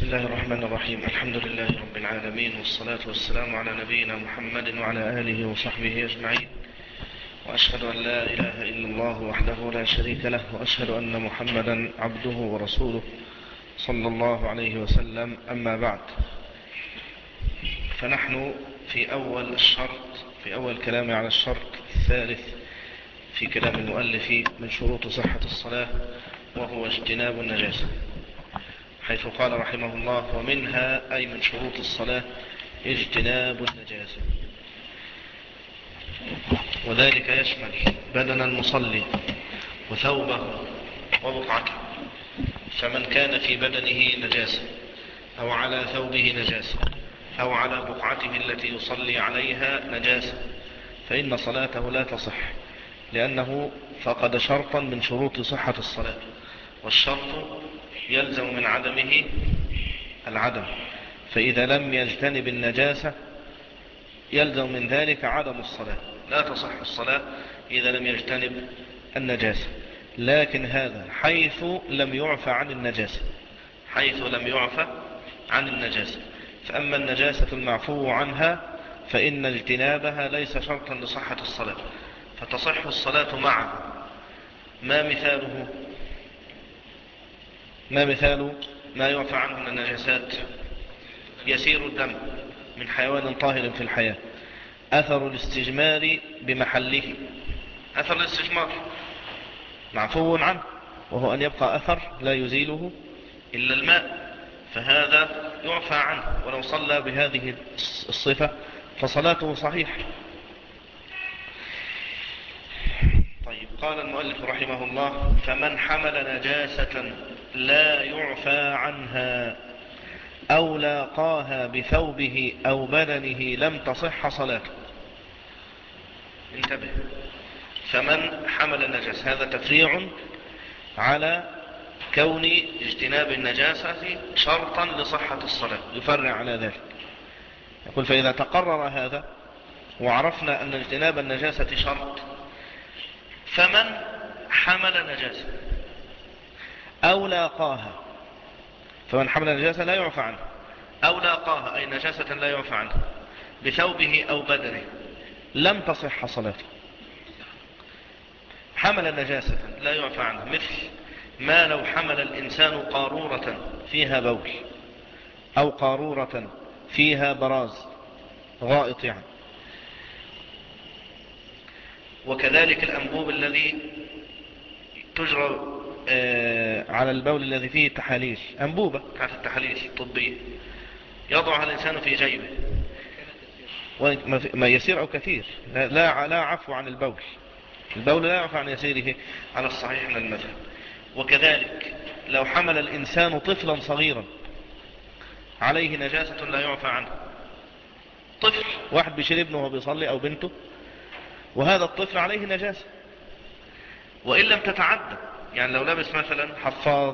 بسم الله الرحمن الرحيم الحمد لله رب العالمين والصلاة والسلام على نبينا محمد وعلى آله وصحبه أجمعين وأشهد أن لا إله إلا الله وحده لا شريك له وأشهد أن محمدا عبده ورسوله صلى الله عليه وسلم أما بعد فنحن في أول الشرط في أول كلام على الشرط الثالث في كلام المؤلف من شروط صحة الصلاة وهو اجتناب النجاسة حيث قال رحمه الله ومنها أي من شروط الصلاة اجتناب النجاسة وذلك يشمل بدن المصلي وثوبه وبقعته فمن كان في بدنه نجاسة أو على ثوبه نجاسة أو على بقعته التي يصلي عليها نجاسة فإن صلاته لا تصح لأنه فقد شرطا من شروط صحة الصلاة والشرط يلزم من عدمه العدم فإذا لم يجتنب النجاسة يلزم من ذلك عدم الصلاة لا تصح الصلاة إذا لم يجتنب النجاسة لكن هذا حيث لم يعفى عن النجاسة حيث لم يعفى عن النجاسة فأما النجاسة المعفو عنها فإن اجتنابها ليس شرطا لصحة الصلاة فتصح الصلاة معه ما مثاله ما مثال ما يعفى عنه من النجاسات يسير الدم من حيوان طاهر في الحياة أثر الاستجمار بمحله أثر الاستجمار معفو عنه وهو أن يبقى أثر لا يزيله إلا الماء فهذا يعفى عنه ولو صلى بهذه الصفة فصلاته صحيح طيب قال المؤلف رحمه الله فمن حمل نجاسة لا يعفى عنها أو لاقاها بثوبه أو بدنه لم تصح صلاته انتبه فمن حمل النجس هذا تفريع على كون اجتناب النجاسة شرطا لصحة الصلاة يفرع على ذلك يقول فإذا تقرر هذا وعرفنا أن اجتناب النجاسة شرط فمن حمل نجاسة أو لاقاها فمن حمل نجاسة لا يعفى عنه أو لاقاها أي نجاسة لا يعفى عنه بثوبه أو بدنه لم تصح صلاته حمل نجاسة لا يعفى عنه مثل ما لو حمل الإنسان قارورة فيها بول أو قارورة فيها براز غائط يعني وكذلك الأنبوب الذي تجرى آه، على البول الذي فيه تحاليل أنبوبة بتاعت التحاليل الطبية يضعها الإنسان في جيبه ما يسير أو كثير لا, لا عفو عن البول البول لا يعفو عن يسيره على الصحيح من المذهب وكذلك لو حمل الإنسان طفلا صغيرا عليه نجاسة لا يعفى عنه طفل واحد بيشيل ابنه وهو بيصلي أو بنته وهذا الطفل عليه نجاسة وإن لم تتعدى يعني لو لابس مثلا حفاظ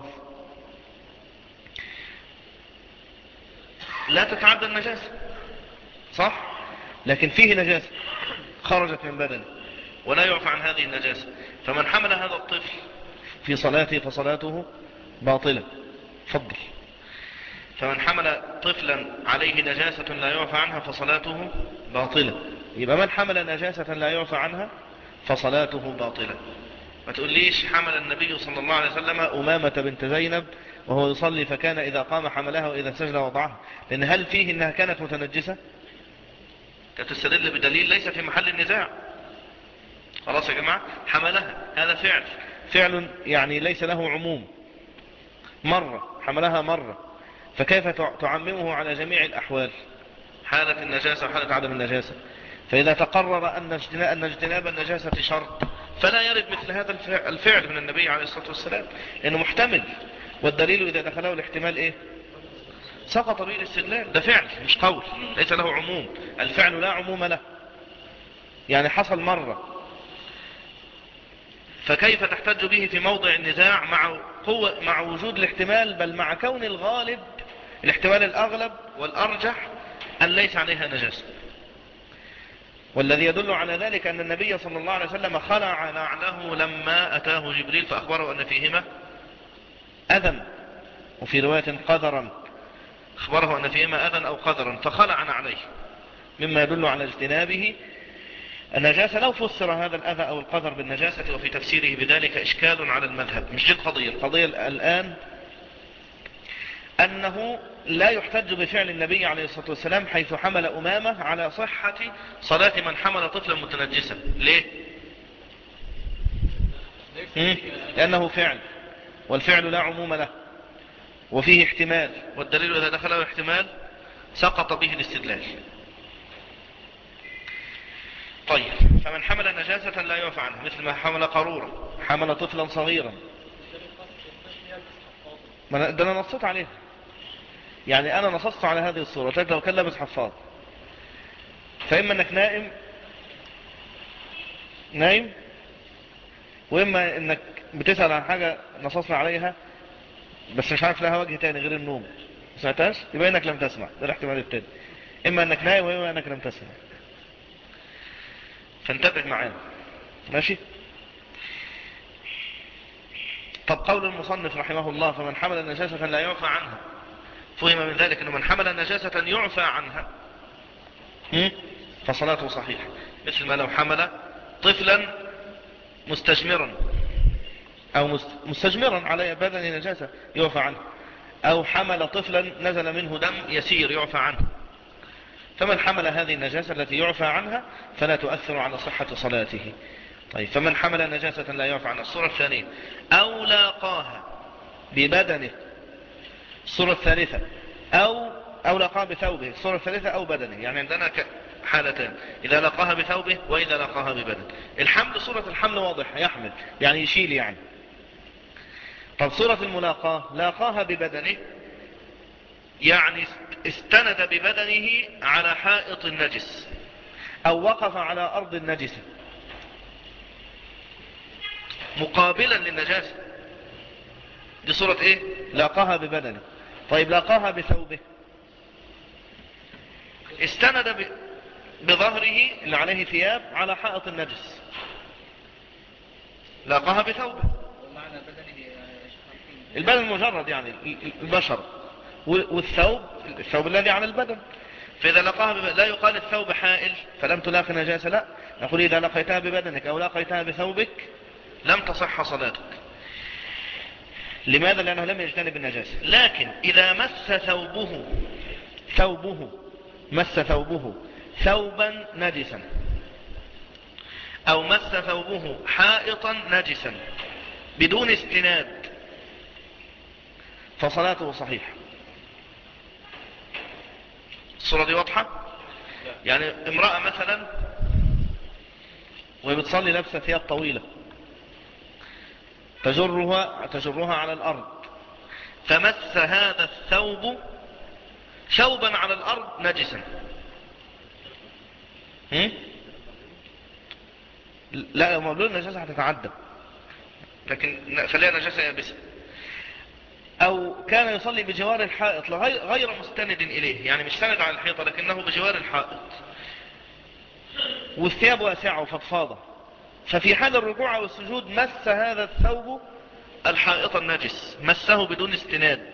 لا تتعدى النجاسة صح لكن فيه نجاسة خرجت من بدنه ولا يعفى عن هذه النجاسة فمن حمل هذا الطفل في صلاته فصلاته باطلة فضل فمن حمل طفلا عليه نجاسة لا يعفى عنها فصلاته باطلة يبقى من حمل نجاسة لا يعفى عنها فصلاته باطلة ما تقوليش حمل النبي صلى الله عليه وسلم أمامة بنت زينب وهو يصلي فكان إذا قام حملها وإذا سجد وضعها لأن هل فيه إنها كانت متنجسة تستدل بدليل ليس في محل النزاع خلاص يا جماعة حملها هذا فعل فعل يعني ليس له عموم مرة حملها مرة فكيف تعممه على جميع الأحوال حالة النجاسة وحالة عدم النجاسة فإذا تقرر أن اجتناب النجاسة شرط فلا يرد مثل هذا الفعل من النبي عليه الصلاة والسلام لأنه محتمل والدليل إذا دخله الاحتمال إيه سقط به الاستدلال ده فعل مش قول ليس له عموم الفعل لا عموم له يعني حصل مرة فكيف تحتج به في موضع النزاع مع قوة مع وجود الاحتمال بل مع كون الغالب الاحتمال الأغلب والأرجح أن ليس عليها نجاسة والذي يدل على ذلك أن النبي صلى الله عليه وسلم خلع نعله لما أتاه جبريل فأخبره أن فيهما أذى وفي رواية قذرا اخبره ان فيهما اذى او قدرا فخلع عليه مما يدل على اجتنابه النجاسة لو فسر هذا الأذى أو القدر بالنجاسة وفي تفسيره بذلك إشكال على المذهب مش دي القضية القضية الآن أنه لا يحتج بفعل النبي عليه الصلاة والسلام حيث حمل أمامة على صحة صلاة من حمل طفلا متنجسا ليه؟ لأنه فعل والفعل لا عموم له وفيه احتمال والدليل إذا دخله احتمال سقط به الاستدلال طيب فمن حمل نجاسة لا يعفى عنه مثل ما حمل قارورة حمل طفلا صغيرا ما ده انا نصت عليها يعني انا نصصت على هذه الصورة قلت لو كان لابس حفاظ فاما انك نائم نايم واما انك بتسأل عن حاجة نصصنا عليها بس مش عارف لها وجه تاني غير النوم ما سمعتهاش يبقى انك لم تسمع ده الاحتمال التاني اما انك نايم واما انك لم تسمع فانتبه معانا ماشي طب قول المصنف رحمه الله فمن حمل نجاسة لا يعفى عنها فهم من ذلك انه من حمل نجاسة يعفى عنها فصلاته صحيحة مثل ما لو حمل طفلا مستجمرا او مستجمرا على بدن نجاسة يعفى عنه او حمل طفلا نزل منه دم يسير يعفى عنه فمن حمل هذه النجاسة التي يعفى عنها فلا تؤثر على صحة صلاته طيب فمن حمل نجاسة لا يعفى عنها الصورة الثانية أو لاقاها ببدنه الصورة الثالثة أو أو لقاها بثوبه الصورة الثالثة أو بدنه يعني عندنا حالتان إذا لقاها بثوبه وإذا لقاها ببدنه الحمل صورة الحمل واضحة يحمل يعني يشيل يعني طب صورة الملاقاة لاقاها ببدنه يعني استند ببدنه على حائط النجس او وقف على ارض النجسة مقابلا للنجاسة دي صورة ايه لاقاها ببدنه طيب لاقاها بثوبه استند بظهره اللي عليه ثياب على حائط النجس لاقاها بثوبه البدن مجرد يعني البشر والثوب الثوب الذي على البدن فإذا لقاها لا يقال الثوب حائل فلم تلاقي نجاسة لا نقول إذا لقيتها ببدنك أو لقيتها بثوبك لم تصح صلاتك لماذا لأنه لم يجتنب النجاسة لكن إذا مس ثوبه ثوبه مس ثوبه ثوبا نجسا أو مس ثوبه حائطا نجسا بدون استناد فصلاته صحيحة الصورة دي واضحة يعني امرأة مثلا وهي بتصلي لابسة ثياب طويلة تجرها, تجرها على الأرض فمس هذا الثوب ثوبا على الأرض نجسا لا مولود النجاسة هتتعدى لكن خليها نجاسة يابسة او كان يصلي بجوار الحائط غير مستند اليه يعني مش سند على الحيطة لكنه بجوار الحائط والثياب واسعة وفضفاضة ففي حال الركوع والسجود مس هذا الثوب الحائط النجس مسه بدون استناد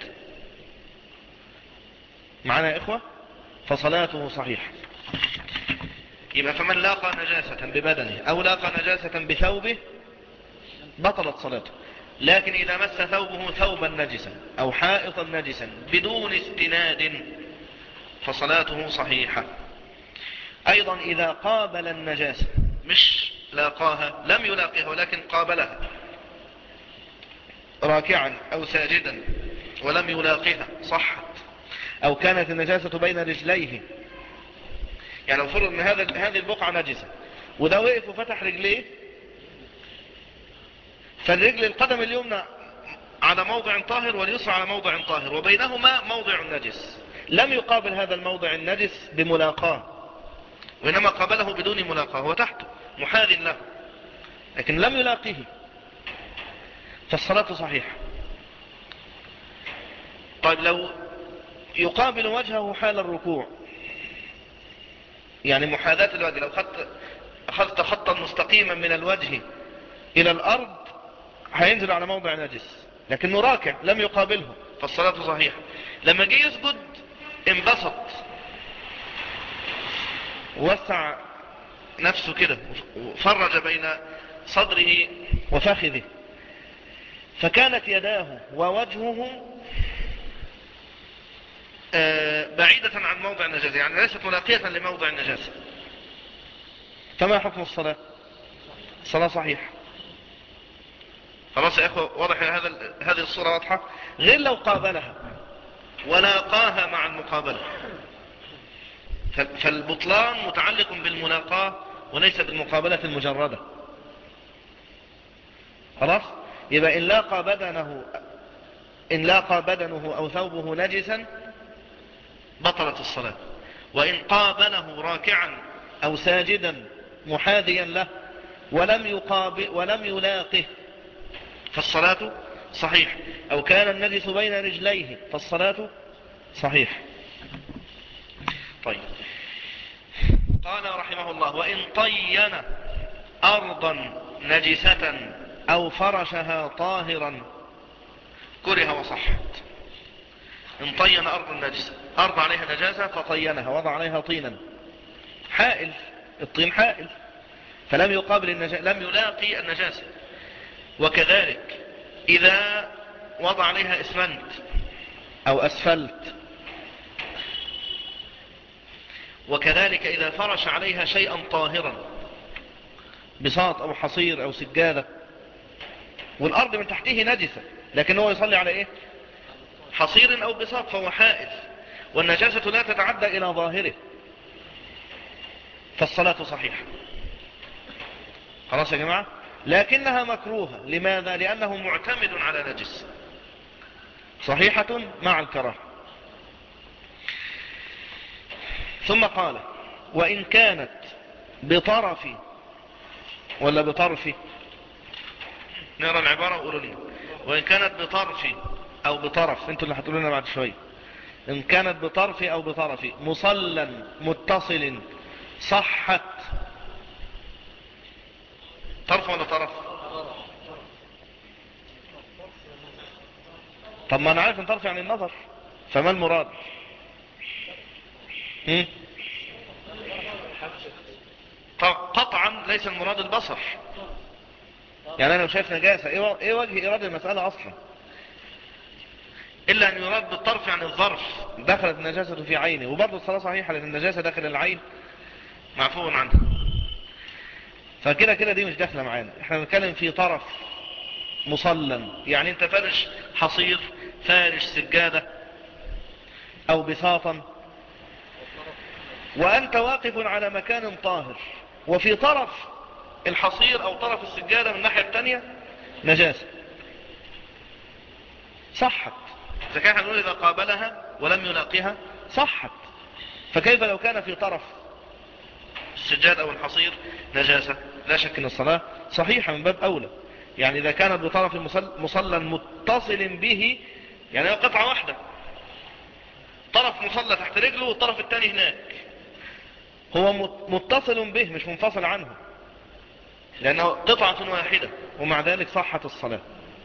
معنا يا إخوة فصلاته صحيحة يبقى فمن لاقى نجاسة ببدنه أو لاقى نجاسة بثوبه بطلت صلاته لكن إذا مس ثوبه ثوبا نجسا أو حائطا نجسا بدون استناد فصلاته صحيحة أيضا إذا قابل النجاسة مش لاقاها لم يلاقيها ولكن قابلها راكعا أو ساجدا ولم يلاقيها صحت أو كانت النجاسة بين رجليه يعني لو فرض أن هذه البقعة نجسة وده وقف وفتح رجليه فالرجل القدم اليمنى على موضع طاهر واليسرى على موضع طاهر وبينهما موضع نجس لم يقابل هذا الموضع النجس بملاقاه وإنما قابله بدون ملاقاه هو تحته محاذ له لكن لم يلاقيه فالصلاة صحيحة طيب لو يقابل وجهه حال الركوع يعني محاذاة الوجه لو أخذت خطا مستقيما من الوجه إلى الأرض هينزل على موضع نجس لكنه راكع لم يقابله فالصلاة صحيحة لما جه يسجد انبسط وسع نفسه كده وفرج بين صدره وفخذه فكانت يداه ووجهه آه، بعيدة عن موضع النجاسة يعني ليست ملاقية لموضع النجاسة فما حكم الصلاة الصلاة صحيحة خلاص يا أخوة واضح هذا هذه الصورة واضحة غير لو قابلها ولاقاها مع المقابلة فالبطلان متعلق بالملاقاة وليس بالمقابلة المجردة خلاص يبقى إن لاقى بدنه إن لاقى بدنه أو ثوبه نجسا بطلت الصلاة وإن قابله راكعا أو ساجدا محاذيا له ولم, يقابل ولم يلاقه فالصلاة صحيح أو كان النجس بين رجليه فالصلاة صحيح طيب قال رحمه الله وإن طين أرضا نجسة أو فرشها طاهرا كره وصحت ان طين أرض النجسة أرض عليها نجاسة فطينها وضع عليها طينا حائل الطين حائل فلم يقابل النجاسة لم يلاقي النجاسة وكذلك إذا وضع عليها اسمنت أو أسفلت وكذلك إذا فرش عليها شيئا طاهرا بساط أو حصير أو سجادة والأرض من تحته نجسة لكن هو يصلي على إيه حصير أو بساط فهو حائل والنجاسة لا تتعدى إلى ظاهره فالصلاة صحيحة خلاص يا جماعة لكنها مكروهة لماذا لأنه معتمد على نجس صحيحة مع الكراهه ثم قال وإن كانت بطرف ولا بطرف نرى العبارة وقولوا لي وإن كانت بطرف أو بطرف انتوا اللي هتقولوا لنا بعد شوية إن كانت بطرف أو بطرف مصلا متصل صحت طرف ولا طرف طب ما أنا عارف ان طرف يعني النظر فما المراد قطعا ليس المراد البصر يعني انا شايف نجاسة ايه, ايه وجه ارادة المسألة اصلا الا ان يراد بالطرف عن الظرف دخلت النجاسة في عينه وبرضه الصلاة صحيحة لان النجاسة داخل العين معفو عنها فكده كده دي مش داخلة معانا احنا بنتكلم في طرف مصلا يعني انت فارش حصير فارش سجادة او بساطا وأنت واقف على مكان طاهر وفي طرف الحصير أو طرف السجادة من الناحية الثانية نجاسة صحت إذا كان هنقول إذا قابلها ولم يلاقيها صحت فكيف لو كان في طرف السجاد أو الحصير نجاسة لا شك أن الصلاة صحيحة من باب أولى يعني إذا كانت بطرف مصلى متصل به يعني قطعة واحدة طرف مصلى تحت رجله والطرف الثاني هناك هو متصل به مش منفصل عنه لأنه قطعة واحدة ومع ذلك صحت الصلاة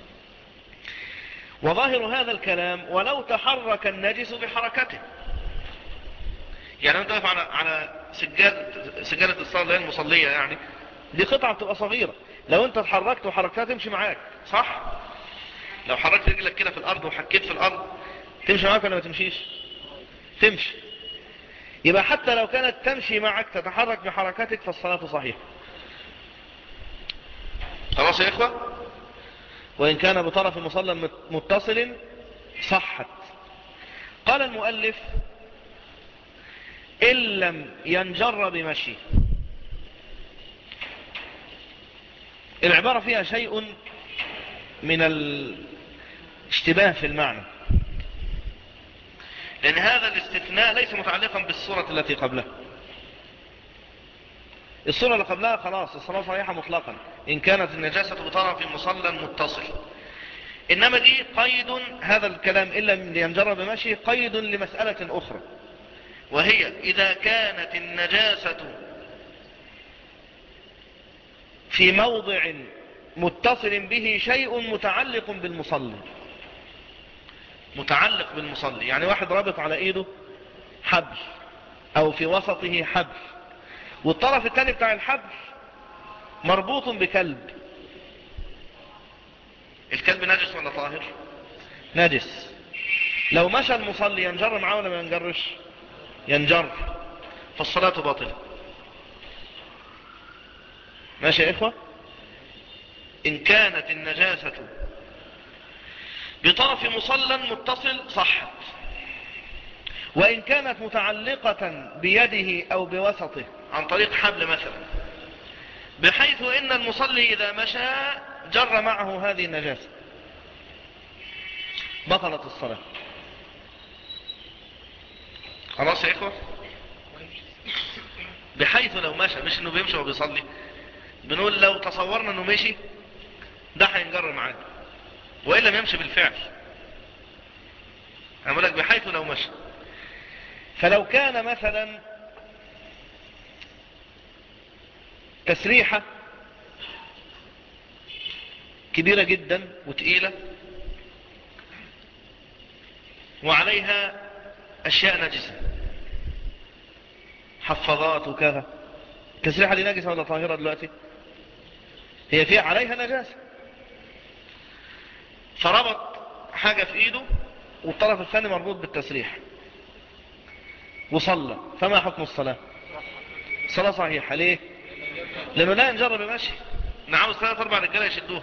وظاهر هذا الكلام ولو تحرك النجس بحركته يعني انت على على سجادة سجادة الصلاة المصلية يعني دي قطعة بتبقى صغيرة لو انت اتحركت وحركتها تمشي معاك صح لو حركت رجلك كده في الارض وحكيت في الارض تمشي معاك ولا ما تمشيش تمشي يبقى حتى لو كانت تمشي معك تتحرك بحركتك فالصلاة صحيحة خلاص يا إخوة وإن كان بطرف مصلى متصل صحت قال المؤلف إن لم ينجر بمشي العبارة فيها شيء من الاشتباه في المعنى لأن هذا الاستثناء ليس متعلقا بالصورة التي قبلها الصورة اللي قبلها خلاص الصلاة صحيحة مطلقا إن كانت النجاسة بطرف مصلى متصل إنما دي قيد هذا الكلام إلا ينجر بمشي قيد لمسألة أخرى وهي إذا كانت النجاسة في موضع متصل به شيء متعلق بالمصلي متعلق بالمصلي يعني واحد رابط على ايده حبل او في وسطه حبل والطرف الثاني بتاع الحبل مربوط بكلب الكلب نجس ولا طاهر نجس لو مشى المصلي ينجر معاه ولا ما ينجرش ينجر فالصلاة باطلة ماشي يا إخوة إن كانت النجاسة بطرف مصلى متصل صحت وإن كانت متعلقة بيده أو بوسطه عن طريق حبل مثلا بحيث إن المصلي إذا مشى جر معه هذه النجاسة بطلت الصلاة خلاص يا إخوة بحيث لو مشى مش انه بيمشي وبيصلي بنقول لو تصورنا انه مشي ده هينجر معاه وإلا ما يمشي بالفعل انا بقول لك بحيث لو مشى فلو كان مثلا تسريحة كبيرة جدا وتقيلة وعليها أشياء نجسة حفاظات وكذا التسريحة دي نجسة ولا طاهرة دلوقتي هي فيها عليها نجاسة فربط حاجة في ايده والطرف الثاني مربوط بالتسريح وصلى فما حكم الصلاة الصلاة صحيحة ليه لانه لا ينجر بمشي نعاوز ثلاث اربع رجاله يشدوه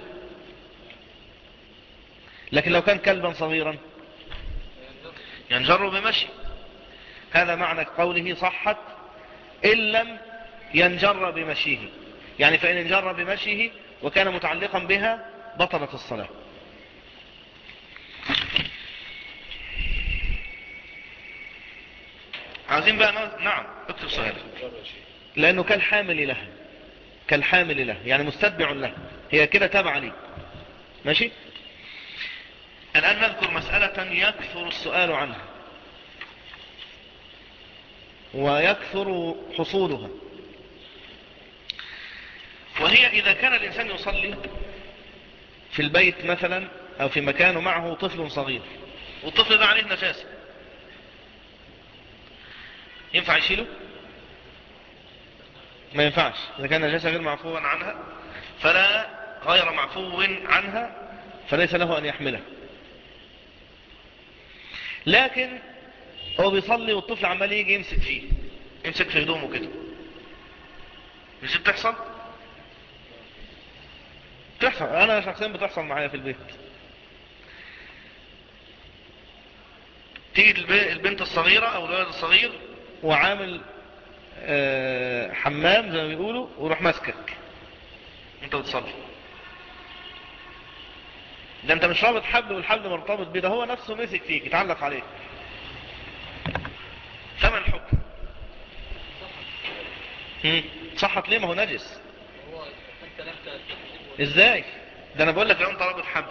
لكن لو كان كلبا صغيرا ينجر بمشي هذا معنى قوله صحت إن لم ينجر بمشيه يعني فإن انجر بمشيه وكان متعلقا بها بطلت الصلاة عايزين بقى نعم اكتب سؤال لأنه كالحامل له كالحامل له يعني مستتبع له هي كده تابع لي ماشي الآن نذكر مسألة يكثر السؤال عنها ويكثر حصولها وهي إذا كان الإنسان يصلي في البيت مثلا أو في مكان معه طفل صغير والطفل ده عليه نجاسة ينفع يشيله ما ينفعش إذا كان نجاسة غير معفوا عنها فلا غير معفو عنها فليس له أن يحمله لكن هو بيصلي والطفل عمال يجي يمسك فيه يمسك في هدومه كده مش بتحصل بتحصل انا شخصيا بتحصل معايا في البيت تيجي البنت الصغيرة او الولد الصغير وعامل آه، حمام زي ما بيقولوا ويروح ماسكك انت بتصلي ده انت مش رابط حبل والحبل مرتبط بيه ده هو نفسه مسك فيك يتعلق عليك ثمن الحكم صحت ليه ما هو نجس ازاي ده انا بقول لك لو انت رابط حبل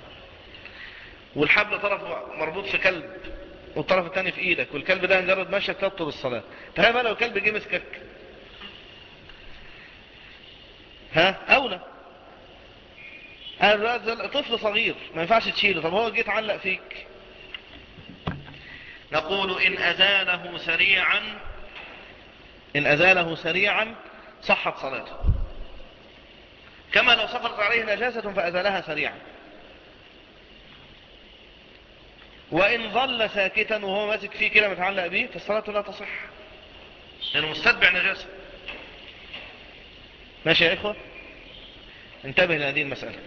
والحبل طرف مربوط في كلب والطرف الثاني في ايدك والكلب ده مجرد ماشي تبطل الصلاة تخيل بقى لو الكلب جه مسكك ها اولى طفل صغير ما ينفعش تشيله طب هو جه يتعلق فيك نقول إن أزاله سريعا إن أزاله سريعا صحت صلاته كما لو سقطت عليه نجاسة فأزالها سريعا وإن ظل ساكتا وهو ماسك فيه كده متعلق به فالصلاة لا تصح لأنه مستتبع نجاسة ماشي يا إخوة انتبه لهذه المسألة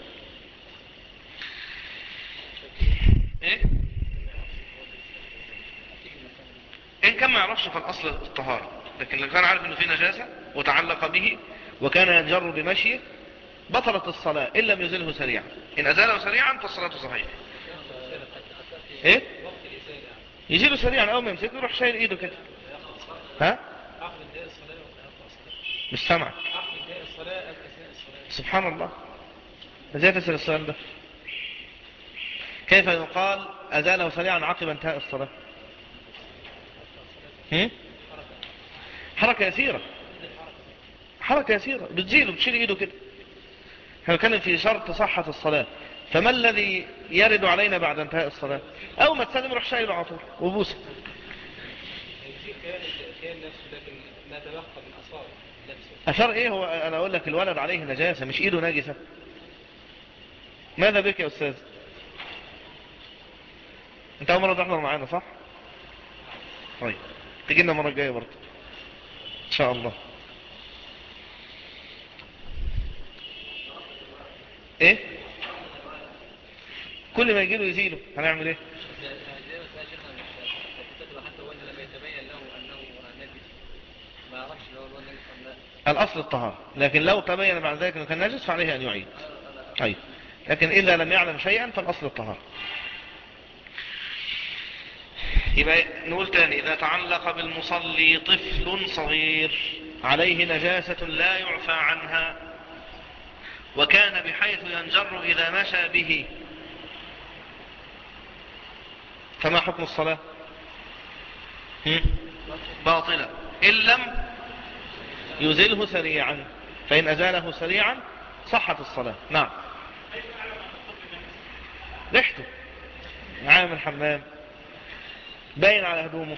ايه ان كان ما يعرفش في الاصل الطهارة لكن لو كان عارف انه في نجاسة وتعلق به وكان ينجر بمشيه بطلت الصلاة ان لم يزله سريعا ان ازاله سريعا فالصلاة صحيحة ايه يزيله سريعا اول ما يمسكه يروح شايل ايده كده ها مش سامعك سبحان الله ازاي تسأل السؤال ده كيف يقال أزاله سريعا عقب انتهاء الصلاة حركة يسيرة حركة يسيرة بتزيله بتشيل ايده كده احنا بنتكلم في شرط صحة الصلاة فما الذي يرد علينا بعد انتهاء الصلاة او ما تسلم روح شايله على طول وبوسه أثر إيه هو أنا أقول لك الولد عليه نجاسة مش إيده نجسة ماذا بك يا أستاذ أنت أول مرة تحضر معانا صح طيب تجينا مرة الجاية برضه إن شاء الله إيه كل ما يجيله يزيله هنعمل إيه الأصل الطهارة لكن لو تبين بعد ذلك أنه كان نجس فعليه أن يعيد طيب لكن إذا لم يعلم شيئا فالأصل الطهارة يبقى نقول تاني إذا تعلق بالمصلي طفل صغير عليه نجاسة لا يعفى عنها وكان بحيث ينجر إذا مشى به فما حكم الصلاة باطلة إن لم يزله سريعا فإن أزاله سريعا صحت الصلاة نعم ريحته عام الحمام باين على هدومه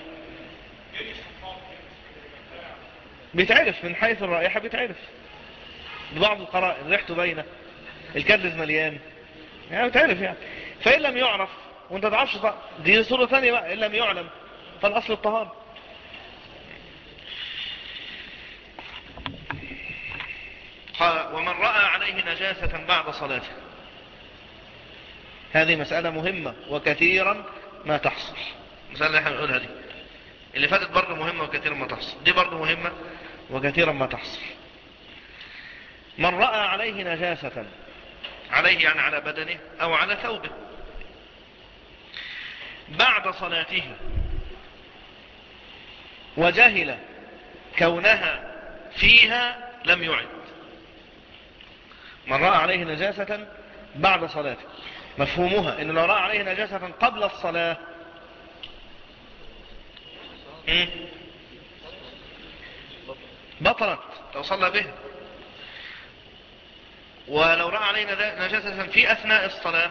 بيتعرف من حيث الرائحة بيتعرف ببعض القرائن ريحته باينة الكدز مليان يعني بيتعرف يعني فإن لم يعرف وانت تعرفش دي صورة ثانية بقى إن لم يعلم فالأصل الطهارة قال ومن رأى عليه نجاسة بعد صلاته هذه مسألة مهمة وكثيرا ما تحصل المسألة اللي احنا بنقولها دي اللي فاتت برضه مهمة وكثيرا ما تحصل دي برضه مهمة وكثيرا ما تحصل من رأى عليه نجاسة عليه يعني على بدنه أو على ثوبه بعد صلاته وجهل كونها فيها لم يعد من رأى عليه نجاسة بعد صلاته مفهومها ان لو رأى عليه نجاسة قبل الصلاة بطلت لو صلى به ولو رأى عليه نجاسة في أثناء الصلاة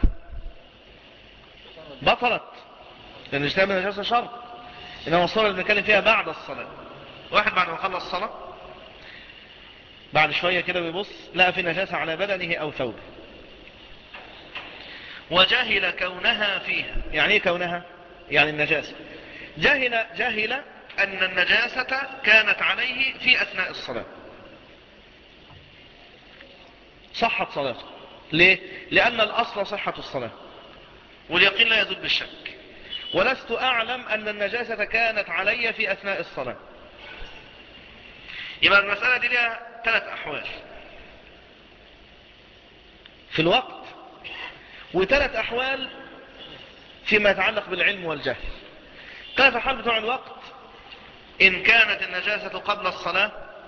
بطلت لأن اجتناب النجاسة شرط إنما الصلاة اللي بنتكلم فيها بعد الصلاة واحد بعد ما خلص الصلاة بعد شوية كده بيبص لقى في نجاسة على بدنه أو ثوبه وجهل كونها فيها يعني ايه كونها يعني النجاسة جهل, جهل أن النجاسة كانت عليه في أثناء الصلاة صحت صلاته ليه؟ لأن الأصل صحة الصلاة واليقين لا يزول بالشك ولست أعلم أن النجاسة كانت علي في أثناء الصلاة يبقى المسألة دي لها ثلاث أحوال في الوقت وثلاث أحوال فيما يتعلق بالعلم والجهل ثلاث أحوال بتوع الوقت إن كانت النجاسة قبل الصلاة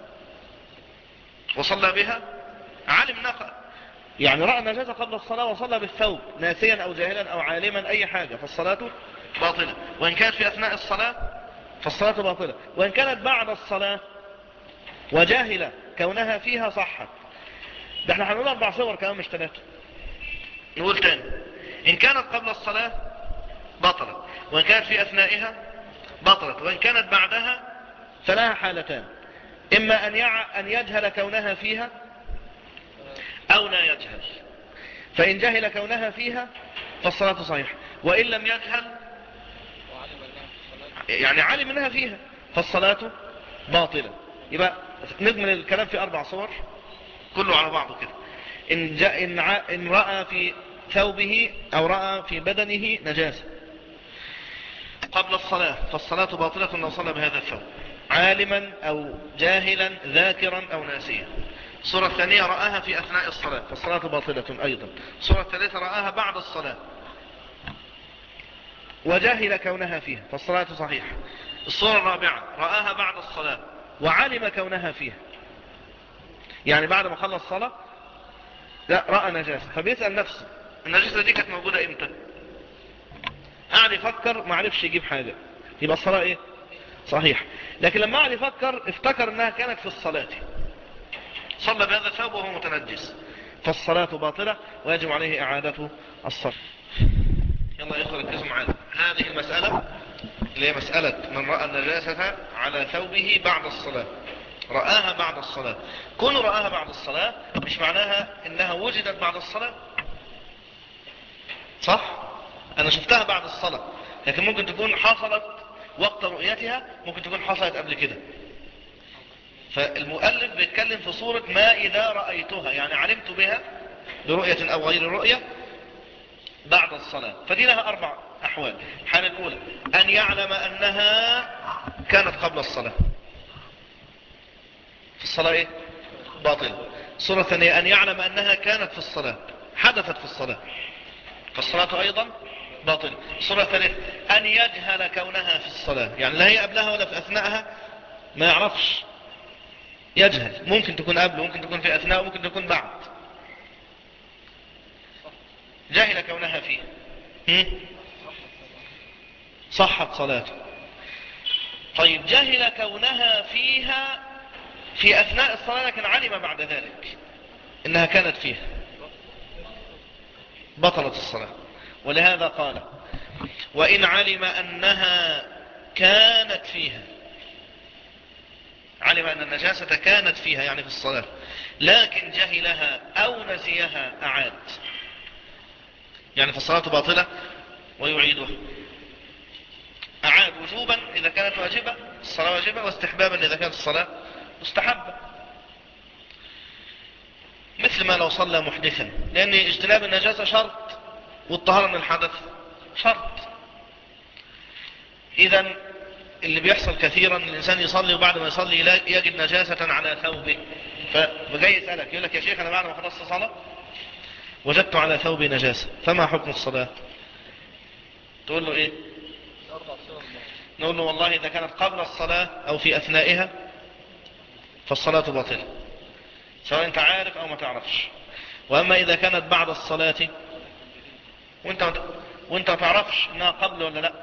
وصلى بها علم نقل يعني رأى النجاسة قبل الصلاة وصلى بالثوب ناسيا أو جاهلا أو عالما أي حاجة فالصلاة باطلة وإن كانت في أثناء الصلاة فالصلاة باطلة وإن كانت بعد الصلاة وجاهلة كونها فيها صحت ده احنا هنقول اربع صور كمان مش ثلاثة نقول تاني ان كانت قبل الصلاة بطلت وان كانت في اثنائها بطلت وان كانت بعدها فلها حالتان اما ان, يع... أن يجهل كونها فيها او لا يجهل فان جهل كونها فيها فالصلاة صحيحة وان لم يجهل يعني علم انها فيها فالصلاة باطلة يبقى نجمل الكلام في أربع صور كله على بعضه كده إن, جاء إن, إن رأى في ثوبه أو رأى في بدنه نجاسة قبل الصلاة فالصلاة باطلة لو صلى بهذا الثوب عالما أو جاهلا ذاكرا أو ناسيا الصورة الثانية رآها في أثناء الصلاة فالصلاة باطلة أيضا الصورة الثالثة رآها بعد الصلاة وجاهل كونها فيها فالصلاة صحيحة الصورة الرابعة رآها بعد الصلاة وعلم كونها فيها يعني بعد ما خلص صلاة لا رأى نجاسة فبيسأل نفسه النجاسة دي كانت موجودة امتى قاعد يفكر ما عرفش يجيب حاجة يبقى الصلاة ايه صحيح لكن لما قاعد يفكر افتكر انها كانت في الصلاة صلى بهذا الثوب وهو متنجس فالصلاة باطلة ويجب عليه اعادة الصلاة يلا يا اخوة ركزوا معانا هذه المسألة اللي هي مسألة من رأى النجاسة على ثوبه بعد الصلاة رآها بعد الصلاة كون رآها بعد الصلاة مش معناها انها وجدت بعد الصلاة صح انا شفتها بعد الصلاة لكن ممكن تكون حصلت وقت رؤيتها ممكن تكون حصلت قبل كده فالمؤلف بيتكلم في صورة ما إذا رأيتها يعني علمت بها برؤية أو غير رؤية بعد الصلاة فدي لها أربع أحوال الحالة الأولى أن يعلم أنها كانت قبل الصلاة في الصلاة إيه؟ باطل الصورة الثانية أن يعلم أنها كانت في الصلاة حدثت في الصلاة فالصلاة أيضا باطل الصورة الثالثة أن يجهل كونها في الصلاة يعني لا هي قبلها ولا في أثناءها ما يعرفش يجهل ممكن تكون قبل ممكن تكون في أثناء ممكن تكون بعد جهل كونها فيه صحت صلاته طيب جهل كونها فيها في أثناء الصلاة لكن علم بعد ذلك إنها كانت فيها بطلت الصلاة ولهذا قال وإن علم أنها كانت فيها علم أن النجاسة كانت فيها يعني في الصلاة لكن جهلها أو نسيها أعاد يعني فالصلاة باطلة ويعيدها أعاد وجوبا إذا كانت واجبة الصلاة واجبة واستحبابا إذا كانت الصلاة مستحبة مثل ما لو صلى محدثا لأن اجتناب النجاسة شرط والطهارة من الحدث شرط إذا اللي بيحصل كثيرا الإنسان يصلي وبعد ما يصلي يجد نجاسة على ثوبه فجاي يسألك يقول لك يا شيخ أنا بعد ما خلصت صلاة وجدت على ثوبي نجاسة فما حكم الصلاة تقول له إيه نقول له والله إذا كانت قبل الصلاة أو في أثنائها فالصلاة باطلة سواء أنت عارف أو ما تعرفش وأما إذا كانت بعد الصلاة وانت وانت ما تعرفش انها قبل ولا لا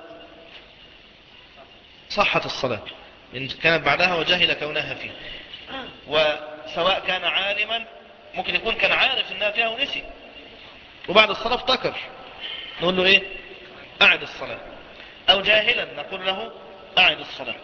صحت الصلاة إن كانت بعدها وجهل كونها فيه وسواء كان عالما ممكن يكون كان عارف انها فيها ونسي وبعد الصلاة افتكر نقول له ايه اعد الصلاة او جاهلا نقول له اعد الصلاة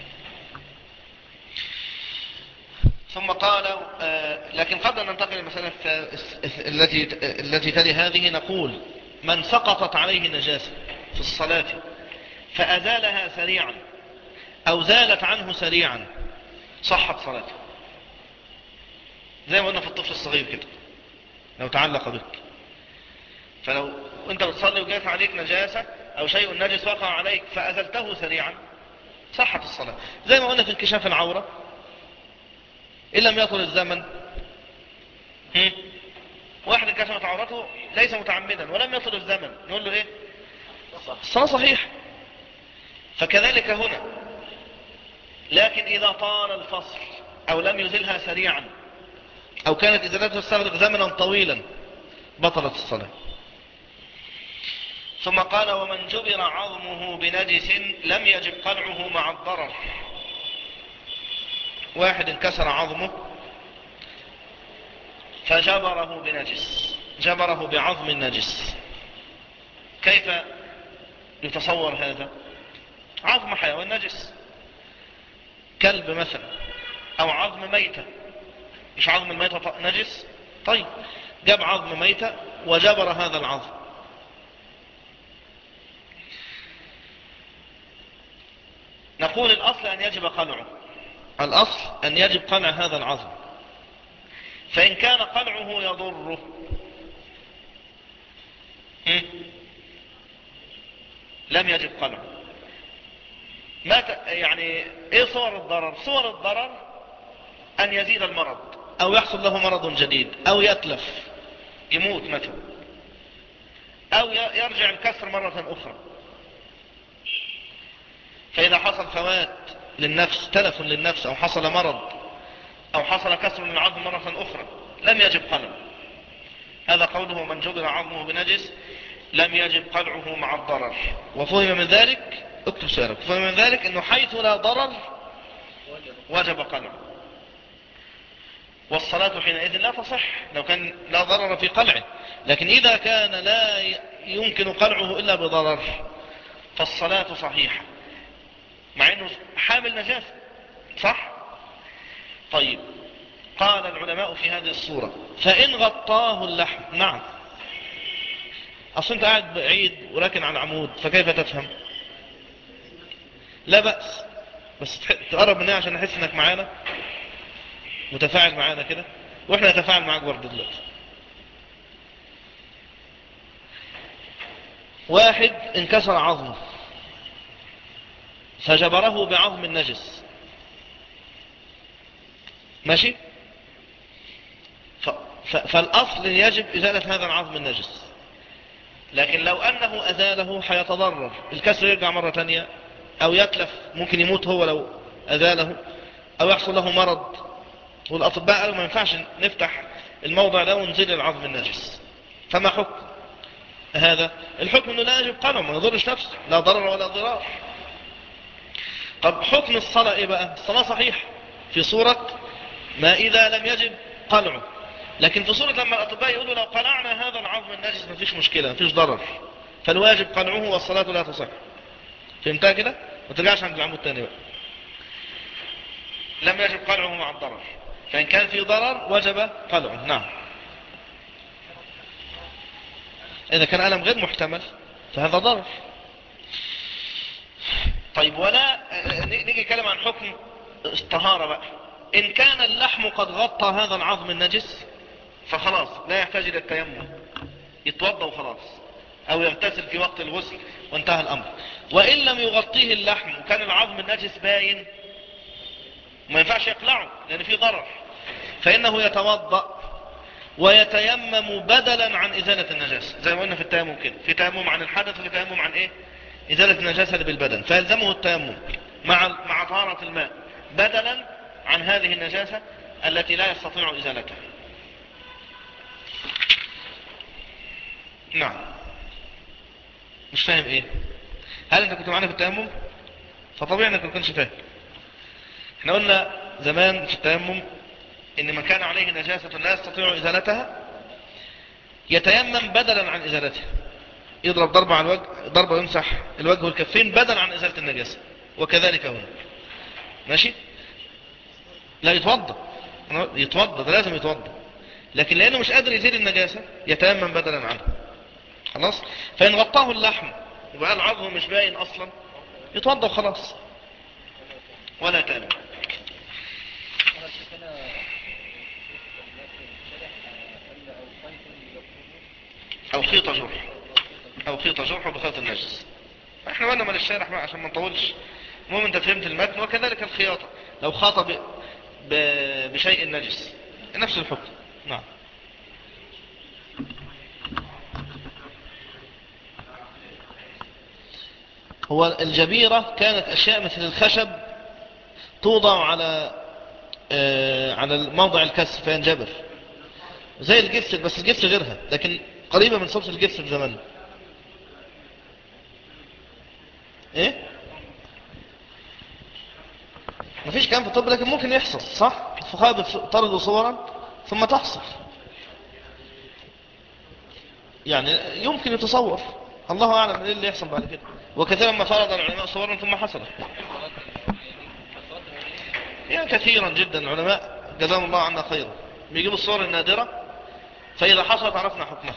ثم قال آه لكن قبل أن ننتقل للمسألة التي التي تلي هذه نقول من سقطت عليه نجاسة في الصلاة فأزالها سريعا أو زالت عنه سريعا صحت صلاته زي ما قلنا في الطفل الصغير كده لو تعلق بك فلو انت بتصلي وجات عليك نجاسة او شيء نجس وقع عليك فأزلته سريعا صحت الصلاة زي ما قلنا في انكشاف العورة إن لم يطل الزمن واحد انكشفت عورته ليس متعمدا ولم يطل الزمن نقول له ايه الصلاة صحيح فكذلك هنا لكن إذا طال الفصل أو لم يزلها سريعا أو كانت إزالته تستغرق زمنا طويلا بطلت الصلاة ثم قال ومن جبر عظمه بنجس لم يجب قلعه مع الضرر واحد انكسر عظمه فجبره بنجس جبره بعظم النجس كيف يتصور هذا عظم حيوان نجس كلب مثلا او عظم ميتة مش عظم الميتة نجس طيب جاب عظم ميتة وجبر هذا العظم نقول الأصل أن يجب قلعه الأصل أن يجب قلع هذا العظم فإن كان قلعه يضره لم يجب قلعه ما ت... يعني ايه صور الضرر صور الضرر ان يزيد المرض او يحصل له مرض جديد او يتلف يموت مثلا او يرجع الكسر مرة اخرى فاذا حصل فوات للنفس تلف للنفس او حصل مرض او حصل كسر للعظم مرة اخرى لم يجب قلعه هذا قوله من جبر عظمه بنجس لم يجب قلعه مع الضرر وفهم من ذلك اكتب سؤالك فهم من ذلك انه حيث لا ضرر وجب قلعه والصلاة حينئذ لا تصح لو كان لا ضرر في قلعه لكن اذا كان لا يمكن قلعه الا بضرر فالصلاة صحيحة مع انه حامل نجاسة صح طيب قال العلماء في هذه الصورة فإن غطاه اللحم نعم أصل أنت قاعد بعيد ولكن على العمود فكيف تفهم لا بأس بس تقرب مني عشان نحس انك معانا متفاعل معانا كده واحنا نتفاعل معاك برضه دلوقتي واحد انكسر عظمه فجبره بعظم النجس ماشي ف... ف... فالأصل يجب إزالة هذا العظم النجس لكن لو أنه أزاله حيتضرر الكسر يرجع مرة تانية أو يتلف ممكن يموت هو لو أزاله أو يحصل له مرض والأطباء قالوا ما ينفعش نفتح الموضع ده ونزيل العظم النجس فما حكم هذا الحكم أنه لا يجب قلم ما يضرش نفسه لا ضرر ولا ضرار طب حكم الصلاة إيه بقى الصلاة صحيح في صورة ما إذا لم يجب قلعه لكن في صورة لما الأطباء يقولوا لو قلعنا هذا العظم النجس ما فيش مشكلة ما فيش ضرر فالواجب قلعه والصلاة لا تصح فهمتها كده ما ترجعش عند العمود الثاني بقى لم يجب قلعه مع الضرر فإن كان في ضرر وجب قلعه نعم إذا كان ألم غير محتمل فهذا ضرر طيب ولا نيجي نتكلم عن حكم الطهارة بقى إن كان اللحم قد غطى هذا العظم النجس فخلاص لا يحتاج إلى التيمم يتوضى وخلاص أو يغتسل في وقت الغسل وانتهى الأمر وإن لم يغطيه اللحم وكان العظم النجس باين ما ينفعش يقلعه لأن فيه ضرر فإنه يتوضأ ويتيمم بدلا عن إزالة النجاسة زي ما قلنا في التيمم كده في تيمم عن الحدث وفي تيمم عن إيه إزالة النجاسة بالبدن فيلزمه التيمم مع مع طهارة الماء بدلا عن هذه النجاسة التي لا يستطيع إزالتها نعم مش فاهم ايه هل انت كنت معنا في التيمم فطبيعي انك ما كنتش فاهم احنا قلنا زمان في التيمم ان من كان عليه نجاسة لا يستطيع ازالتها يتيمم بدلا عن ازالتها يضرب ضربة على الوجه ضربة يمسح الوجه والكفين بدلا عن ازالة النجاسة وكذلك هنا ماشي لا يتوضى يتوضى ده لازم يتوضى لكن لانه مش قادر يزيل النجاسة يتيمم بدلا عنها خلاص فإن غطاه اللحم وبقى العظم مش باين أصلا يتوضى وخلاص ولا تاني أو خيط جرح أو خيط جرح بخيط النجس احنا وانا من الشارح بقى عشان ما نطولش المهم انت فهمت المتن وكذلك الخياطة لو خاط ب... ب... بشيء نجس نفس الحكم نعم هو الجبيرة كانت أشياء مثل الخشب توضع على آه على موضع الكسر فينجبر زي الجسر بس الجسر غيرها لكن قريبة من صوت الجسر زمان ايه مفيش كلام في الطب لكن ممكن يحصل صح الفقهاء بيطردوا صورا ثم تحصل يعني يمكن يتصور الله أعلم ايه اللي يحصل بعد كده وكثيرا ما فرض العلماء صورا ثم حصلت يعني كثيرا جدا العلماء جزاهم الله عنا خيرا بيجيبوا الصور النادرة فإذا حصلت عرفنا حكمها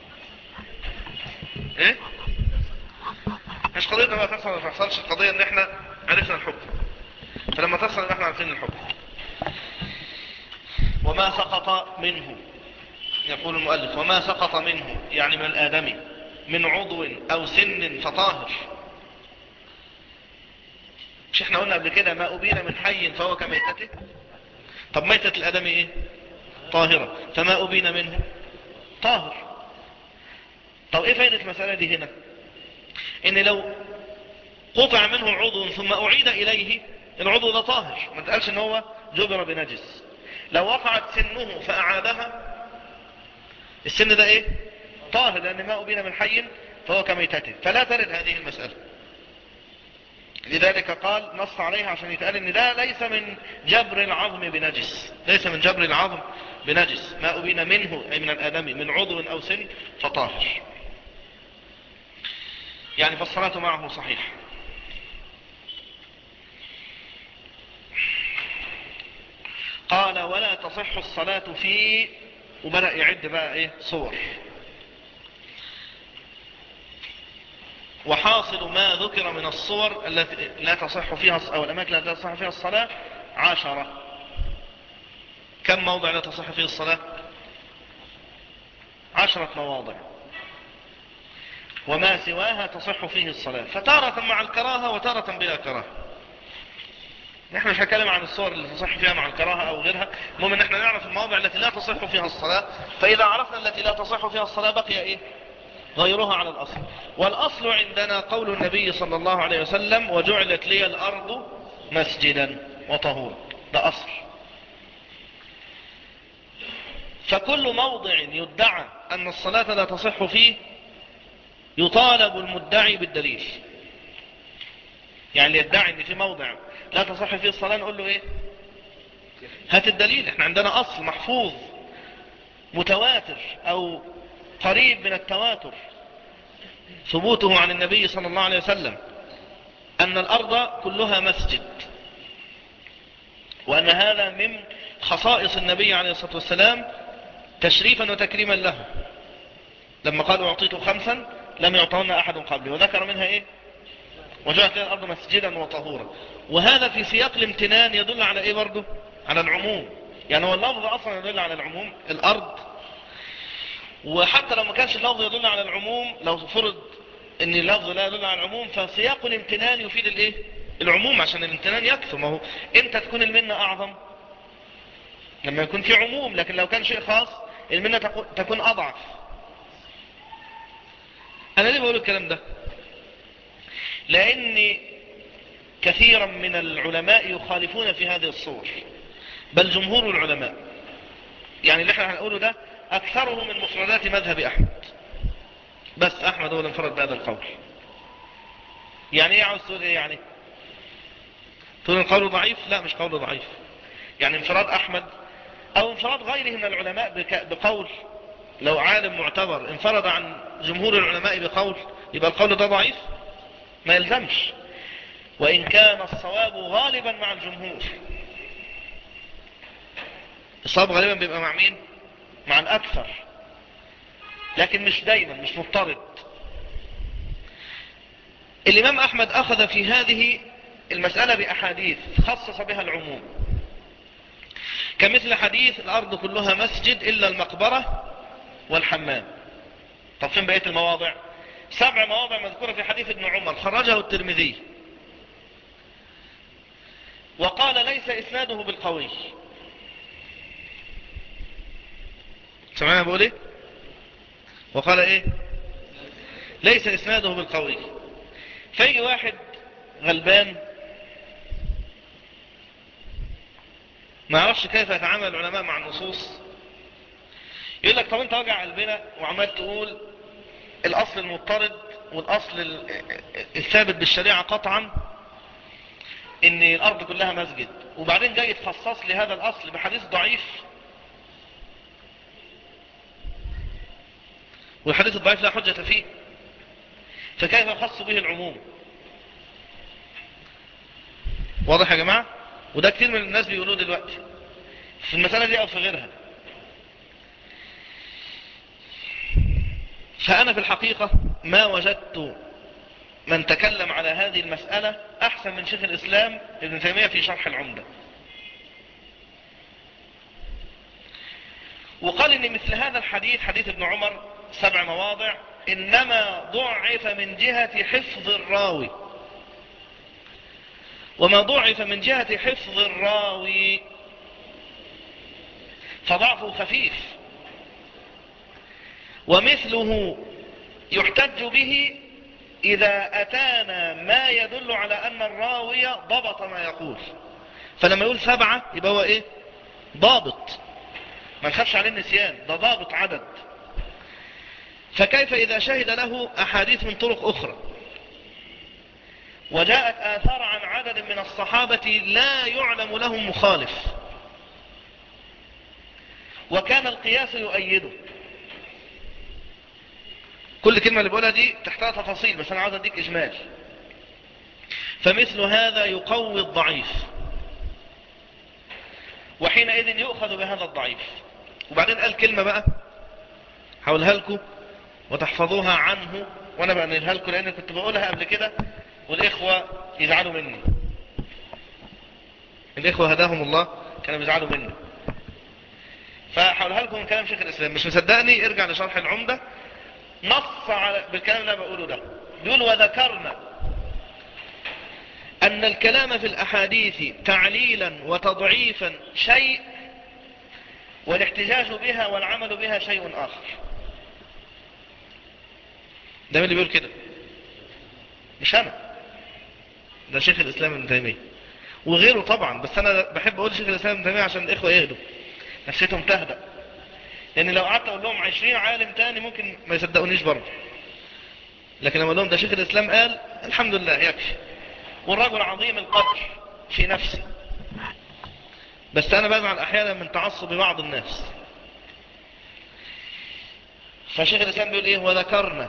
ايه مش قضية ما تحصل ما تحصلش القضية ان احنا عرفنا الحكم فلما تحصل احنا عارفين الحكم وما سقط منه يقول المؤلف وما سقط منه يعني من الآدمي من عضو أو سن فطاهر مش احنا قلنا قبل كده ما أبين من حي فهو كميتته طب ميتة الأدم ايه طاهرة فما أبين منه طاهر طب ايه فايدة المسألة دي هنا ان لو قطع منه عضو ثم أعيد إليه العضو ده طاهر ما تقالش ان هو جبر بنجس لو وقعت سنه فأعادها السن ده ايه طاهر لأن ما أبين من حي فهو كميتته فلا ترد هذه المسألة لذلك قال نص عليها عشان يتقال ان ده ليس من جبر العظم بنجس ليس من جبر العظم بنجس ما أبين منه أي من الآدم من عضو أو سن فطاهر يعني فالصلاة معه صحيح قال ولا تصح الصلاة في وبدأ يعد بقى ايه صور وحاصل ما ذكر من الصور التي لا تصح فيها أو الأماكن التي لا تصح فيها الصلاة عشرة كم موضع لا تصح فيه الصلاة عشرة مواضع وما سواها تصح فيه الصلاة فتارة مع الكراهة وتارة بلا كراهة نحن مش هنتكلم عن الصور اللي تصح فيها مع الكراهة او غيرها المهم ان احنا نعرف المواضع التي لا تصح فيها الصلاة فاذا عرفنا التي لا تصح فيها الصلاة بقي ايه غيرها على الاصل والاصل عندنا قول النبي صلى الله عليه وسلم وجعلت لي الارض مسجدا وطهورا ده اصل فكل موضع يدعى ان الصلاة لا تصح فيه يطالب المدعي بالدليل يعني يدعي ان في موضع لا تصح فيه الصلاة نقول له ايه هات الدليل احنا عندنا اصل محفوظ متواتر او قريب من التواتر ثبوته عن النبي صلى الله عليه وسلم ان الارض كلها مسجد وان هذا من خصائص النبي عليه الصلاة والسلام تشريفا وتكريما له لما قالوا اعطيته خمسا لم يعطونا احد قبلي وذكر منها ايه وجعلت الارض مسجدا وطهورا وهذا في سياق الامتنان يدل على ايه برضه على العموم يعني هو اللفظ اصلا يدل على العموم الارض وحتى لو ما كانش اللفظ يدل على العموم لو فرض ان اللفظ لا يدل على العموم فسياق الامتنان يفيد الايه العموم عشان الامتنان يكفي ما هو انت تكون المنة اعظم لما يكون في عموم لكن لو كان شيء خاص المنة تكون اضعف انا ليه بقول الكلام ده لان كثيرا من العلماء يخالفون في هذه الصور بل جمهور العلماء يعني اللي احنا هنقوله ده اكثره من مفردات مذهب احمد بس احمد هو اللي انفرد بهذا القول يعني ايه عاوز تقول ايه يعني تقول القول ضعيف لا مش قول ضعيف يعني انفراد احمد او انفراد غيره من العلماء بقول لو عالم معتبر انفرد عن جمهور العلماء بقول يبقى القول ده ضعيف ما يلزمش وإن كان الصواب غالبا مع الجمهور الصواب غالبا بيبقى مع مين مع الأكثر لكن مش دايما مش مضطرد الإمام أحمد أخذ في هذه المسألة بأحاديث خصص بها العموم كمثل حديث الأرض كلها مسجد إلا المقبرة والحمام طب فين بقية المواضع سبع مواضع مذكورة في حديث ابن عمر خرجه الترمذي وقال ليس إسناده بالقوي سمعنا بقول ايه وقال ايه ليس إسناده بالقوي فأي واحد غلبان ما يعرفش كيف يتعامل العلماء مع النصوص يقول لك طب انت وجع قلبنا وعمال تقول الاصل المضطرد والاصل الثابت بالشريعة قطعا ان الارض كلها مسجد وبعدين جاي تخصص لي هذا الاصل بحديث ضعيف والحديث الضعيف لا حجة فيه فكيف خص به العموم واضح يا جماعة وده كتير من الناس بيقولوه دلوقتي في المسألة دي او في غيرها فأنا في الحقيقة ما وجدت من تكلم على هذه المسألة أحسن من شيخ الإسلام ابن تيمية في شرح العمدة وقال إن مثل هذا الحديث حديث ابن عمر سبع مواضع إنما ضعف من جهة حفظ الراوي وما ضعف من جهة حفظ الراوي فضعفه خفيف ومثله يحتج به إذا أتانا ما يدل على أن الراوي ضبط ما يقول فلما يقول سبعة يبقى هو إيه ضابط ما نخافش عليه النسيان ده ضابط عدد فكيف إذا شهد له أحاديث من طرق أخرى وجاءت آثار عن عدد من الصحابة لا يعلم لهم مخالف وكان القياس يؤيده كل كلمة اللي بقولها دي تحتها تفاصيل بس انا عاوز اديك اجمال فمثل هذا يقوي الضعيف وحينئذ يؤخذ بهذا الضعيف وبعدين قال كلمة بقى حولها لكم وتحفظوها عنه وانا بقنلها لكم لان كنت بقولها قبل كده والاخوة يزعلوا مني الاخوة هداهم الله كانوا بيزعلوا مني فحولها لكم من كلام شيخ الاسلام مش مصدقني ارجع لشرح العمدة نص على بالكلام اللي انا بقوله ده بيقول وذكرنا ان الكلام في الاحاديث تعليلا وتضعيفا شيء والاحتجاج بها والعمل بها شيء اخر ده من اللي بيقول كده مش انا ده شيخ الاسلام ابن تيميه وغيره طبعا بس انا بحب اقول شيخ الاسلام ابن تيميه عشان الاخوه يهدوا نفسيتهم تهدأ لان لو قعدت اقول لهم 20 عالم تاني ممكن ما يصدقونيش برضه لكن لما اقول لهم ده شيخ الاسلام قال الحمد لله يكفي والرجل عظيم القدر في نفسي بس انا بزعل احيانا من تعصب بعض الناس فشيخ الاسلام بيقول ايه وذكرنا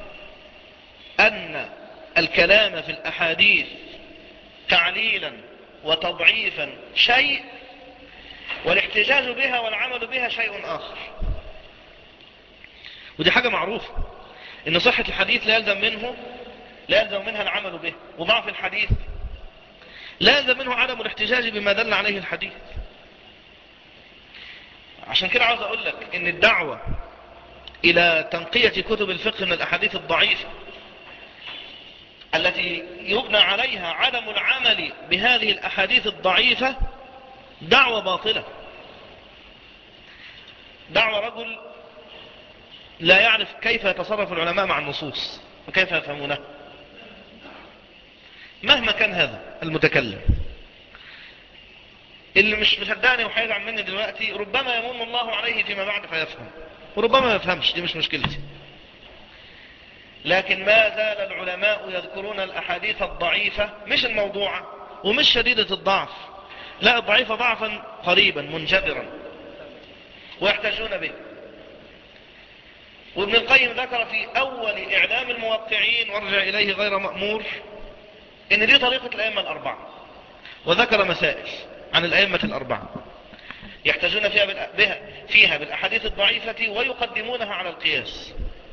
ان الكلام في الاحاديث تعليلا وتضعيفا شيء والاحتجاج بها والعمل بها شيء آخر ودي حاجة معروفة ان صحة الحديث لا يلزم منه لا يلزم منها العمل به وضعف الحديث لا يلزم منه عدم الاحتجاج بما دل عليه الحديث عشان كده عاوز اقول لك ان الدعوة الى تنقية كتب الفقه من الاحاديث الضعيفة التي يبنى عليها عدم العمل بهذه الاحاديث الضعيفة دعوة باطلة دعوة رجل لا يعرف كيف يتصرف العلماء مع النصوص وكيف يفهمونها مهما كان هذا المتكلم اللي مش مصدقني وهيزعل مني دلوقتي ربما يمن الله عليه فيما بعد فيفهم وربما ما يفهمش دي مش مشكلتي لكن ما زال العلماء يذكرون الأحاديث الضعيفة مش الموضوعة ومش شديدة الضعف لا الضعيف ضعفا قريبا منجبرا ويحتاجون به وابن القيم ذكر في أول إعلام الموقعين وارجع إليه غير مأمور إن دي طريقة الأئمة الأربعة وذكر مسائل عن الأئمة الأربعة يحتاجون فيها, بها فيها بالأحاديث الضعيفة ويقدمونها على القياس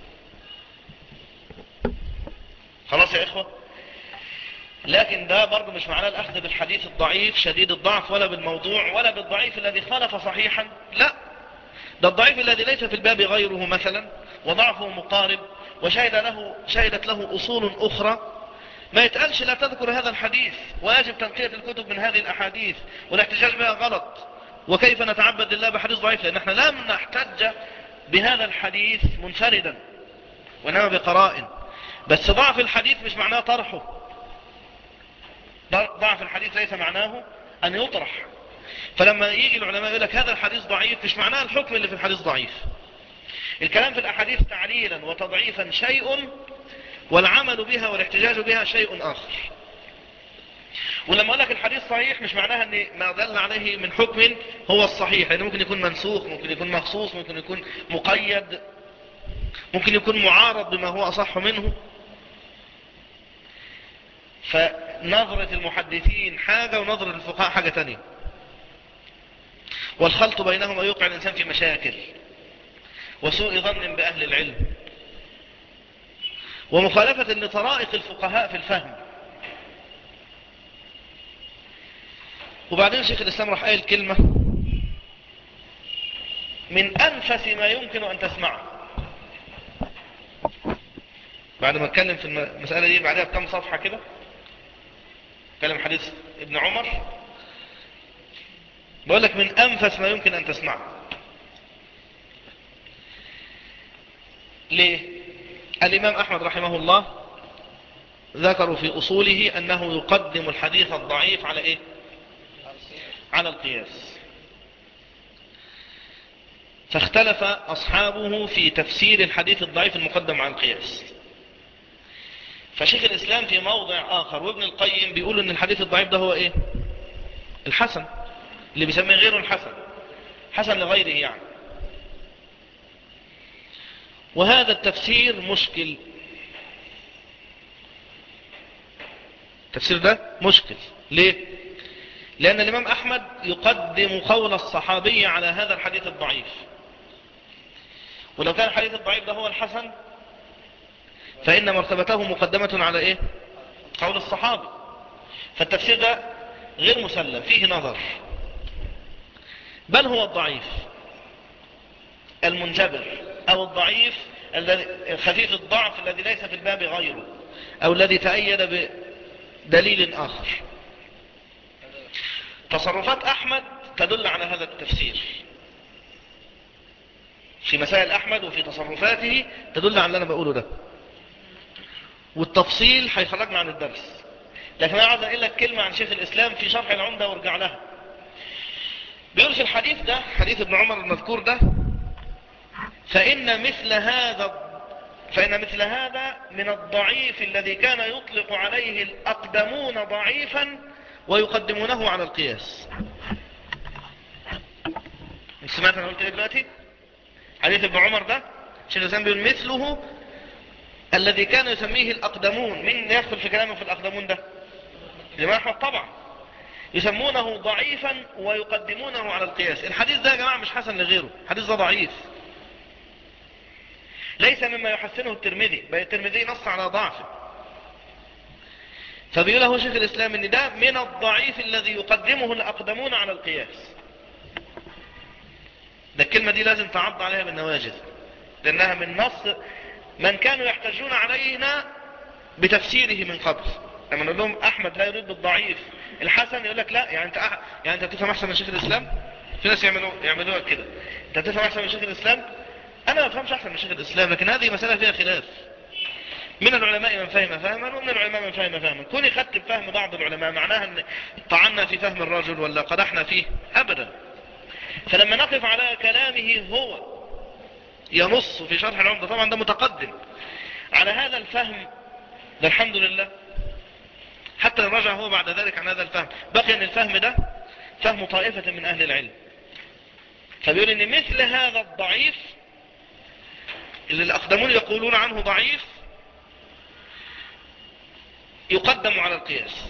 خلاص يا إخوة لكن ده برضه مش معناه الأخذ بالحديث الضعيف شديد الضعف ولا بالموضوع ولا بالضعيف الذي خالف صحيحا لا ده الضعيف الذي ليس في الباب غيره مثلا وضعفه مقارب وشهد له شهدت له أصول أخرى ما يتقالش لا تذكر هذا الحديث ويجب تنقية الكتب من هذه الأحاديث والاحتجاج بها غلط وكيف نتعبد لله بحديث ضعيف لأن احنا لم نحتج بهذا الحديث منفردا وإنما بقرائن بس ضعف الحديث مش معناه طرحه ضعف الحديث ليس معناه أن يطرح فلما يجي العلماء يقول لك هذا الحديث ضعيف مش معناه الحكم اللي في الحديث ضعيف الكلام في الأحاديث تعليلا وتضعيفا شيء والعمل بها والاحتجاج بها شيء آخر ولما أقول لك الحديث صحيح مش معناها أن ما دل عليه من حكم هو الصحيح يعني ممكن يكون منسوخ ممكن يكون مخصوص ممكن يكون مقيد ممكن يكون معارض بما هو أصح منه فنظرة المحدثين حاجة ونظرة الفقهاء حاجة تانية والخلط بينهما يوقع الإنسان في مشاكل وسوء ظن بأهل العلم ومخالفة لطرائق الفقهاء في الفهم وبعدين شيخ الإسلام راح قايل كلمة من أنفس ما يمكن أن تسمعه بعد ما اتكلم في المسألة دي بعدها بكم صفحة كده اتكلم حديث ابن عمر بقول لك من أنفس ما يمكن أن تسمعه ليه الإمام أحمد رحمه الله ذكروا في أصوله أنه يقدم الحديث الضعيف على إيه على القياس فاختلف أصحابه في تفسير الحديث الضعيف المقدم على القياس فشيخ الإسلام في موضع آخر وابن القيم بيقول أن الحديث الضعيف ده هو إيه الحسن اللي بيسميه غيره الحسن حسن لغيره يعني وهذا التفسير مشكل التفسير ده مشكل ليه لأن الإمام أحمد يقدم قول الصحابي على هذا الحديث الضعيف ولو كان الحديث الضعيف ده هو الحسن فإن مرتبته مقدمة على إيه قول الصحابي فالتفسير ده غير مسلم فيه نظر بل هو الضعيف المنجبر أو الضعيف خفيف الضعف الذي ليس في الباب غيره أو الذي تأيد بدليل آخر تصرفات أحمد تدل على هذا التفسير في مسائل أحمد وفي تصرفاته تدل على اللي أنا بقوله ده والتفصيل هيخرجنا عن الدرس لكن أنا عايز أقول لك كلمة عن شيخ الإسلام في شرح العمدة وارجع لها بيقول في الحديث ده حديث ابن عمر المذكور ده فإن مثل هذا فإن مثل هذا من الضعيف الذي كان يطلق عليه الأقدمون ضعيفا ويقدمونه على القياس سمعت أنا قلت إيه دلوقتي حديث ابن عمر ده شيخ الإسلام بيقول مثله الذي كان يسميه الأقدمون من يدخل في كلامه في الأقدمون ده جماعة أحمد طبعا يسمونه ضعيفا ويقدمونه على القياس الحديث ده يا جماعة مش حسن لغيره الحديث ده ضعيف ليس مما يحسنه الترمذي بل الترمذي نص على ضعفه فبيقول له شيخ الإسلام ان ده من الضعيف الذي يقدمه الأقدمون على القياس ده الكلمة دي لازم تعض عليها بالنواجذ لأنها من نص من كانوا يحتجون علينا بتفسيره من قبل لما نقول لهم أحمد لا يريد بالضعيف الحسن يقول لك لا يعني انت أح... يعني انت تفهم احسن من شيخ الاسلام في ناس يعملوا يعملوها كده انت تفهم احسن من شيخ الاسلام انا ما افهمش احسن من شيخ الاسلام لكن هذه مسألة فيها خلاف من العلماء من فهم فهما ومن العلماء من فهم فهما كوني خدت بفهم بعض العلماء معناها ان طعنا في فهم الرجل ولا قدحنا فيه ابدا فلما نقف على كلامه هو ينص في شرح العمدة طبعا ده متقدم على هذا الفهم ده الحمد لله حتى رجع هو بعد ذلك عن هذا الفهم بقي ان الفهم ده فهم طائفة من اهل العلم فبيقول ان مثل هذا الضعيف اللي الاقدمون يقولون عنه ضعيف يقدم على القياس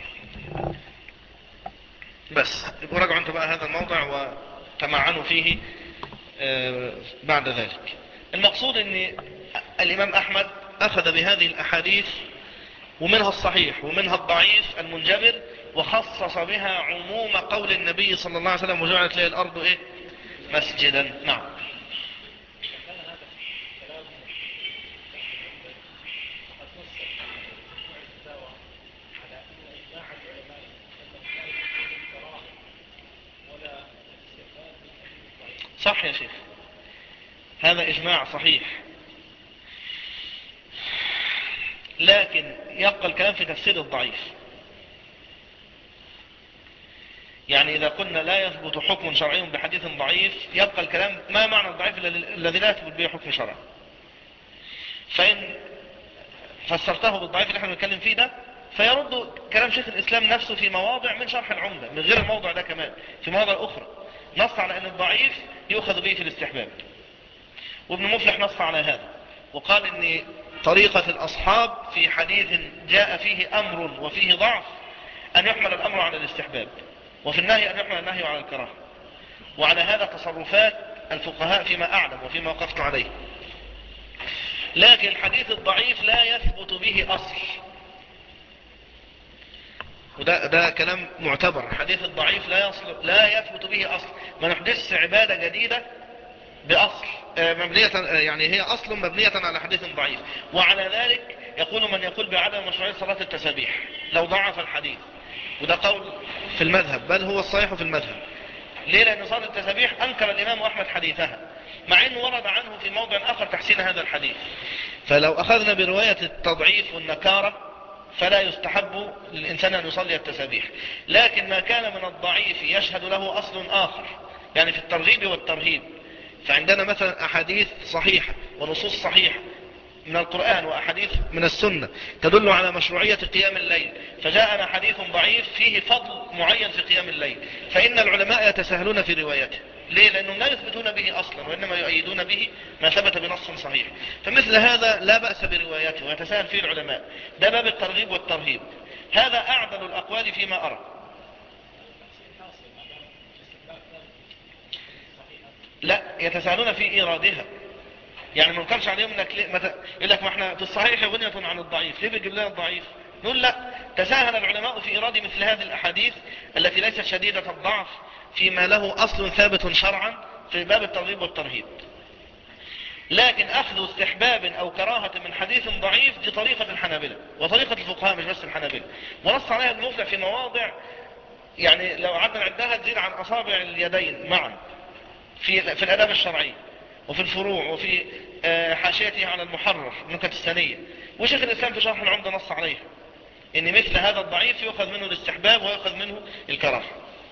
بس يبقوا راجعوا انتوا بقى هذا الموضع وتمعنوا فيه بعد ذلك المقصود ان الامام احمد اخذ بهذه الاحاديث ومنها الصحيح ومنها الضعيف المنجبر وخصص بها عموم قول النبي صلى الله عليه وسلم وجعلت لها الارض ايه مسجدا نعم صح يا شيخ هذا اجماع صحيح لكن يبقى الكلام في تفسير الضعيف يعني إذا قلنا لا يثبت حكم شرعي بحديث ضعيف يبقى الكلام ما معنى الضعيف الذي لا يثبت به حكم شرعي فإن فسرته بالضعيف اللي احنا بنتكلم فيه ده فيرد كلام شيخ الإسلام نفسه في مواضع من شرح العمدة من غير الموضع ده كمان في مواضع أخرى نص على أن الضعيف يؤخذ به في الاستحباب وابن مفلح نص على هذا وقال أن طريقة الأصحاب في حديث جاء فيه أمر وفيه ضعف أن يحمل الأمر على الاستحباب وفي النهي أن يحمل النهي على الكراهه وعلى هذا تصرفات الفقهاء فيما أعلم وفيما وقفت عليه لكن الحديث الضعيف لا يثبت به أصل وده ده كلام معتبر الحديث الضعيف لا يصل لا يثبت به أصل ما نحدث عبادة جديدة بأصل مبنية يعني هي أصل مبنية على حديث ضعيف وعلى ذلك يقول من يقول بعدم مشروعية صلاة التسابيح لو ضعف الحديث وده قول في المذهب بل هو الصحيح في المذهب ليه لأن صلاة التسابيح أنكر الإمام أحمد حديثها مع أنه ورد عنه في موضع آخر تحسين هذا الحديث فلو أخذنا برواية التضعيف والنكارة فلا يستحب للإنسان أن يصلي التسابيح لكن ما كان من الضعيف يشهد له أصل آخر يعني في الترغيب والترهيب فعندنا مثلا أحاديث صحيحة ونصوص صحيحة من القرآن وأحاديث من السنة تدل على مشروعية قيام الليل فجاءنا حديث ضعيف فيه فضل معين في قيام الليل فإن العلماء يتساهلون في روايته ليه لأنهم لا يثبتون به أصلا وإنما يؤيدون به ما ثبت بنص صحيح فمثل هذا لا بأس بروايته ويتساهل فيه العلماء ده باب الترغيب والترهيب هذا أعدل الأقوال فيما أرى لا يتساهلون في إيرادها يعني ما نقلش عليهم انك ليه مت... يقول لك ما احنا في الصحيح غنية عن الضعيف ليه بيجيب لنا الضعيف نقول لا تساهل العلماء في إيراد مثل هذه الأحاديث التي ليست شديدة الضعف فيما له أصل ثابت شرعا في باب الترغيب والترهيب لكن أخذ استحباب أو كراهة من حديث ضعيف دي طريقة الحنابلة وطريقة الفقهاء مش بس الحنابلة ونص عليها المفلح في مواضع يعني لو عدنا نعدها تزيد عن أصابع اليدين معا في, في الأداب الشرعية وفي الفروع وفي حاشيته على المحرر النكت الثانية وشيخ الإسلام في شرح العمدة نص عليها ان مثل هذا الضعيف يؤخذ منه الاستحباب ويؤخذ منه الكراهه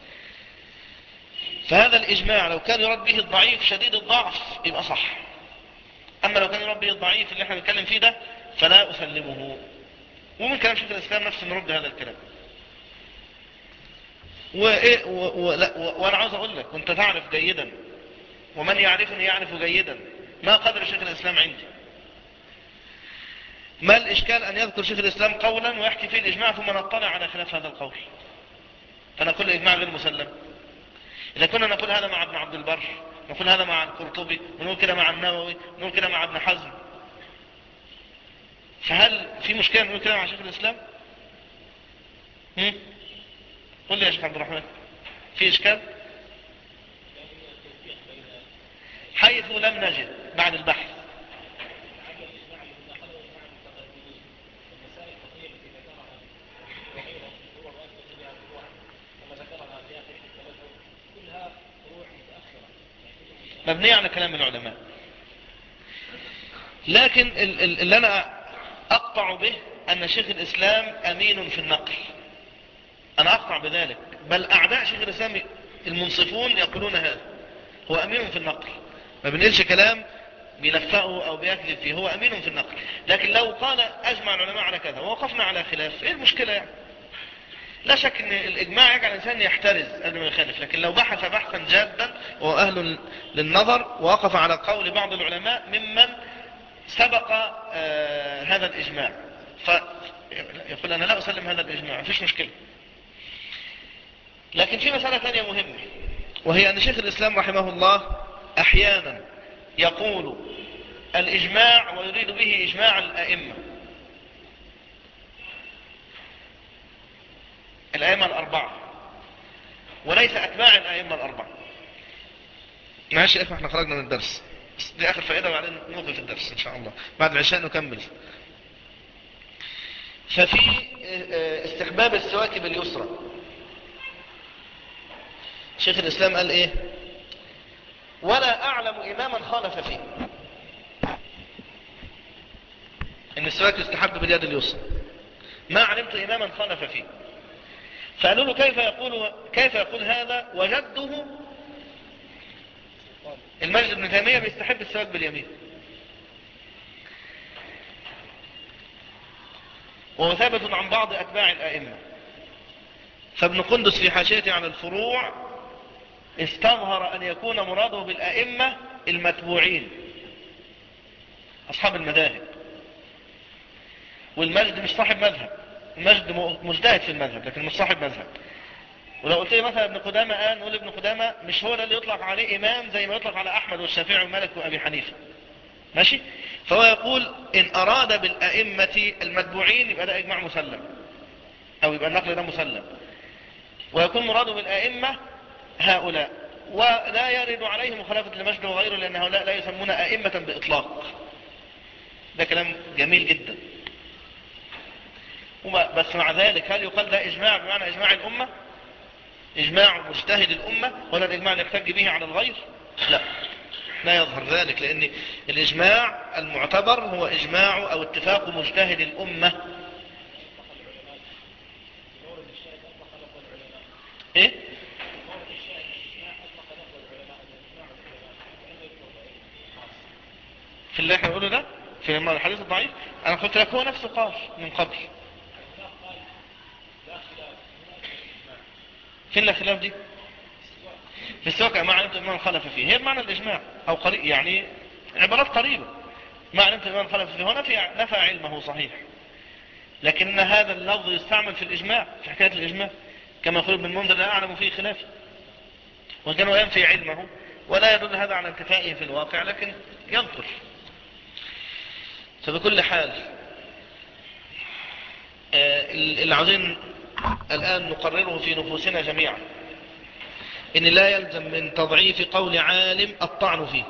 فهذا الإجماع لو كان يرد به الضعيف شديد الضعف يبقى صح أما لو كان يرد به الضعيف اللي احنا بنتكلم فيه ده فلا أسلمه ومن كلام شيخ الإسلام نفسه نرد هذا الكلام وإيه و... و... لا و... وأنا عاوز أقول لك وأنت تعرف جيدا ومن يعرفني يعرف جيدا ما قدر شيخ الإسلام عندي ما الإشكال أن يذكر شيخ الإسلام قولا ويحكي فيه الإجماع ثم نطلع على خلاف هذا القول فنقول الإجماع غير مسلم إذا كنا نقول هذا مع ابن عبد البر نقول هذا مع القرطبي ونقول كده مع النووي ونقول كده مع ابن حزم فهل في مشكلة نقول كده مع شيخ الإسلام هم؟ قل لي يا شيخ عبد الرحمن في إشكال حيث لم نجد بعد البحث مبنية على كلام العلماء لكن اللي أنا أقطع به أن شيخ الإسلام أمين في النقل أنا أقطع بذلك بل أعداء شيخ الإسلام المنصفون يقولون هذا هو أمين في النقل ما بنقلش كلام بيلفقه أو بيكذب فيه هو أمين في النقل لكن لو قال أجمع العلماء على كذا ووقفنا على خلاف إيه المشكلة يعني لا شك ان الاجماع يجعل الانسان يحترز قبل ما يخالف لكن لو بحث بحثا جادا وهو اهل للنظر ووقف على قول بعض العلماء ممن سبق آه هذا الاجماع فيقول انا لا اسلم هذا الاجماع مفيش مشكلة لكن في مسألة ثانية مهمة وهي ان شيخ الاسلام رحمه الله احيانا يقول الاجماع ويريد به اجماع الائمة الأئمة الأربعة وليس أتباع الأئمة الأربعة ماشي يا إخوة احنا خرجنا من الدرس دي آخر فائدة وبعدين نوقف الدرس إن شاء الله بعد العشاء نكمل ففي استحباب السواك باليسرى شيخ الإسلام قال إيه ولا أعلم إماما خالف فيه إن السواك يستحب باليد اليسرى ما علمت إماما خالف فيه فقالوا له كيف يقول كيف يقول هذا وجده المجد بن تيمية بيستحب السواك باليمين وهو ثابت عن بعض أتباع الأئمة فابن قندس في حاشيته على الفروع استظهر أن يكون مراده بالأئمة المتبوعين أصحاب المذاهب والمجد مش صاحب مذهب المجد مجتهد في المذهب لكن مش صاحب مذهب ولو قلت لي مثلا ابن قدامة قال نقول ابن قدامة مش هو اللي يطلق عليه إمام زي ما يطلق على أحمد والشافعي ومالك وأبي حنيفة ماشي فهو يقول إن أراد بالأئمة المتبوعين يبقى ده إجماع مسلم أو يبقى النقل ده مسلم ويكون مراده بالأئمة هؤلاء ولا يرد عليه مخالفة المجد وغيره لأن هؤلاء لا يسمون أئمة بإطلاق ده كلام جميل جدا بس مع ذلك هل يقال ده إجماع بمعنى إجماع الأمة إجماع مجتهد الأمة ولا الإجماع اللي يحتج به على الغير لا لا يظهر ذلك لأن الإجماع المعتبر هو إجماع أو اتفاق مجتهد الأمة إيه في اللي احنا نقوله ده في الحديث الضعيف انا قلت لك هو نفسه قال من قبل فين الخلاف دي في السواك ما علمت إمام خلف فيه هي معنى الإجماع أو قريب يعني عبارات قريبة ما علمت إمام خلف فيه هنا في نفى علمه صحيح لكن هذا اللفظ يستعمل في الإجماع في حكاية الإجماع كما يقول ابن المنذر لا أعلم فيه خلاف وكان ينفي علمه ولا يدل هذا على انتفائه في الواقع لكن ينقل فبكل حال آه، اللي عاوزين الآن نقرره في نفوسنا جميعا إن لا يلزم من تضعيف قول عالم الطعن فيه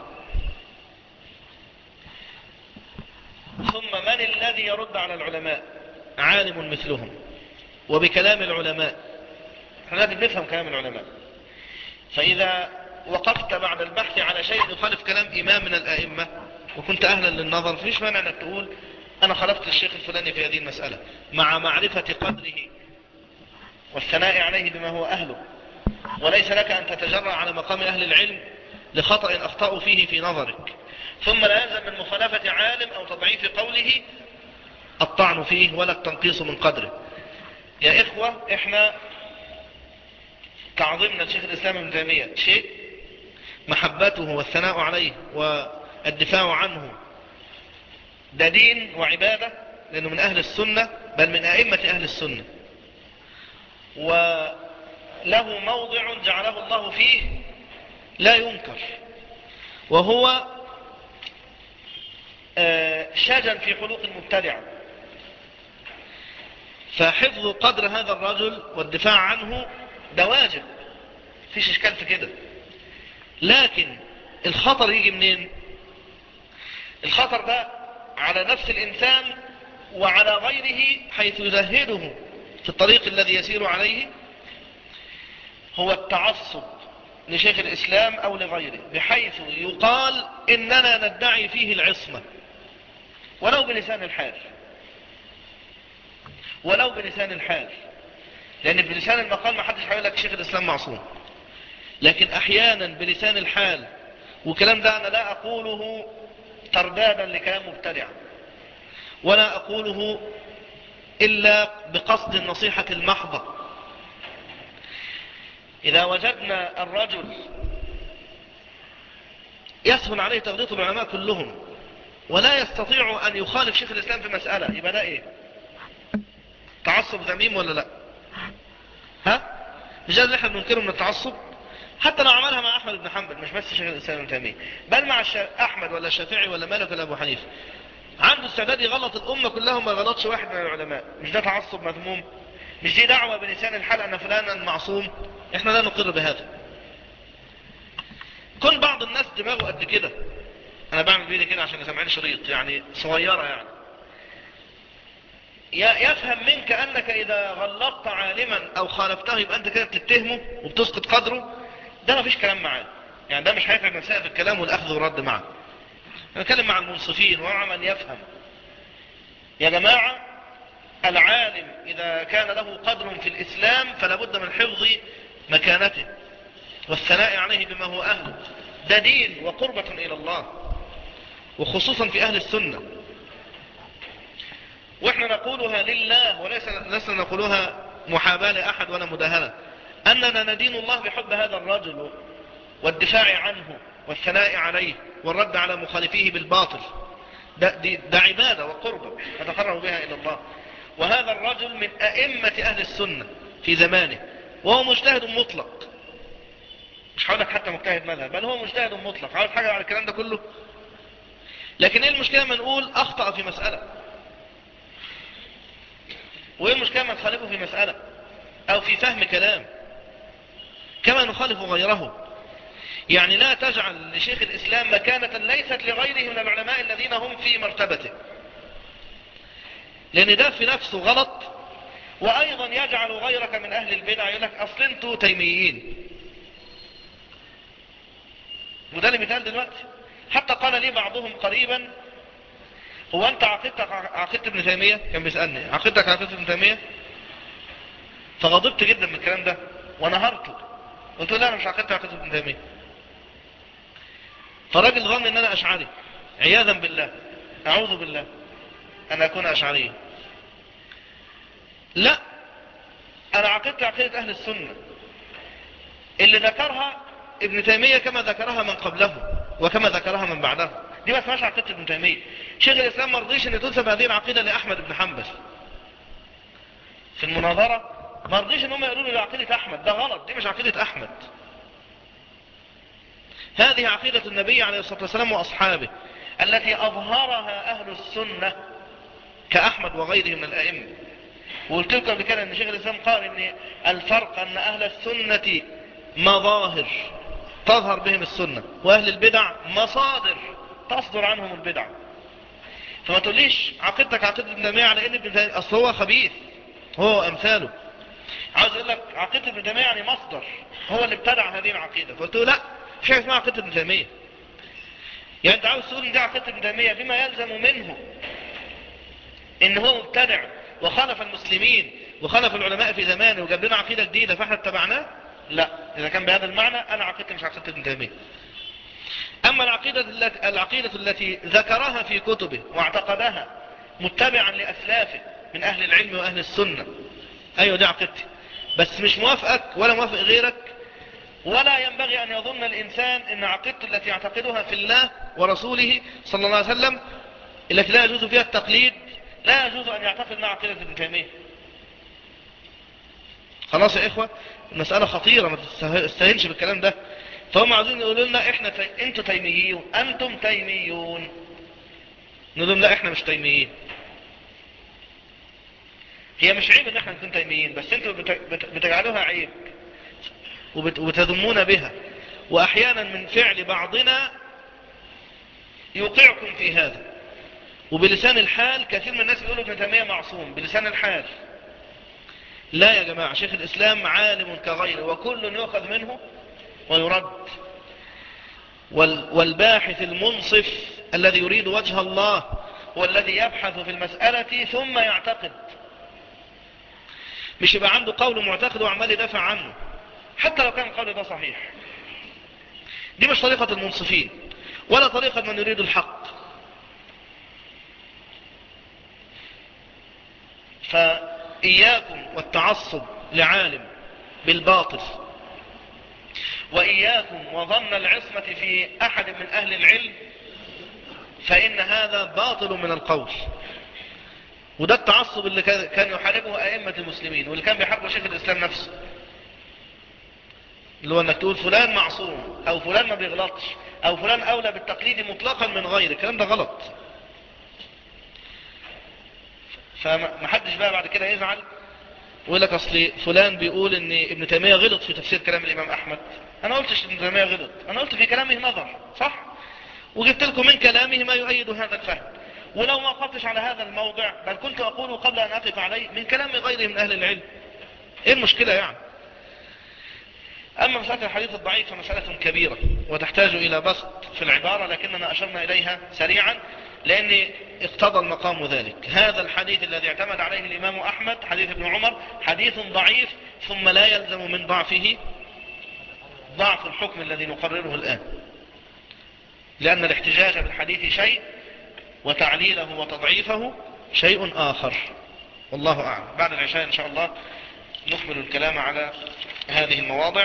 ثم من الذي يرد على العلماء عالم مثلهم وبكلام العلماء احنا لازم نفهم كلام العلماء فإذا وقفت بعد البحث على شيء يخالف كلام إمام من الأئمة وكنت أهلا للنظر فيش مانع أنك تقول أنا خلفت الشيخ الفلاني في هذه المسألة مع معرفة قدره والثناء عليه بما هو أهله وليس لك أن تتجرع على مقام أهل العلم لخطأ أخطأوا فيه في نظرك ثم لا يلزم من مخالفة عالم أو تضعيف قوله الطعن فيه ولا التنقيص من قدره يا إخوة إحنا تعظيمنا لشيخ الإسلام ابن تيمية شيء محبته والثناء عليه والدفاع عنه ده دين وعبادة لأنه من أهل السنة بل من أئمة أهل السنة وله موضع جعله الله فيه لا ينكر وهو آه، شجن في حلوق المبتدعة فحفظ قدر هذا الرجل والدفاع عنه ده واجب فيش اشكال في كده لكن الخطر يجي منين الخطر ده على نفس الانسان وعلى غيره حيث يزهده في الطريق الذي يسير عليه هو التعصب لشيخ الإسلام أو لغيره بحيث يقال إننا ندعي فيه العصمة ولو بلسان الحال ولو بلسان الحال لأن بلسان المقال ما حدش هيقول لك شيخ الإسلام معصوم لكن أحيانا بلسان الحال وكلام ده أنا لا أقوله تردادا لكلام مبتدع ولا أقوله إلا بقصد النصيحة المحضة إذا وجدنا الرجل يسهل عليه تغليط العلماء كلهم ولا يستطيع أن يخالف شيخ الإسلام في مسألة يبقى ده إيه تعصب ذميم ولا لا ها مش ده اللي احنا بننكره من التعصب حتى لو عملها مع أحمد بن حنبل مش بس شيخ الإسلام ابن تيمية بل مع أحمد ولا الشافعي ولا مالك ولا أبو حنيفة عنده استعداد يغلط الأمة كلها وما يغلطش واحد من العلماء مش ده تعصب مذموم مش دي دعوة بلسان الحال أن فلانا معصوم احنا لا نقر بهذا كن بعض الناس دماغه قد كده انا بعمل بيدي كده عشان يسمعني شريط يعني صغيرة يعني يفهم منك انك اذا غلطت عالما او خالفته يبقى انت كده بتتهمه وبتسقط قدره ده ما فيش كلام معاه يعني ده مش هيفهم نفسها في الكلام والاخذ والرد معه نتكلم مع المنصفين ومع من يفهم يا جماعة العالم إذا كان له قدر في الإسلام فلا بد من حفظ مكانته والثناء عليه بما هو أهله ده دين وقربة إلى الله وخصوصا في أهل السنة وإحنا نقولها لله وليس لسنا نقولها محاباة لأحد ولا مداهنة أننا ندين الله بحب هذا الرجل والدفاع عنه والثناء عليه والرد على مخالفيه بالباطل ده, ده عبادة وقربة نتقرب بها إلى الله وهذا الرجل من أئمة أهل السنة في زمانه وهو مجتهد مطلق مش هقول لك حتى مجتهد مذهب بل هو مجتهد مطلق عاوز حاجة على الكلام ده كله لكن ايه المشكلة ما نقول اخطأ في مسألة وايه المشكلة ما نخالفه في مسألة او في فهم كلام كما نخالف غيره يعني لا تجعل لشيخ الإسلام مكانة ليست لغيره من العلماء الذين هم في مرتبته لأن ده في نفسه غلط وأيضا يجعل غيرك من أهل البدع يقول لك أصل انتوا تيميين وده اللي بيتقال دلوقتي حتى قال لي بعضهم قريبا هو أنت عقيدتك عقيدة ابن تيمية كان بيسألني عقيدتك عقيدة ابن تيمية فغضبت جدا من الكلام ده ونهرته قلت له لا أنا مش عقيدتك عقيدة ابن تيمية فالراجل ظن ان انا اشعري عياذا بالله أعوذ بالله أن أكون أشعريا لا أنا عقدت عقيدة أهل السنة اللي ذكرها ابن تيمية كما ذكرها من قبله وكما ذكرها من بعده دي ما اسمهاش عقيدة ابن تيمية شيخ الإسلام ما رضيش أن تنسب هذه العقيدة لأحمد بن حنبل في المناظرة ما رضيش ان هم يقولوا لي عقيدة احمد ده غلط دي مش عقيدة احمد هذه عقيدة النبي عليه الصلاة والسلام واصحابه التي اظهرها اهل السنة كاحمد وغيره من الائمة وقلت لكم قبل كده ان شيخ الاسلام قال ان الفرق ان اهل السنة مظاهر تظهر بهم السنة واهل البدع مصادر تصدر عنهم البدع فما تقوليش عقيدتك عقيدة ابن تيمية على ان ابن تيمية اصل هو خبيث هو امثاله عاوز اقول لك عقيدة ابن تيمية يعني مصدر هو اللي ابتدع هذه العقيدة فقلت له لا في حاجة اسمها عقيدة ابن تيمية يعني انت عاوز تقول ان دي عقيدة ابن تيمية بما يلزم منه ان هو مبتدع وخالف المسلمين وخالف العلماء في زمانه وجاب لنا عقيدة جديدة فاحنا اتبعناه لا اذا كان بهذا المعنى انا عقيدتي مش عقيدة ابن تيمية اما العقيدة التي, العقيدة التي ذكرها في كتبه واعتقدها متبعا لاسلافه من اهل العلم واهل السنة ايوه دي عقيدتي بس مش موافقك ولا موافق غيرك ولا ينبغي ان يظن الانسان ان عقيدته التي يعتقدها في الله ورسوله صلى الله عليه وسلم التي لا يجوز فيها التقليد لا يجوز ان يعتقد مع عقيدة ابن تيمية خلاص يا اخوة المسألة خطيرة ما تستهينش بالكلام ده فهم عاوزين يقولوا لنا احنا تي... انتوا تيميون انتم تيميون نقول لهم لا احنا مش تيميين هي مش عيب ان احنا نكون تيميين بس انتوا بتجعلوها عيب وبتذمون بها واحيانا من فعل بعضنا يوقعكم في هذا وبلسان الحال كثير من الناس يقولوا ابن تيمية معصوم بلسان الحال لا يا جماعة شيخ الاسلام عالم كغيره وكل يؤخذ منه ويرد والباحث المنصف الذي يريد وجه الله هو الذي يبحث في المسألة ثم يعتقد مش يبقى عنده قول معتقد وعمال يدافع عنه حتى لو كان القول ده صحيح دي مش طريقة المنصفين ولا طريقة من يريد الحق فإياكم والتعصب لعالم بالباطل وإياكم وظن العصمة في أحد من أهل العلم فإن هذا باطل من القول وده التعصب اللي كان يحاربه أئمة المسلمين واللي كان بيحاربه شيخ الإسلام نفسه اللي هو انك تقول فلان معصوم او فلان ما بيغلطش او فلان اولى بالتقليد مطلقا من غيره الكلام ده غلط فما حدش بقى بعد كده يزعل ويقول لك اصل فلان بيقول ان ابن تيمية غلط في تفسير كلام الامام احمد انا قلتش ابن تيمية غلط انا قلت في كلامه نظر صح وجبت لكم من كلامه ما يؤيد هذا الفهم ولو ما وقفتش على هذا الموضع بل كنت اقول قبل ان اقف عليه من كلام غيره من اهل العلم ايه المشكلة يعني اما مسألة الحديث الضعيف فمسألة كبيرة وتحتاج الى بسط في العبارة لكننا اشرنا اليها سريعا لان اقتضى المقام ذلك هذا الحديث الذي اعتمد عليه الامام احمد حديث ابن عمر حديث ضعيف ثم لا يلزم من ضعفه ضعف الحكم الذي نقرره الان لان الاحتجاج بالحديث شيء وتعليله وتضعيفه شيء اخر والله اعلم بعد العشاء ان شاء الله نكمل الكلام على هذه المواضع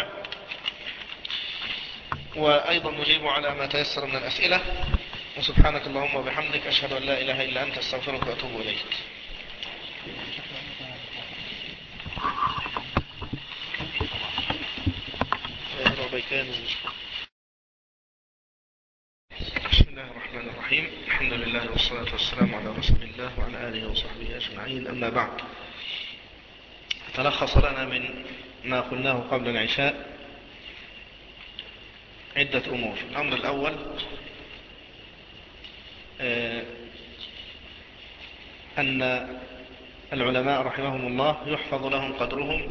وأيضا نجيب على ما تيسر من الأسئلة وسبحانك اللهم وبحمدك أشهد أن لا إله إلا أنت استغفرك وأتوب إليك بسم الله الرحمن الرحيم الحمد لله والصلاة والسلام على رسول الله وعلى آله وصحبه أجمعين أما بعد تلخص لنا من ما قلناه قبل العشاء عدة أمور الأمر الأول أن العلماء رحمهم الله يحفظ لهم قدرهم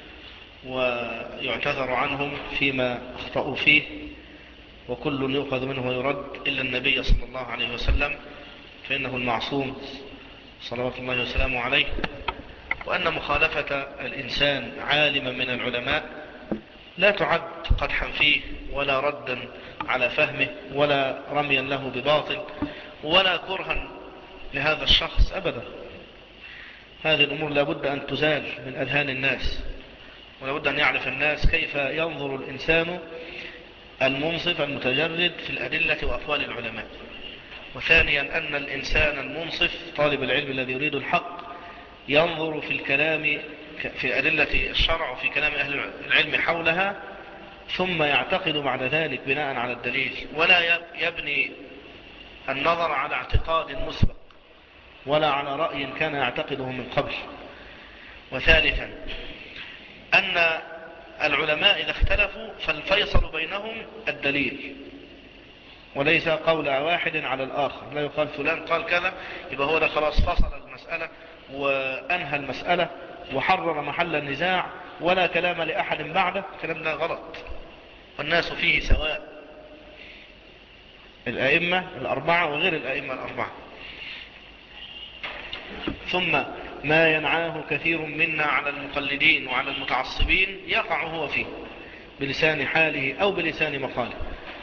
ويعتذر عنهم فيما اخطأوا فيه وكل يؤخذ منه ويرد إلا النبي صلى الله عليه وسلم فإنه المعصوم صلوات الله وسلامه عليه وأن مخالفة الإنسان عالما من العلماء لا تعد قدحا فيه ولا ردا على فهمه ولا رميا له بباطل ولا كرها لهذا الشخص أبدا هذه الأمور لابد أن تزال من أذهان الناس ولابد أن يعرف الناس كيف ينظر الإنسان المنصف المتجرد في الأدلة وأقوال العلماء وثانيا أن الإنسان المنصف طالب العلم الذي يريد الحق ينظر في الكلام في أدلة الشرع وفي كلام أهل العلم حولها ثم يعتقد بعد ذلك بناء على الدليل ولا يبني النظر على اعتقاد مسبق ولا على رأي كان يعتقده من قبل وثالثا أن العلماء إذا اختلفوا فالفيصل بينهم الدليل وليس قول واحد على الآخر لا يقال فلان قال كذا يبقى هو ده خلاص فصل المسألة وأنهى المسألة وحرر محل النزاع ولا كلام لأحد بعده كلام ده غلط والناس فيه سواء الأئمة الأربعة وغير الأئمة الأربعة ثم ما ينعاه كثير منا على المقلدين وعلى المتعصبين يقع هو فيه بلسان حاله أو بلسان مقاله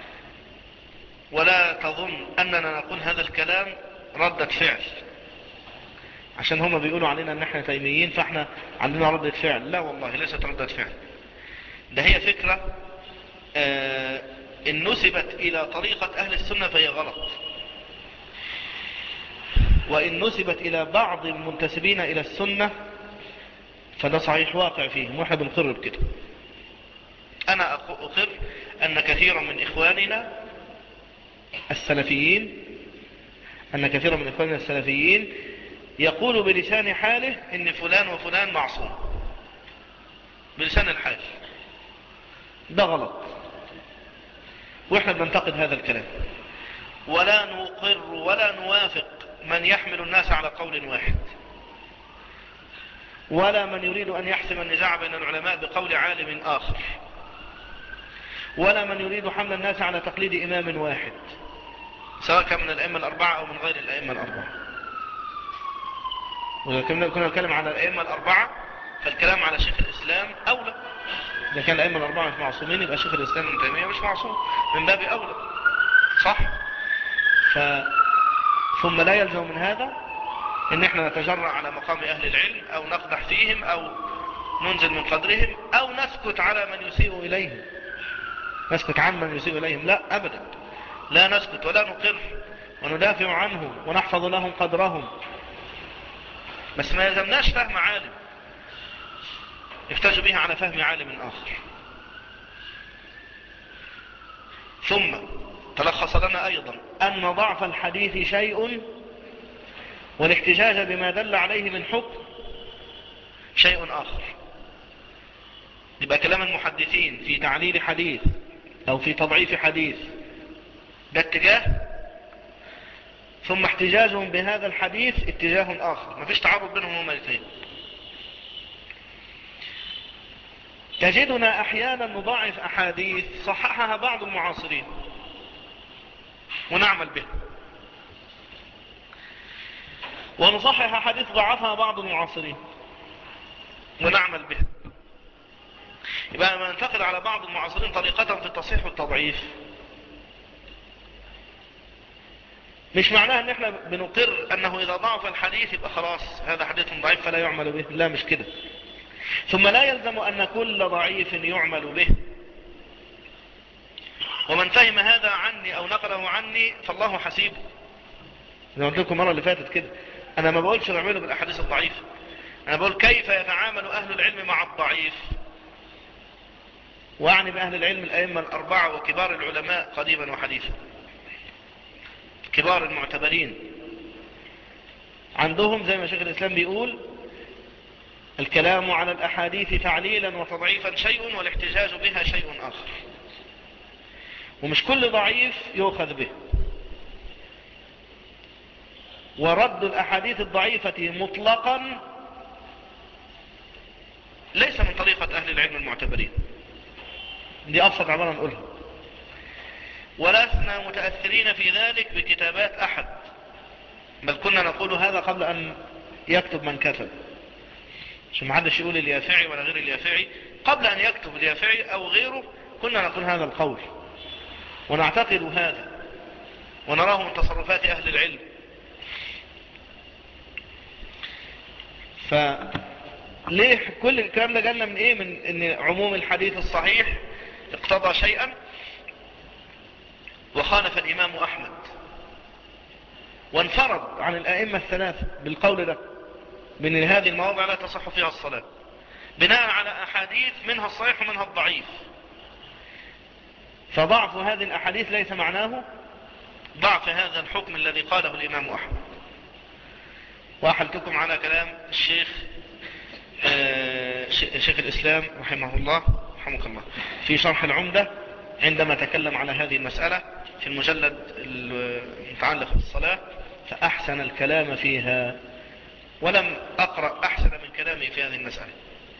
ولا تظن أننا نقول هذا الكلام ردة فعل عشان هما بيقولوا علينا ان احنا تيميين فاحنا عندنا ردة فعل لا والله ليست ردة فعل ده هي فكرة آه ان نسبت الى طريقة اهل السنة فهي غلط وان نسبت الى بعض المنتسبين الى السنة فده صحيح واقع فيهم واحنا بنقر بكده انا اقر ان كثيرا من اخواننا السلفيين ان كثيرا من اخواننا السلفيين يقول بلسان حاله ان فلان وفلان معصوم بلسان الحال ده غلط واحنا بننتقد هذا الكلام ولا نقر ولا نوافق من يحمل الناس على قول واحد ولا من يريد ان يحسم النزاع بين العلماء بقول عالم اخر ولا من يريد حمل الناس على تقليد امام واحد سواء كان من الائمة الاربعة او من غير الائمة الاربعة وإذا كنا نتكلم على الأئمة الأربعة فالكلام على شيخ الإسلام أولى إذا كان الأئمة الأربعة مش معصومين يبقى شيخ الإسلام ابن تيمية مش معصوم من باب أولى صح ف... ثم لا يلزم من هذا إن إحنا نتجرع على مقام أهل العلم أو نقدح فيهم أو ننزل من قدرهم أو نسكت على من يسيء إليهم نسكت عن من يسيء إليهم لا أبدا لا نسكت ولا نقر وندافع عنهم ونحفظ لهم قدرهم بس ما يلزمناش فهم عالم يحتاج بها على فهم عالم آخر ثم تلخص لنا أيضا أن ضعف الحديث شيء والاحتجاج بما دل عليه من حكم شيء آخر يبقى كلام المحدثين في تعليل حديث أو في تضعيف حديث ده اتجاه ثم احتجاجهم بهذا الحديث اتجاه آخر مفيش تعارض بينهم هما الاثنين تجدنا أحيانا نضاعف أحاديث صححها بعض المعاصرين ونعمل به ونصحح حديث ضعفها بعض المعاصرين ونعمل به يبقى لما ننتقد على بعض المعاصرين طريقة في التصحيح والتضعيف مش معناها ان احنا بنقر انه اذا ضعف الحديث يبقى خلاص هذا حديث ضعيف فلا يعمل به لا مش كده ثم لا يلزم ان كل ضعيف يعمل به ومن فهم هذا عني او نقله عني فالله حسيبه زي ما قلت لكم المره اللي فاتت كده انا ما بقولش نعمله بالاحاديث الضعيفه انا بقول كيف يتعامل اهل العلم مع الضعيف واعني باهل العلم الائمه الاربعه وكبار العلماء قديما وحديثا كبار المعتبرين عندهم زي ما شيخ الإسلام بيقول الكلام على الأحاديث تعليلا وتضعيفا شيء والاحتجاج بها شيء آخر ومش كل ضعيف يؤخذ به ورد الأحاديث الضعيفة مطلقا ليس من طريقة أهل العلم المعتبرين دي أبسط عبارة نقولها ولسنا متأثرين في ذلك بكتابات أحد بل كنا نقول هذا قبل أن يكتب من كتب عشان ما حدش يقول اليافعي ولا غير اليافعي قبل أن يكتب اليافعي أو غيره كنا نقول هذا القول ونعتقد هذا ونراه من تصرفات أهل العلم فليه كل الكلام ده جالنا من ايه من ان عموم الحديث الصحيح اقتضى شيئا وخالف الامام احمد وانفرد عن الائمة الثلاثة بالقول ده من إن هذه المواضع لا تصح فيها الصلاة بناء على احاديث منها الصحيح ومنها الضعيف فضعف هذه الاحاديث ليس معناه ضعف هذا الحكم الذي قاله الامام احمد وأحلتكم على كلام الشيخ آه، شيخ الإسلام رحمه الله رحمك الله في شرح العمدة عندما تكلم على هذه المسألة في المجلد المتعلق بالصلاة فأحسن الكلام فيها ولم أقرأ أحسن من كلامه في هذه المسألة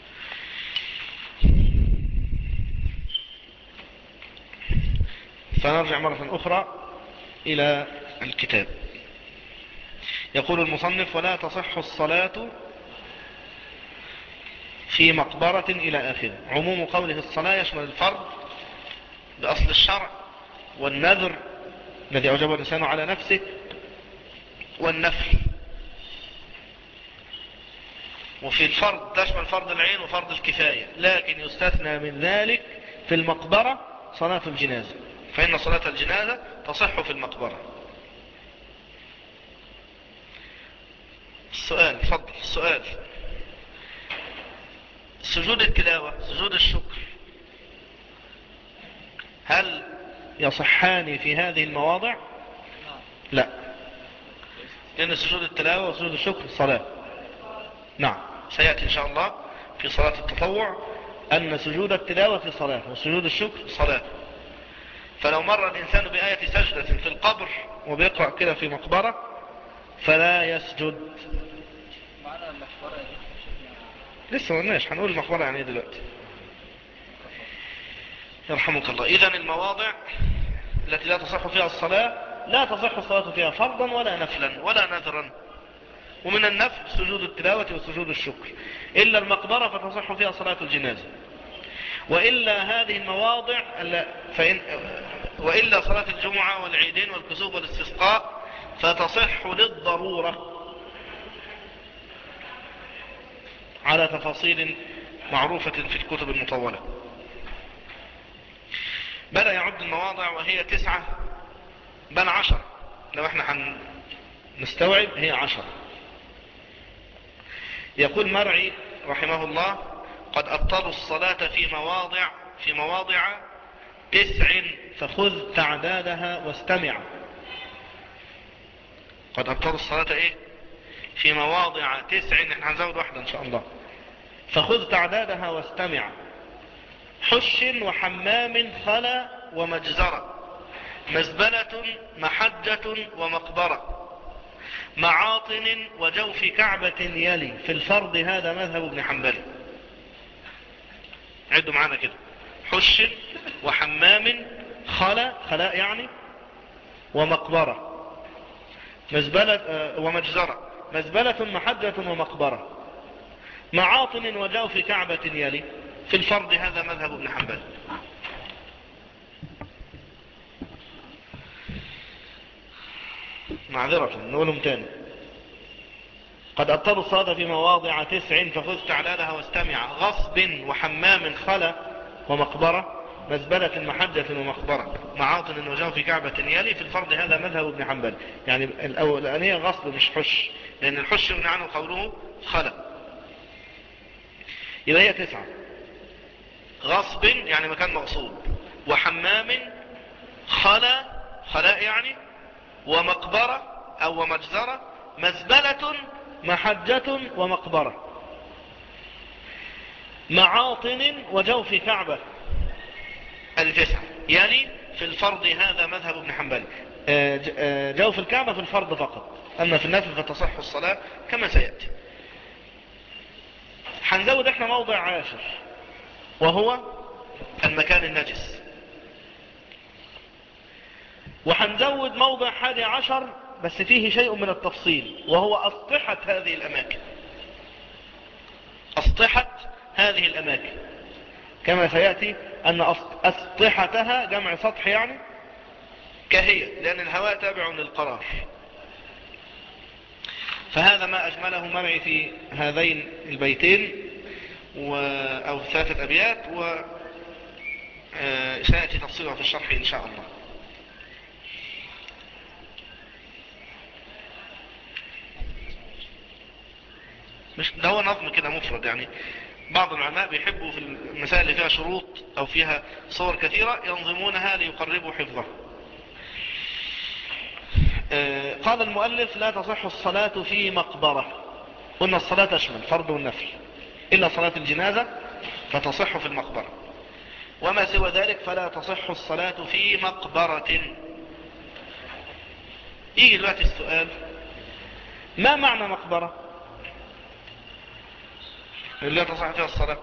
فنرجع مرة أخرى إلى الكتاب يقول المصنف ولا تصح الصلاة في مقبرة إلى آخره عموم قوله الصلاة يشمل الفرض بأصل الشرع والنذر الذي أوجبه الإنسان على نفسه والنفل وفي الفرض تشمل فرض العين وفرض الكفاية لكن يستثنى من ذلك في المقبرة صلاة الجنازة فإن صلاة الجنازة تصح في المقبرة السؤال فضل السؤال سجود التلاوة سجود الشكر هل يصحان في هذه المواضع لا لأن سجود التلاوة وسجود الشكر صلاة نعم سيأتي إن شاء الله في صلاة التطوع أن سجود التلاوة صلاة وسجود الشكر صلاة فلو مر الإنسان بآية سجدة في القبر وبيقرأ كده في مقبرة فلا يسجد لسه ما قلناش هنقول المقبرة يعني ايه دلوقتي يرحمك الله اذا المواضع التي لا تصح فيها الصلاة لا تصح الصلاة فيها فرضا ولا نفلا ولا نذرا ومن النفل سجود التلاوة وسجود الشكر إلا المقبرة فتصح فيها صلاة الجنازة وإلا هذه المواضع فإن وإلا صلاة الجمعة والعيدين والكسوف والاستسقاء فتصح للضرورة على تفاصيل معروفة في الكتب المطولة بدأ يعد المواضع وهي تسعة بل عشر لو احنا هنستوعب هي عشر يقول مرعي رحمه الله قد أبطلوا الصلاة في مواضع في مواضع تسع فخذ تعدادها واستمع قد أبطلوا الصلاة ايه في مواضع تسع احنا هنزود واحدة ان شاء الله فخذ تعدادها واستمع حش وحمام خلا ومجزرة مزبلة محجة ومقبرة معاطن وجوف كعبة يلي في الفرض هذا مذهب ابن حنبل عدوا معانا كده حش وحمام خلا خلاء يعني ومقبرة مزبلة آه، ومجزرة مزبلة محجة ومقبرة معاطن وجوف كعبة يلي في الفرض هذا مذهب ابن حنبل معذرة نقولهم تاني قد أبطلوا الصلاة في مواضع تسع فخذت علالها واستمع غصب وحمام خلا ومقبرة مزبلة محجة ومقبرة معاطن وجاء في كعبة يلي في الفرض هذا مذهب ابن حنبل يعني الأولانية غصب مش حش لأن الحش يغني عنه قوله خلق يبقى هي تسعة غصب يعني مكان مغصوب وحمام خلا خلاء يعني ومقبرة أو مجزرة مزبلة محجة ومقبرة معاطن وجوف كعبة التسعة يعني في الفرض هذا مذهب ابن حنبل آه، آه، جوف الكعبة في الفرض فقط أما في النفل فتصح الصلاة كما سيأتي هنزود احنا موضع عاشر وهو المكان النجس وهنزود موضع حادي عشر بس فيه شيء من التفصيل وهو أسطحة هذه الأماكن أسطحة هذه الأماكن كما سيأتي أن أسطحتها جمع سطح يعني كهي لأن الهواء تابع للقرار فهذا ما أجمله معي في هذين البيتين و... أو ثلاثة أبيات و آه، سيأتي تفصيلها في الشرح إن شاء الله مش ده هو نظم كده مفرد يعني بعض العلماء بيحبوا في المسائل اللي فيها شروط او فيها صور كثيرة ينظمونها ليقربوا حفظها آه، قال المؤلف لا تصح الصلاة في مقبرة قلنا الصلاة تشمل فرض والنفل إلا صلاة الجنازة فتصح في المقبرة وما سوى ذلك فلا تصح الصلاة في مقبرة يجي دلوقتي السؤال ما معنى مقبرة لا تصح فيها الصلاة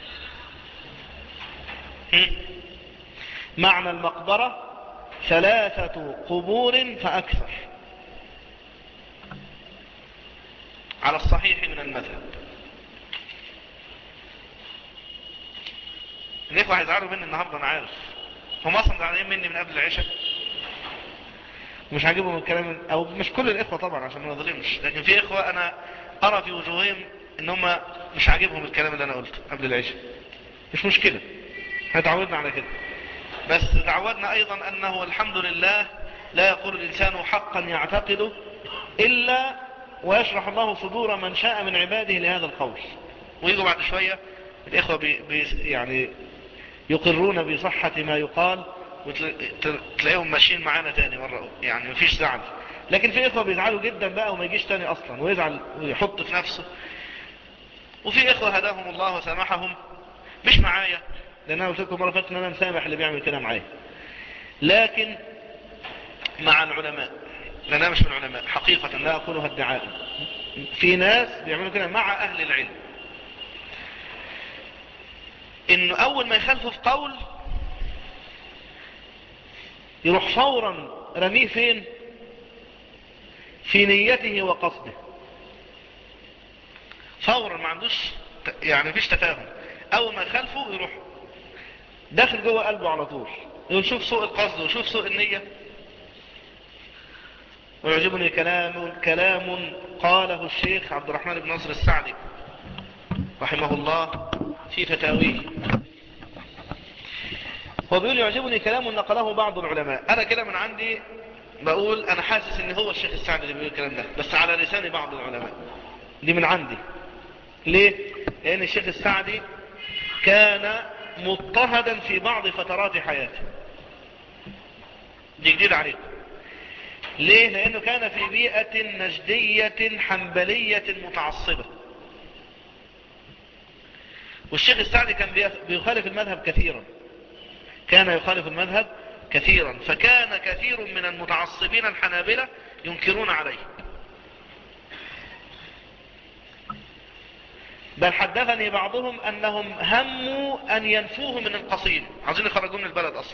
معنى المقبرة ثلاثة قبور فأكثر على الصحيح من المذهب الإخوة هيزعلوا مني النهاردة أنا عارف هم أصلا زعلانين مني من قبل العشاء مش عاجبهم الكلام أو مش كل الإخوة طبعا عشان ما نظلمش لكن في إخوة أنا أرى في وجوههم إن هم مش عاجبهم الكلام اللي أنا قلته قبل العشاء مش مشكلة هتعودنا على كده بس تعودنا أيضا أنه الحمد لله لا يقول الإنسان حقا يعتقده إلا ويشرح الله صدور من شاء من عباده لهذا القول ويجوا بعد شوية الإخوة بي بي يعني يقرون بصحة ما يقال وتلاقيهم ماشيين معانا تاني مرة يعني مفيش زعل لكن في إخوة بيزعلوا جدا بقى وما يجيش تاني أصلا ويزعل ويحط في نفسه وفي إخوة هداهم الله وسامحهم مش معايا لأن أنا قلت لكم مرة فاتت أن أنا مسامح اللي بيعمل كده معايا لكن مع العلماء لأن أنا مش من العلماء حقيقة لا أقولها ادعاء في ناس بيعملوا كده مع أهل العلم إنه أول ما يخالفوا في قول يروح فورا رميه فين في نيته وقصده فورا ما عندوش يعني مفيش تفاهم اول ما يخالفه يروح داخل جوه قلبه على طول يقول شوف سوء القصد وشوف سوء النية ويعجبني كلام كلام قاله الشيخ عبد الرحمن بن نصر السعدي رحمه الله في فتاويه هو بيقول يعجبني كلام نقله بعض العلماء انا كده من عندي بقول انا حاسس ان هو الشيخ السعدي اللي بيقول الكلام ده بس على لسان بعض العلماء دي من عندي ليه لان الشيخ السعدي كان مضطهدا في بعض فترات حياته دي جديد عليكم ليه لانه كان في بيئة نجدية حنبلية متعصبة والشيخ السعدي كان بيخالف المذهب كثيرا كان يخالف المذهب كثيرا فكان كثير من المتعصبين الحنابلة ينكرون عليه بل حدثني بعضهم انهم هموا ان ينفوه من القصيم عايزين يخرجوه من البلد اصلا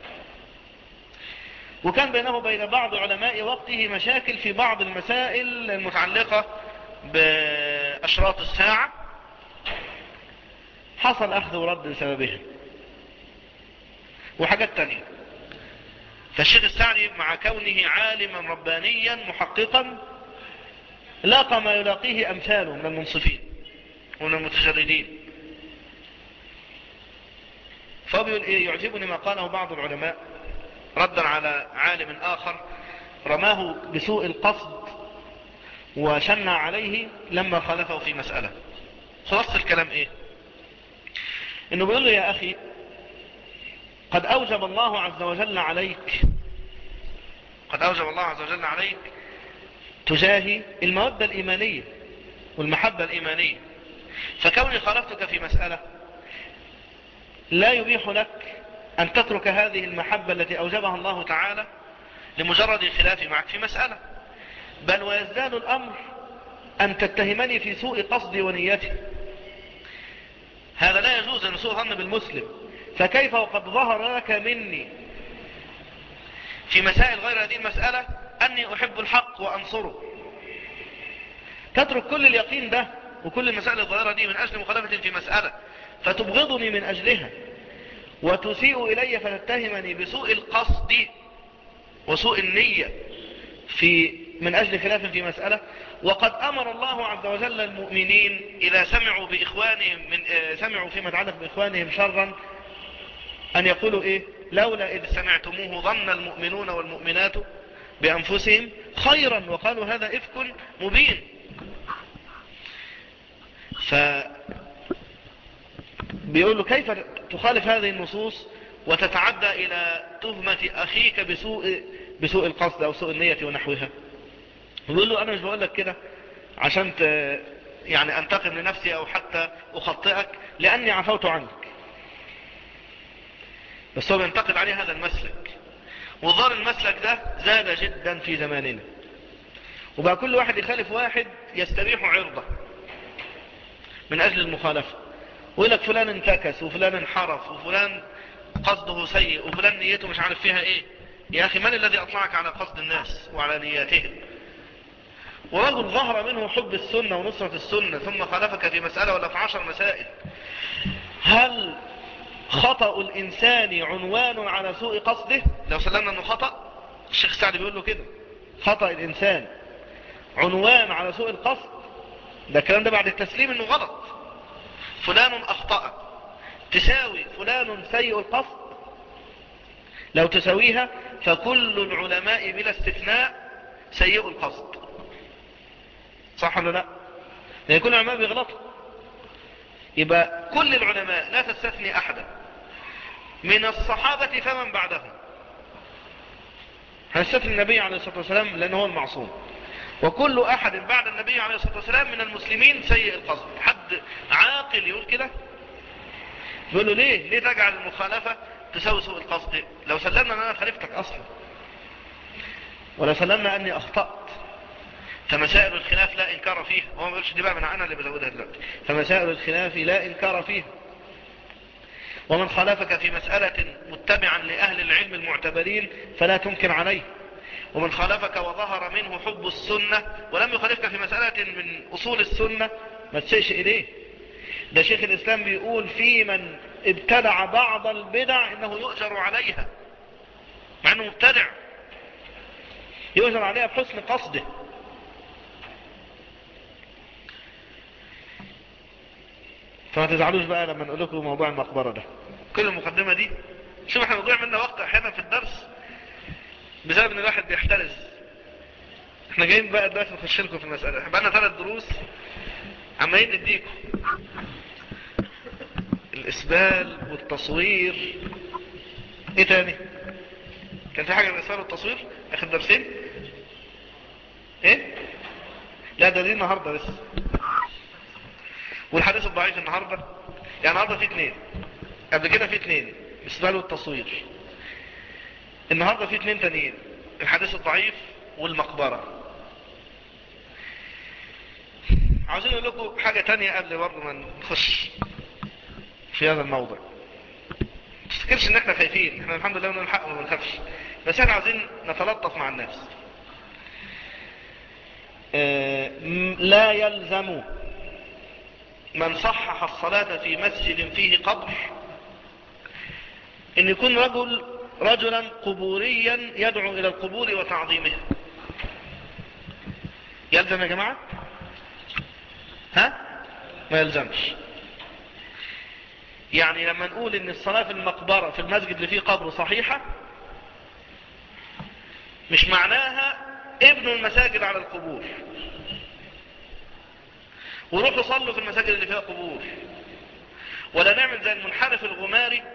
وكان بينه وبين بعض علماء وقته مشاكل في بعض المسائل المتعلقة بأشراط الساعة حصل أخذ ورد بسببها وحاجات تانية فالشيخ السعدي مع كونه عالما ربانيا محققا لاقى ما يلاقيه أمثاله من المنصفين ومن المتجردين فبيقول إيه يعجبني ما قاله بعض العلماء ردا على عالم آخر رماه بسوء القصد وشنع عليه لما خالفه في مسألة خلاص الكلام ايه انه بيقول له يا اخي قد اوجب الله عز وجل عليك قد اوجب الله عز وجل عليك تجاهي المودة الايمانية والمحبة الايمانية فكوني خالفتك في مسألة لا يبيح لك أن تترك هذه المحبة التي أوجبها الله تعالى لمجرد الخلاف معك في مسألة بل ويزداد الأمر أن تتهمني في سوء قصدي ونيتي هذا لا يجوز أن سوء ظن بالمسلم فكيف وقد ظهر لك مني في مسائل غير هذه المسألة أني أحب الحق وأنصره تترك كل اليقين ده وكل المسائل الظاهرة دي من أجل مخالفة في مسألة فتبغضني من أجلها وتسيء إلي فتتهمني بسوء القصد وسوء النية في من أجل خلاف في مسألة وقد أمر الله عز وجل المؤمنين إذا سمعوا بإخوانهم من سمعوا فيما يتعلق بإخوانهم شرا أن يقولوا إيه لولا إذ سمعتموه ظن المؤمنون والمؤمنات بأنفسهم خيرا وقالوا هذا إفك مبين ف بيقول له كيف تخالف هذه النصوص وتتعدى إلى تهمة أخيك بسوء, بسوء القصد أو سوء النية ونحوها بيقول له أنا مش بقول لك كده عشان ت... يعني أنتقم لنفسي أو حتى أخطئك لأني عفوت عنك بس هو بينتقد عليه هذا المسلك وظهر المسلك ده زاد جدا في زماننا وبقى كل واحد يخالف واحد يستريح عرضه من أجل المخالفة ويقول لك فلان انتكس وفلان انحرف وفلان قصده سيء وفلان نيته مش عارف فيها ايه يا أخي من الذي أطلعك على قصد الناس وعلى نياتهم ورجل ظهر منه حب السنة ونصرة السنة ثم خالفك في مسألة ولا في عشر مسائل هل خطأ الإنسان عنوان على سوء قصده لو سلمنا أنه خطأ الشيخ سعد بيقول له كده خطأ الإنسان عنوان على سوء القصد ده الكلام ده بعد التسليم انه غلط فلان اخطأ تساوي فلان سيء القصد لو تساويها فكل العلماء بلا استثناء سيء القصد صح ولا لا لان كل العلماء بيغلطوا يبقى كل العلماء لا تستثني احدا من الصحابة فمن بعدهم هنستثني النبي عليه الصلاة والسلام لانه هو المعصوم وكل احد بعد النبي عليه الصلاة والسلام من المسلمين سيء القصد حد عاقل يقول كده يقول له ليه ليه تجعل المخالفة تساوي سوء القصد لو سلمنا ان انا خالفتك اصلا ولو سلمنا اني اخطأت فمسائل الخلاف لا انكار فيها هو ما بيقولش دي بقى من انا اللي بزودها دلوقتي فمسائل الخلاف لا انكار فيها ومن خالفك في مسألة متبعا لأهل العلم المعتبرين فلا تنكر عليه ومن خالفك وظهر منه حب السنة ولم يخالفك في مسألة من أصول السنة ما تسيش إليه ده شيخ الإسلام بيقول في من ابتدع بعض البدع إنه يؤجر عليها مع أنه مبتدع يؤجر عليها بحسن قصده فما تزعلوش بقى لما نقول لكم موضوع المقبرة ده كل المقدمة دي شوف احنا بنضيع منا وقت احيانا في الدرس بسبب ان الواحد بيحترز احنا جايين بقى دلوقتي نخش لكم في المسألة احنا بقى لنا ثلاث دروس عمالين نديكم الاسبال والتصوير ايه تاني كان في حاجة من الاسبال والتصوير اخر درسين ايه لا ده دي النهاردة لسه والحديث الضعيف النهاردة يعني النهاردة في اثنين قبل كده في اثنين الاسبال والتصوير النهاردة في اثنين تانيين الحديث الضعيف والمقبرة عاوزين اقول لكم حاجة تانية قبل برضه ما نخش في هذا الموضوع تفتكرش ان احنا خايفين احنا الحمد لله من الحق وما بنخافش بس احنا عاوزين نتلطف مع الناس اه لا يلزم من صحح الصلاة في مسجد فيه قبر ان يكون رجل رجلا قبوريا يدعو الى القبور وتعظيمها يلزم يا جماعة ها ما يلزمش يعني لما نقول ان الصلاة في المقبرة في المسجد اللي فيه قبر صحيحة مش معناها ابنوا المساجد على القبور وروحوا صلوا في المساجد اللي فيها قبور ولا نعمل زي المنحرف الغماري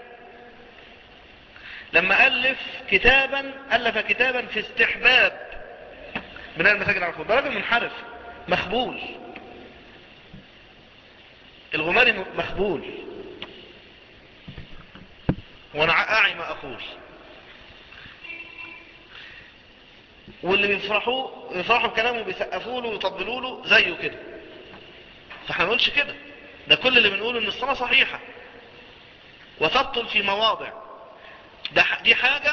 لما ألف كتابا ألف كتابا في استحباب بناء المساجد على القبور ده راجل منحرف مخبول الغماري مخبول وانا اعي ما اقول واللي بيفرحوا يفرحوا بكلامه بيسقفوا له ويطبلوا له زيه كده فاحنا ما نقولش كده ده كل اللي بنقوله ان الصلاة صحيحة وتبطل في مواضع ده دي حاجة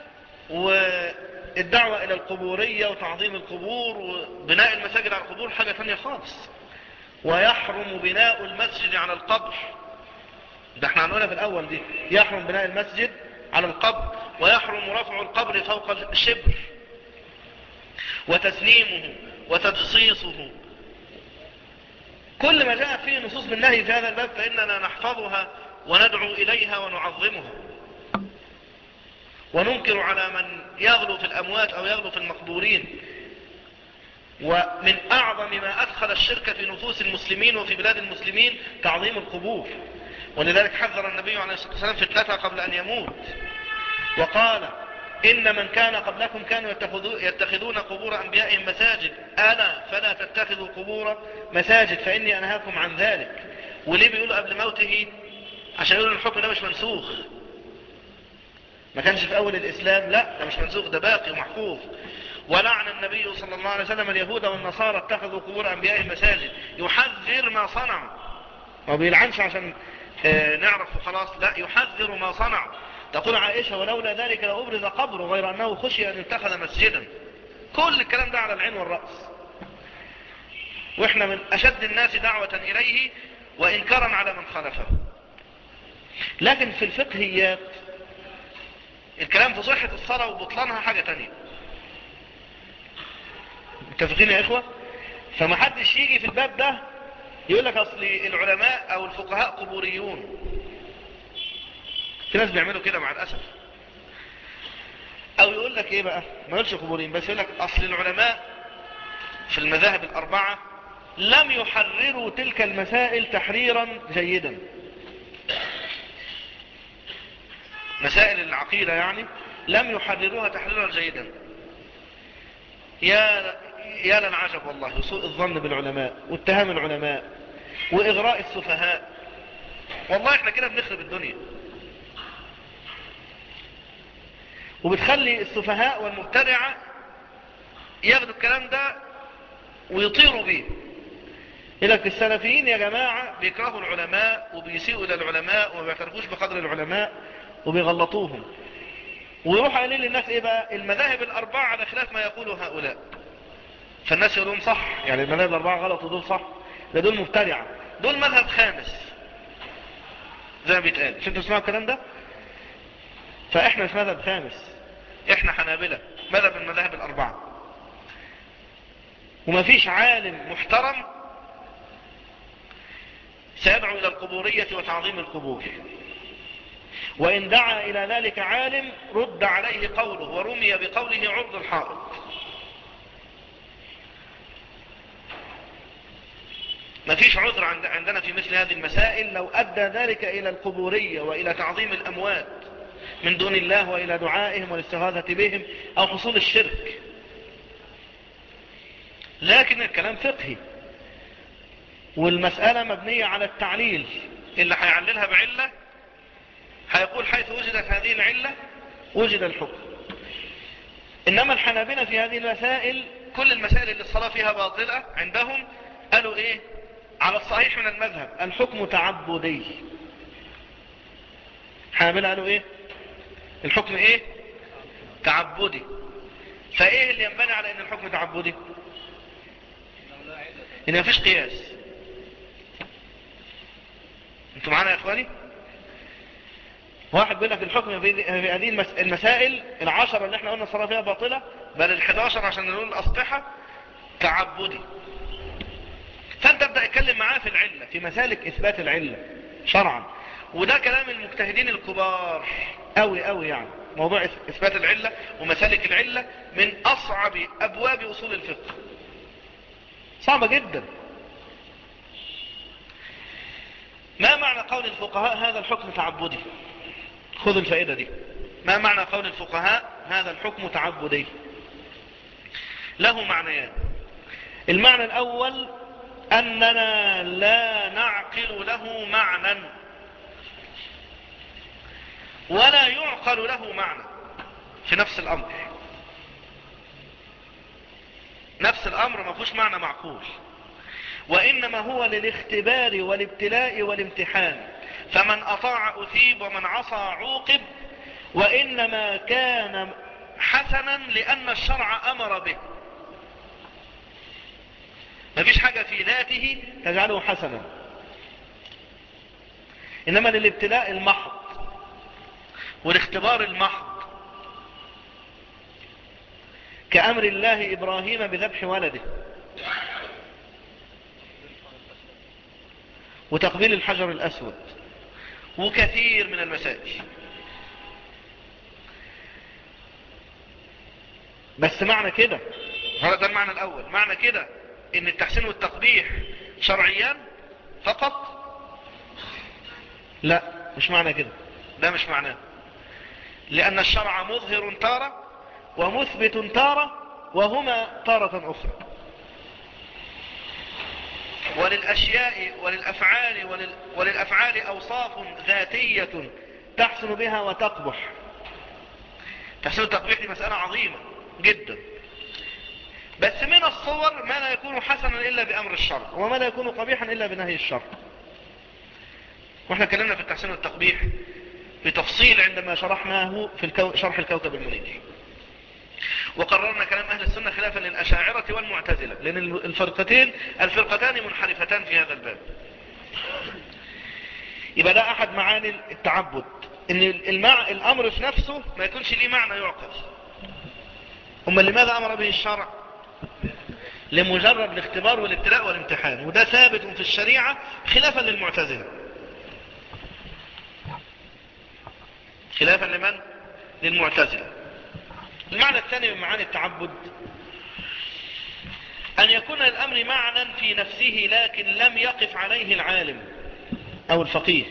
والدعوة الى القبورية وتعظيم القبور وبناء المساجد على القبور حاجة تانية خالص ويحرم بناء المسجد على القبر ده احنا هنقولها في الاول دي يحرم بناء المسجد على القبر ويحرم رفع القبر فوق الشبر وتسليمه وتجصيصه كل ما جاء فيه نصوص بالنهي في هذا الباب فإننا نحفظها وندعو إليها ونعظمها وننكر على من يغلو في الأموات أو يغلو في المقبورين ومن أعظم ما أدخل الشرك في نفوس المسلمين وفي بلاد المسلمين تعظيم القبور ولذلك حذر النبي عليه الصلاة والسلام فتنتها قبل أن يموت وقال إن من كان قبلكم كانوا يتخذون قبور أنبيائهم مساجد أنا فلا تتخذوا قبور مساجد فإني أنهاكم عن ذلك وليه بيقولوا قبل موته عشان يقولوا الحكم ده مش منسوخ ما كانش في أول الإسلام لا ده مش منسوخ ده باقي ومحفوظ ولعن النبي صلى الله عليه وسلم اليهود والنصارى اتخذوا قبور أنبيائهم مساجد يحذر ما صنعوا ما بيلعنش عشان اه نعرف وخلاص لا يحذر ما صنعوا تقول عائشة ولولا ذلك لأبرز قبره غير أنه خشي أن يتخذ مسجدا كل الكلام ده على العين والرأس وإحنا من أشد الناس دعوة إليه وإنكارا على من خالفه لكن في الفقهيات الكلام في صحة الصلاة وبطلانها حاجة تانية متفقين يا إخوة فما حدش يجي في الباب ده يقول لك أصل العلماء أو الفقهاء قبوريون في ناس بيعملوا كده مع الأسف أو يقول لك إيه بقى ما يقولش قبوريين بس يقول لك أصل العلماء في المذاهب الأربعة لم يحرروا تلك المسائل تحريرا جيدا مسائل العقيدة يعني لم يحرروها تحريرا جيدا يا يا للعجب والله سوء الظن بالعلماء واتهام العلماء وإغراء السفهاء والله احنا كده بنخرب الدنيا وبتخلي السفهاء والمبتدعة ياخدوا الكلام ده ويطيروا بيه لك السلفيين يا جماعة بيكرهوا العلماء وبيسيئوا إلى العلماء وما بيعترفوش بقدر العلماء وبيغلطوهم ويروح قايلين للناس ايه بقى المذاهب الاربعة على خلاف ما يقول هؤلاء فالناس يقولون صح يعني المذاهب الاربعة غلط ودول صح ده دول مبتدعة دول مذهب خامس زي ما بيتقال شو انتوا تسمعوا الكلام ده فاحنا مش مذهب خامس احنا حنابلة مذهب المذاهب الاربعة وما فيش عالم محترم سيدعو الى القبورية وتعظيم القبور وإن دعا إلى ذلك عالم رد عليه قوله ورمي بقوله عرض الحائط ما فيش عذر عندنا في مثل هذه المسائل لو أدى ذلك إلى القبورية وإلى تعظيم الأموات من دون الله وإلى دعائهم والاستغاثة بهم أو حصول الشرك لكن الكلام فقهي والمسألة مبنية على التعليل اللي هيعللها بعلة هيقول حيث وجدت هذه العلة وجد الحكم إنما الحنابلة في هذه المسائل كل المسائل اللي الصلاة فيها باطلة عندهم قالوا إيه على الصحيح من المذهب الحكم تعبدي حنابلة قالوا إيه الحكم إيه تعبدي فإيه اللي ينبني على إن الحكم تعبدي إن مفيش قياس انتوا معانا يا إخواني واحد بيقول لك الحكم في هذه المسائل العشرة اللي احنا قلنا الصلاة فيها باطلة بل الحداشر عشان نقول الأصبحة تعبدي فانت ابدأ اتكلم معاه في العلة في مسالك اثبات العلة شرعا وده كلام المجتهدين الكبار قوي قوي يعني موضوع اثبات العلة ومسالك العلة من اصعب ابواب اصول الفقه صعبة جدا ما معنى قول الفقهاء هذا الحكم تعبدي خذوا الفائدة دي ما معنى قول الفقهاء هذا الحكم تعبدي له معنيان المعنى الأول أننا لا نعقل له معنى ولا يعقل له معنى في نفس الأمر نفس الأمر ما فيهوش معنى معقول وإنما هو للاختبار والابتلاء والامتحان فمن أطاع أثيب ومن عصى عوقب وإنما كان حسنا لأن الشرع أمر به مفيش حاجة في ذاته تجعله حسنا إنما للابتلاء المحض والاختبار المحض كأمر الله إبراهيم بذبح ولده وتقبيل الحجر الأسود وكثير من المسائل بس معنى كده هذا المعنى الأول معنى كده ان التحسين والتقبيح شرعيان فقط لا مش معنى كده ده مش معناه لأن الشرع مظهر تارة ومثبت تارة وهما تارة أخرى وللأشياء وللأفعال ولل وللأفعال أوصاف ذاتية تحسن بها وتقبح تحسن التقبيح دي مسألة عظيمة جدا بس من الصور ما لا يكون حسنا إلا بأمر الشرع وما لا يكون قبيحا إلا بنهي الشرع واحنا كلمنا في التحسين والتقبيح بتفصيل عندما شرحناه في الكو... شرح الكوكب المنير وقررنا كلام أهل السنة خلافا للأشاعرة والمعتزلة لأن الفرقتين الفرقتان منحرفتان في هذا الباب يبقى ده أحد معاني التعبد إن المع... الأمر في نفسه ما يكونش ليه معنى يعقل أما لماذا أمر به الشرع لمجرد الاختبار والابتلاء والامتحان وده ثابت في الشريعة خلافا للمعتزلة خلافا لمن للمعتزلة المعنى الثاني من معاني التعبد أن يكون الأمر معنى في نفسه لكن لم يقف عليه العالم أو الفقيه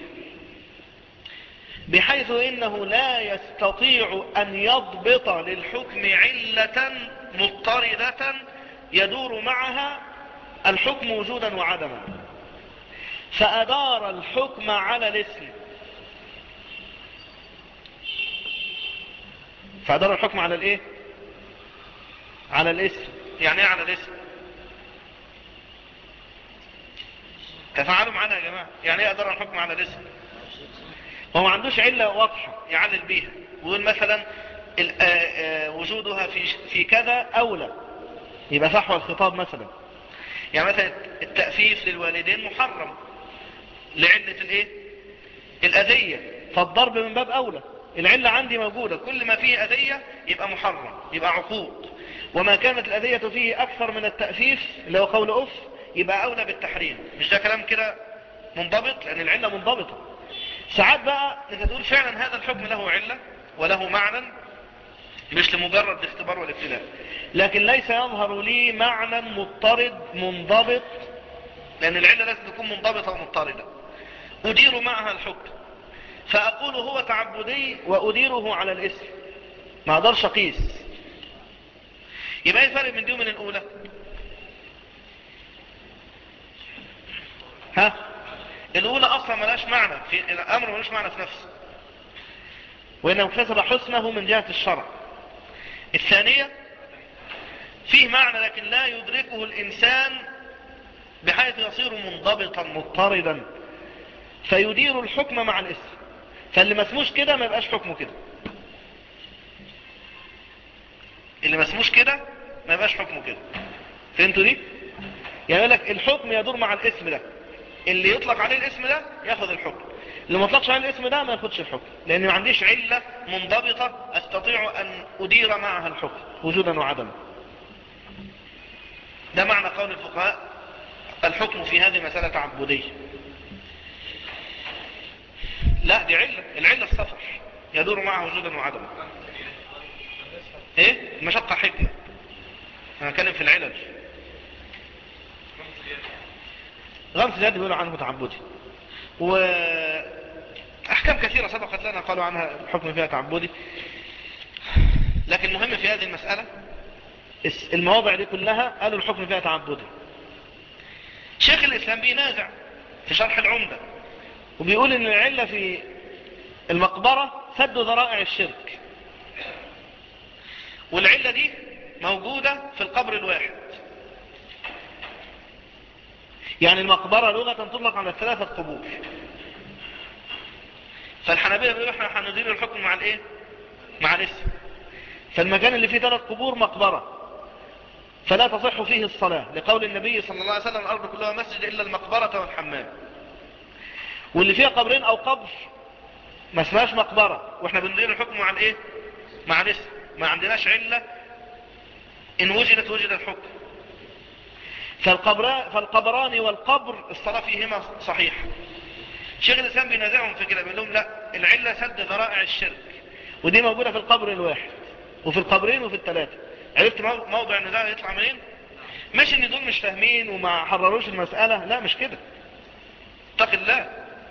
بحيث إنه لا يستطيع أن يضبط للحكم علة مضطردة يدور معها الحكم وجودا وعدما فأدار الحكم على الاسم فأدار الحكم على الايه على الاسم يعني ايه على الاسم تفعلوا معنا يا جماعة يعني ايه أدار الحكم على الاسم هو ما عندوش علة واضحة يعلل بيها ويقول مثلا وجودها في في كذا أولى يبقى فحوى الخطاب مثلا يعني مثلا التأفيف للوالدين محرم لعلة الايه الأذية فالضرب من باب أولى العلة عندي موجودة كل ما فيه أذية يبقى محرم يبقى عقوق وما كانت الأذية فيه أكثر من التأفيف اللي هو قول أف يبقى أولى بالتحريم مش ده كلام كده منضبط لأن العلة منضبطة ساعات بقى انت تقول فعلا هذا الحكم له علة وله معنى مش لمجرد الاختبار والابتلاء لكن ليس يظهر لي معنى مضطرد منضبط لأن العلة لازم تكون منضبطة ومضطردة أدير معها الحكم فأقول هو تعبدي وأديره على الاسم ما أقدرش أقيس يبقى ايه الفرق من دي ومن الأولى ها الأولى أصلا ملاش معنى في الأمر ملاش معنى في نفسه وإنه اكتسب حسنه من جهة الشرع الثانية فيه معنى لكن لا يدركه الإنسان بحيث يصير منضبطا مضطردا فيدير الحكم مع الاسم فاللي ما اسموش كده ما يبقاش حكمه كده اللي ما اسموش كده ما يبقاش حكمه كده فهمتوا دي يعني يقول لك الحكم يدور مع الاسم ده اللي يطلق عليه الاسم ده ياخذ الحكم اللي ما يطلقش عليه الاسم ده ما ياخدش الحكم لان ما عنديش علة منضبطة استطيع ان ادير معها الحكم وجودا وعدما ده معنى قول الفقهاء الحكم في هذه مسألة تعبدية لا دي علة العلة السفر يدور معها وجودا وعدما ايه المشقة حكمة انا اتكلم في العلل غمس اليد بيقولوا عنه تعبدي واحكام كثيرة سبقت لنا قالوا عنها الحكم فيها تعبدي لكن المهم في هذه المسألة المواضع دي كلها قالوا الحكم فيها تعبدي شيخ الاسلام بينازع في شرح العمدة وبيقول ان العلة في المقبرة سد ذرائع الشرك والعلة دي موجودة في القبر الواحد يعني المقبرة لغة تطلق على ثلاثة قبور فالحنابية بيقولوا احنا هندير الحكم مع الايه مع الاسم فالمكان اللي فيه ثلاث قبور مقبرة فلا تصح فيه الصلاة لقول النبي صلى الله عليه وسلم الأرض كلها مسجد إلا المقبرة والحمام واللي فيها قبرين أو قبر ما اسمهاش مقبرة واحنا بندير الحكم مع الايه مع الاسم ما عندناش علة ان وجدت وجد الحكم فالقبران والقبر الصلاة فيهما صحيح شيخ الإسلام بينازعهم في كده بيقول لهم لا العلة سد ذرائع الشرك ودي موجودة في القبر الواحد وفي القبرين وفي الثلاثة عرفت موضع النزاع يطلع منين مش ان دول مش فاهمين وما حرروش المسألة لا مش كده اتق الله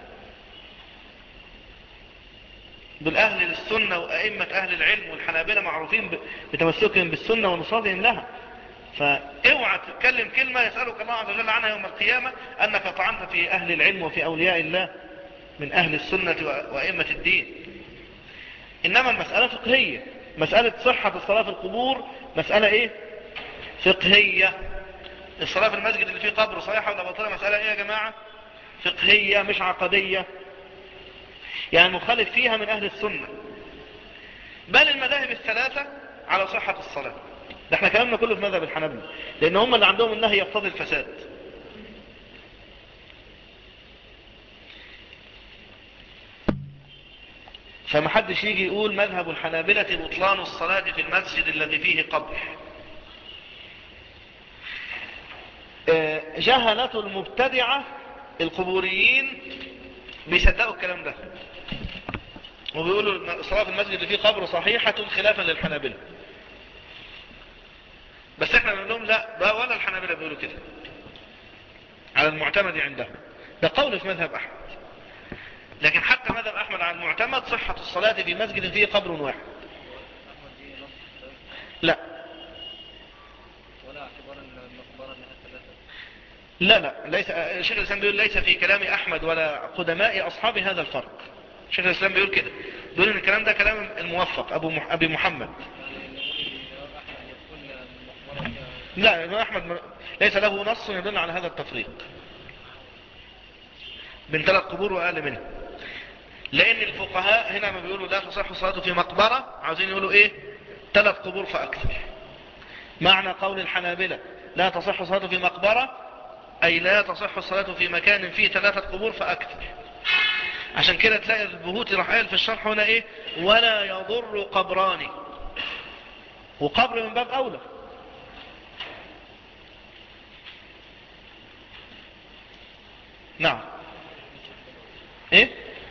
دول اهل السنة وائمة اهل العلم والحنابلة معروفين بتمسكهم بالسنة ونصرتهم لها فاوعى تتكلم كلمة يسألك الله عز وجل عنها يوم القيامة انك طعنت في اهل العلم وفي اولياء الله من اهل السنة وائمة الدين انما المسألة فقهية مسألة صحة الصلاة في القبور مسألة ايه فقهية الصلاة في المسجد اللي فيه قبر صحيحة ولا باطلة مسألة ايه يا جماعة فقهية مش عقدية يعني مخالف فيها من اهل السنة بل المذاهب الثلاثة على صحة الصلاة ده احنا كلامنا كله في مذهب الحنابلة لان هم اللي عندهم النهي يقتضي الفساد فمحدش يجي يقول مذهب الحنابلة بطلان الصلاة في المسجد الذي فيه قبر جهلة المبتدعة القبوريين بيصدقوا الكلام ده وبيقولوا الصلاة في المسجد اللي فيه قبر صحيحة خلافا للحنابلة بس احنا بنقول لهم لا ده ولا الحنابلة بيقولوا كده على المعتمد عندهم ده قول في مذهب احمد لكن حتى مذهب احمد على المعتمد صحة الصلاة في مسجد فيه قبر واحد لا ولا اعتبار ان المقبرة انها ثلاثة لا لا ليس شيخ الاسلام بيقول ليس في كلام احمد ولا قدماء اصحاب هذا الفرق شيخ الاسلام بيقول كده بيقول ان الكلام ده كلام الموفق ابو مح... ابي محمد لا ابن احمد م- ليس له نص يدل على هذا التفريق بين ثلاث قبور واقل منها لان الفقهاء هنا ما بيقولوا لا تصح الصلاة في مقبرة عاوزين يقولوا ايه ثلاث قبور فاكثر معنى قول الحنابلة لا تصح الصلاة في مقبرة اي لا تصح الصلاة في مكان فيه ثلاثة قبور فاكثر عشان كده تلاقي البهوتي راح قال في الشرح هنا ايه ولا يضر قبران وقبر من باب اولى نعم ايه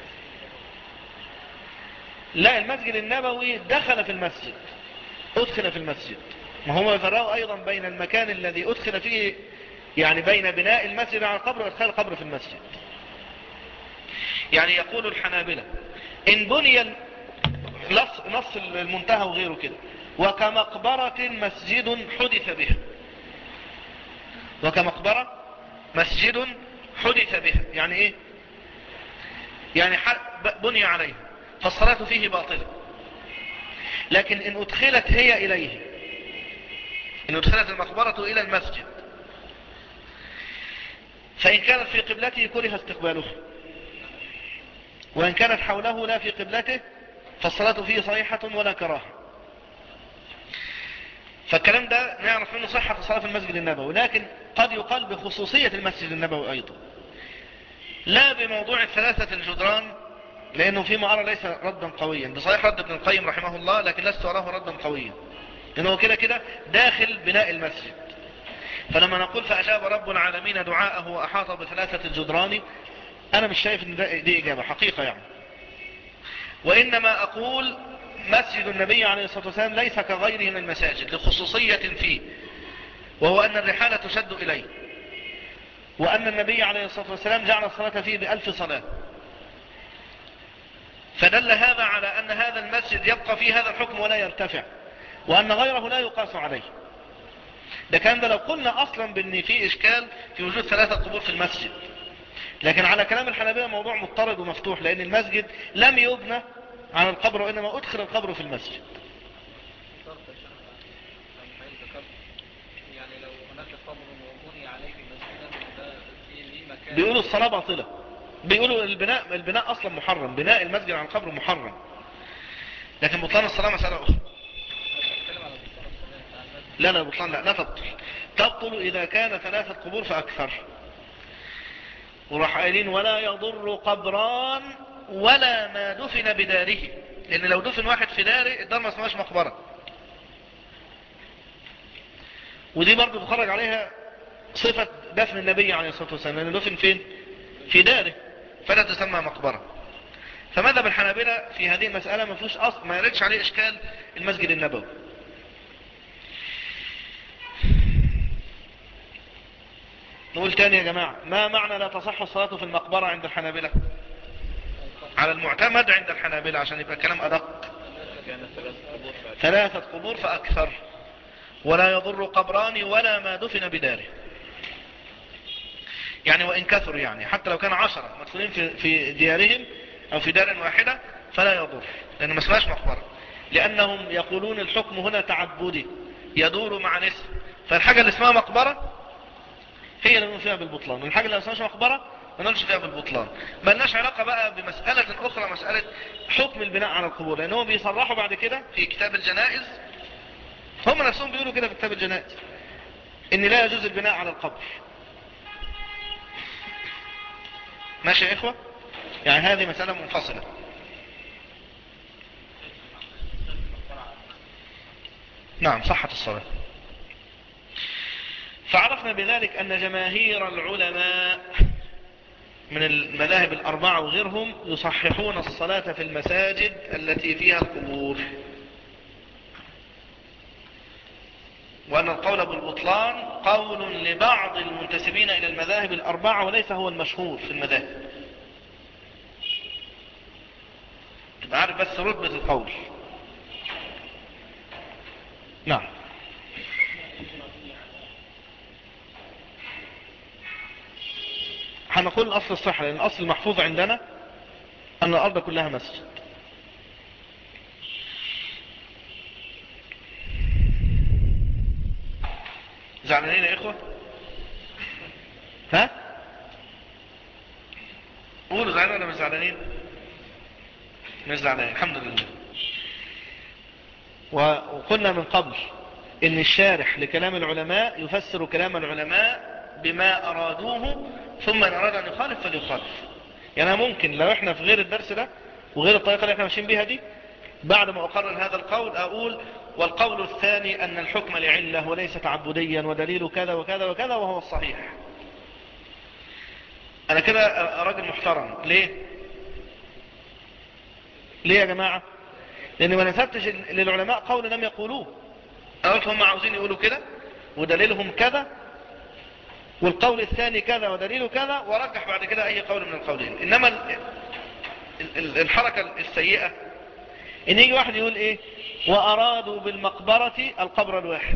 لا المسجد النبوي دخل في المسجد ادخل في المسجد ما هم يفرقوا ايضا بين المكان الذي ادخل فيه يعني بين بناء المسجد على القبر وادخال القبر في المسجد يعني يقول الحنابلة ان بني ال- نص, نص المنتهى وغيره كده وكمقبرة مسجد حدث بها وكمقبرة مسجد حدث بها يعني ايه يعني ح- ب- بني عليه فالصلاة فيه باطلة لكن ان ادخلت هي اليه ان ادخلت المقبرة الى المسجد فان كانت في قبلته كره استقباله وان كانت حوله لا في قبلته فالصلاة فيه صحيحة ولا كراهة فالكلام ده نعرف منه صحة الصلاة في المسجد النبوي لكن قد يقال بخصوصية المسجد النبوي أيضا لا بموضوع الثلاثة الجدران لأنه فيما أرى ليس ردا قويا بصحيح رد ابن القيم رحمه الله لكن لست أراه ردا قويا لأنه كده كده داخل بناء المسجد فلما نقول فأجاب رب العالمين دعاءه وأحاط بثلاثة الجدران أنا مش شايف إن ده- دي إجابة حقيقة يعني وإنما أقول مسجد النبي عليه الصلاة والسلام ليس كغيره من المساجد لخصوصية فيه وهو أن الرحالة تشد إليه وأن النبي عليه الصلاة والسلام جعل الصلاة فيه بألف صلاة فدل هذا على أن هذا المسجد يبقى فيه هذا الحكم ولا يرتفع وأن غيره لا يقاس عليه ده كان ده لو قلنا أصلا بأن في إشكال في وجود ثلاثة قبور في المسجد لكن على كلام الحنابلة موضوع مضطرد ومفتوح لأن المسجد لم يبنى على القبر وإنما أدخل القبر في المسجد شرط الشرع عن حيث ذكرت يعني لو هناك قبر وبني عليه مسجدا ده في ليه مكان بيقولوا الصلاة باطلة بيقولوا البناء البناء أصلا محرم بناء المسجد على القبر محرم لكن بطلان الصلاة مسألة أخرى بتكلم على بطلان الصلاة بتاع المسجد لا لا بطلان لا لا تبطل تبطل إذا كان ثلاثة قبور فأكثر وراح قايلين ولا يضر قبران ولا ما دفن بداره لان لو دفن واحد في داره الدار ما اسمهاش مقبرة ودي برضو بخرج عليها صفة دفن النبي عليه الصلاة والسلام لانه دفن فين في داره فلا تسمى مقبرة فماذا بالحنابلة في هذه المسألة ما فيش أصل ما يردش عليه إشكال المسجد النبوي نقول تاني يا جماعة ما معنى لا تصح الصلاة في المقبرة عند الحنابلة على المعتمد عند الحنابلة عشان يبقى كلام أدق ثلاثة قبور فأكثر ولا يضر قبران ولا ما دفن بداره يعني وإن كثروا يعني حتى لو كان عشرة مدفونين في, في ديارهم أو في دار واحدة فلا يضر لأنه ما اسمهاش مقبرة لأنهم يقولون الحكم هنا تعبدي يدور مع نسب فالحاجة اللي اسمها مقبرة هي اللي نقول فيها بالبطلان والحاجة اللي اسمها مقبرة ما نقولش فيها بالبطلان ما لناش علاقة بقى بمسألة أخرى مسألة حكم البناء على القبور لأنهم بيصرحوا بعد كده في كتاب الجنائز هم نفسهم بيقولوا كده في كتاب الجنائز ان لا يجوز البناء على القبر ماشي يا إخوة يعني هذه مسألة منفصلة نعم صحة الصلاة فعرفنا بذلك أن جماهير العلماء من المذاهب الأربعة وغيرهم يصححون الصلاة في المساجد التي فيها القبور وأن القول بالبطلان قول لبعض المنتسبين إلى المذاهب الأربعة وليس هو المشهور في المذاهب تبقى عارف بس رتبة القول نعم هنقول الأصل الصحة لأن الأصل المحفوظ عندنا أن الأرض كلها مسجد زعلانين يا إخوة ها قولوا زعلانين ولا مش زعلانين مش زعلانين الحمد لله وقلنا من قبل ان الشارح لكلام العلماء يفسر كلام العلماء بما ارادوه ثم ان اراد ان يخالف فليخالف يعني ممكن لو احنا في غير الدرس ده وغير الطريقة اللي احنا ماشيين بيها دي بعد ما اقرر هذا القول اقول والقول الثاني ان الحكم لعلة وليس تعبديا ودليل كذا وكذا وكذا وهو الصحيح انا كده راجل محترم ليه ليه يا جماعة لان ما نسبتش للعلماء قول لم يقولوه انا قلت هم عاوزين يقولوا كده ودليلهم كذا والقول الثاني كذا ودليله كذا ورجح بعد كده اي قول من القولين انما الحركة السيئة ان يجي واحد يقول ايه وارادوا بالمقبرة القبر الواحد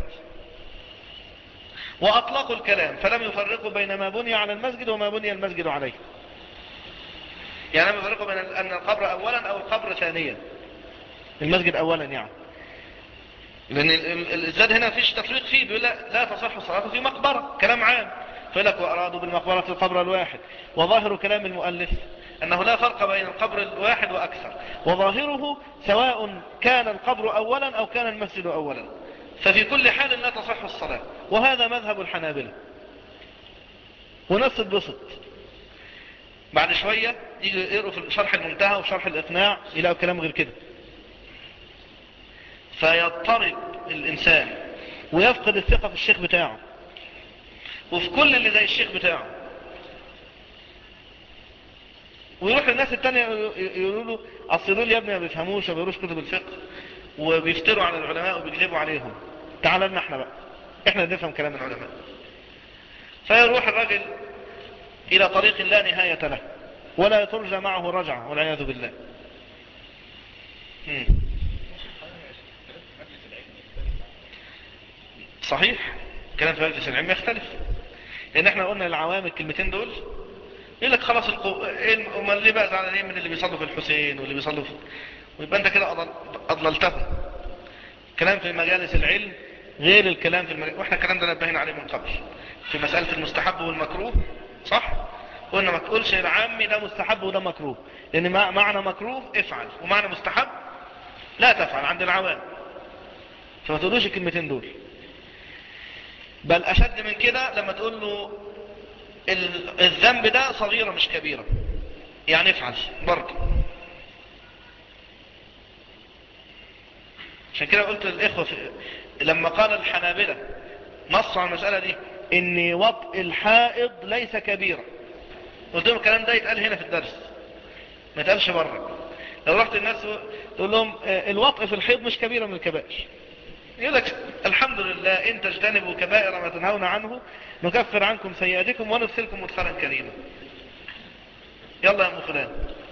واطلقوا الكلام فلم يفرقوا بين ما بني على المسجد وما بني المسجد عليه يعني لم يفرقوا بين ان القبر اولا او القبر ثانيا المسجد اولا يعني لان الزاد هنا فيش تفريق فيه بيقول لا, لا تصح الصلاة في مقبرة كلام عام فلك وارادوا بالمقبرة القبر الواحد وظاهر كلام المؤلف أنه لا فرق بين القبر الواحد وأكثر وظاهره سواء كان القبر أولا أو كان المسجد أولا ففي كل حال لا تصح الصلاة وهذا مذهب الحنابلة ونفس البسط بعد شوية يجي يقروا في شرح المنتهى وشرح الإقناع يلاقوا كلام غير كده فيضطرب الإنسان ويفقد الثقة في الشيخ بتاعه وفي كل اللي زي الشيخ بتاعه ويروح للناس التانية يقولوا له اصلوا لي يا ابني ما بيفهموش ما بيقروش كتب الفقه وبيفتروا على العلماء وبيكذبوا عليهم تعال لنا احنا بقى احنا نفهم كلام العلماء فيروح الراجل الى طريق لا نهاية له ولا ترجى معه رجعة والعياذ بالله مم. صحيح كلام في مجلس العلم يختلف لان احنا قلنا العوام الكلمتين دول يقول لك خلاص القو... إيه امال ليه بقى زعلانين من اللي بيصلوا في الحسين واللي بيصلوا في ويبقى انت كده أضل... اضللتهم كلام في مجالس العلم غير الكلام في المجالس واحنا الكلام ده نبهنا عليه من قبل في مسألة المستحب والمكروه صح قلنا ما تقولش العامي ده مستحب وده مكروه لان معنى مكروه افعل ومعنى مستحب لا تفعل عند العوام فما تقولوش الكلمتين دول بل اشد من كده لما تقول له الذنب ده صغيرة مش كبيرة يعني افعل برضه عشان كده قلت للإخوة في لما قال الحنابلة نص على المسألة دي ان وطء الحائض ليس كبيرة قلت لهم الكلام ده يتقال هنا في الدرس ما يتقالش بره لو رحت الناس تقول لهم آه، الوطء في الحيض مش كبيرة من الكبائر يقول لك الحمد لله ان تجتنبوا كبائر ما تنهون عنه نكفر عنكم سيئاتكم وندخلكم مدخلا كريما يلا يا ام فلان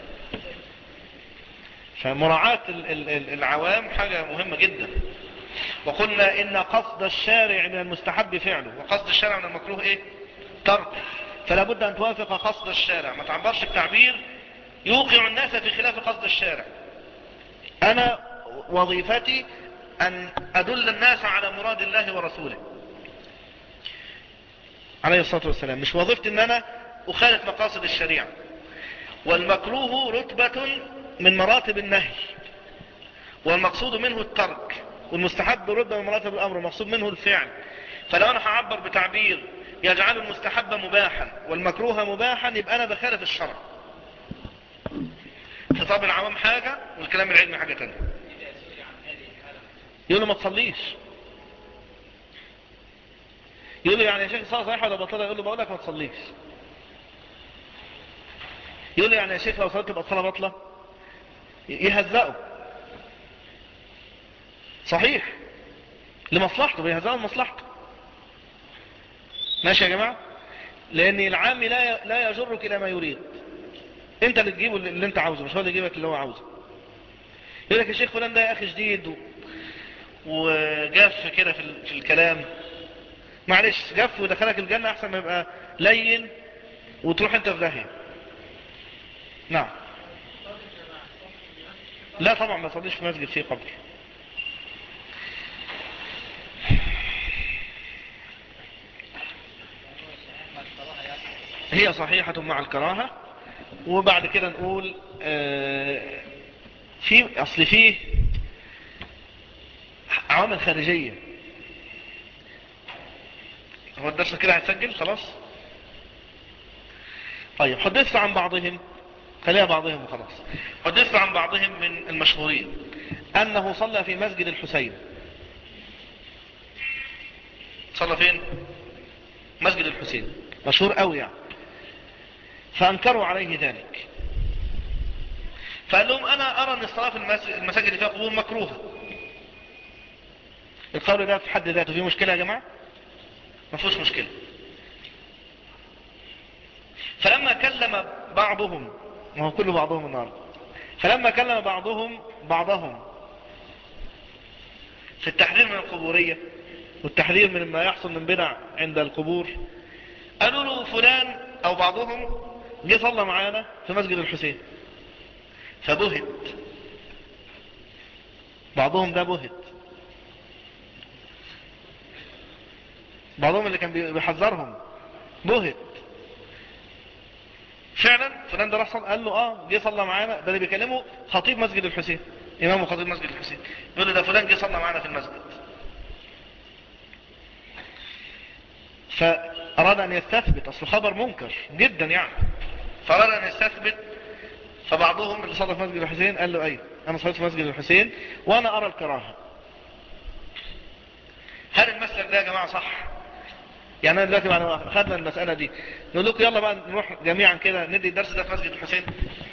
فمراعاة ال- ال- ال- العوام حاجة مهمة جدا وقلنا ان قصد الشارع من المستحب فعله وقصد الشارع من المكروه ايه تركه فلا بد ان توافق قصد الشارع ما تعبرش بتعبير يوقع الناس في خلاف قصد الشارع انا وظيفتي ان ادل الناس على مراد الله ورسوله عليه الصلاة والسلام مش وظيفتي ان انا اخالف مقاصد الشريعة والمكروه رتبة من مراتب النهي والمقصود منه الترك والمستحب رتبة من مراتب الامر والمقصود منه الفعل فلو انا هعبر بتعبير يجعل المستحب مباحا والمكروه مباحا يبقى انا بخالف الشرع خطاب العوام حاجة والكلام العلمي حاجة تانية يقول له ما تصليش يقول له يعني يا شيخ صلاة صحيحة ولا بطلة يقول له بقول لك ما تصليش يقول له يعني يا شيخ لو صليت تبقى الصلاة بطلة يهزقه صحيح لمصلحته بيهزقه لمصلحته ماشي يا جماعة لان العام لا لا يجرك الى ما يريد انت اللي تجيبه اللي انت عاوزه مش هو اللي يجيبك اللي هو عاوزه يقول لك يا شيخ فلان ده يا اخي شديد و... وجاف كده في, ال... في الكلام معلش جاف ودخلك الجنة احسن ما يبقى لين وتروح انت في داهية نعم لا طبعا ما صليش في مسجد فيه قبر هي صحيحة مع الكراهة وبعد كده نقول آه، في اصل فيه عوامل خارجية هو الدرس كده هيسجل خلاص طيب حدثت عن بعضهم خليها بعضهم وخلاص حدثت عن بعضهم من المشهورين انه صلى في مسجد الحسين صلى فين مسجد الحسين مشهور قوي يعني فانكروا عليه ذلك فقال لهم انا ارى ان الصلاة في المس- المساجد اللي فيها قبور مكروهة القول ده في حد ذاته فيه مشكلة يا جماعة ما فيهوش مشكلة فلما كلم بعضهم ما هو كل بعضهم النهاردة فلما كلم بعضهم بعضهم في التحذير من القبورية والتحذير من ما يحصل من بدع عند القبور قالوا له فلان او بعضهم جه صلى معانا في مسجد الحسين فبهت بعضهم ده بهت بعضهم اللي كان بي- بيحذرهم بهت فعلا فلان ده راح صلى قال له اه جه صلى معانا ده اللي بيكلمه خطيب مسجد الحسين امام خطيب مسجد الحسين بيقول له ده فلان جه صلى معانا في المسجد فأراد أن يستثبت أصل خبر منكر جدا يعني فأراد أن يستثبت فبعضهم اللي صلى في مسجد الحسين قال له أي أنا صليت في مسجد الحسين وأنا أرى الكراهة هل المسلك ده يا جماعة صح يعني أنا دلوقتي بعد ما أخذنا المسألة دي نقول لكم يلا بقى نروح جميعا كده ندي الدرس ده في مسجد الحسين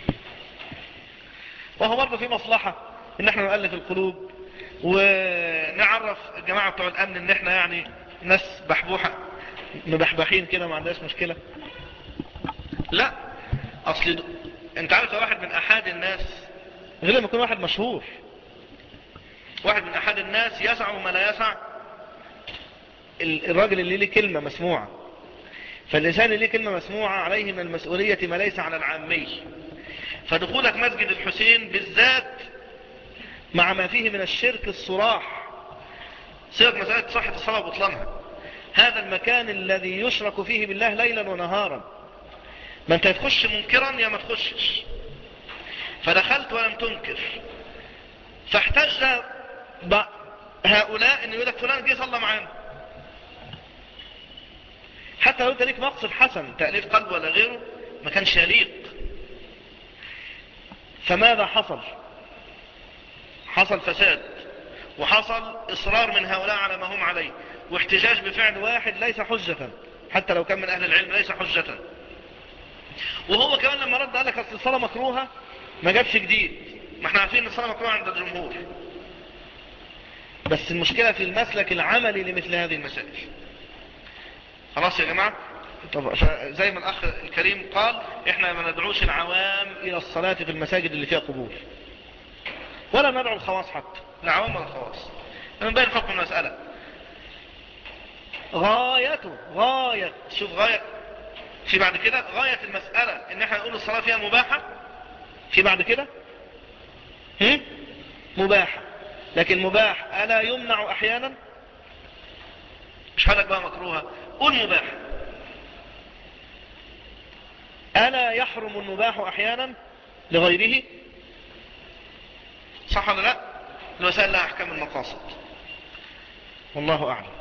وهو برضه في مصلحة ان احنا نؤلف القلوب ونعرف الجماعة بتوع الامن ان احنا يعني ناس بحبوحة مبحبحين كده ما عندهاش مشكلة لا اصل د- انت عارف لو واحد من احد الناس غير لما يكون واحد مشهور واحد من احد الناس يسع ما لا يسع ال- الراجل اللي ليه كلمة مسموعة فالإنسان اللي ليه كلمة مسموعة عليه من المسؤولية ما ليس على العامي فدخولك مسجد الحسين بالذات مع ما فيه من الشرك الصراح سيبك مسألة صحة الصلاة وبطلانها هذا المكان الذي يشرك فيه بالله ليلا ونهارا ما انت تخش منكرا يا ما تخشش فدخلت ولم تنكر فاحتج ب- هؤلاء ان يقول لك فلان جه صلى معانا حتى لو انت ليك مقصد حسن تأليف قلب ولا غيره ما كانش يليق فماذا حصل حصل فساد وحصل إصرار من هؤلاء على ما هم عليه واحتجاج بفعل واحد ليس حجة حتى لو كان من أهل العلم ليس حجة وهو كمان لما رد قال لك أصل الصلاة مكروهة ما جابش جديد ما احنا عارفين ان الصلاة مكروهة عند الجمهور بس المشكلة في المسلك العملي لمثل هذه المسائل خلاص يا جماعة طب زي ما الأخ الكريم قال احنا ما ندعوش العوام إلى الصلاة في المساجد اللي فيها قبور ولا ندعو الخواص حتى العوام ولا الخواص من بين حكم المسألة غايته غاية شوف غاية في بعد كده غاية المسألة ان احنا نقول الصلاة فيها مباحة في بعد كده هم؟ مباحة لكن مباح ألا يمنع أحيانا مش حالك بقى مكروهة قول مباح ألا يحرم المباح أحيانا لغيره صح ولا لا الوسائل لها أحكام المقاصد والله أعلم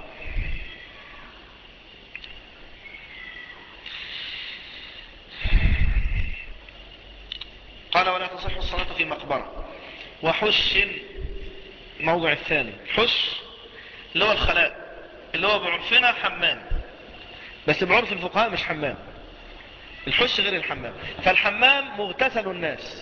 قال ولا تصح الصلاة في مقبرة وحش الموضع الثاني حش اللي هو الخلاء اللي هو بعرفنا حمام بس بعرف الفقهاء مش حمام الحش غير الحمام فالحمام مغتسل الناس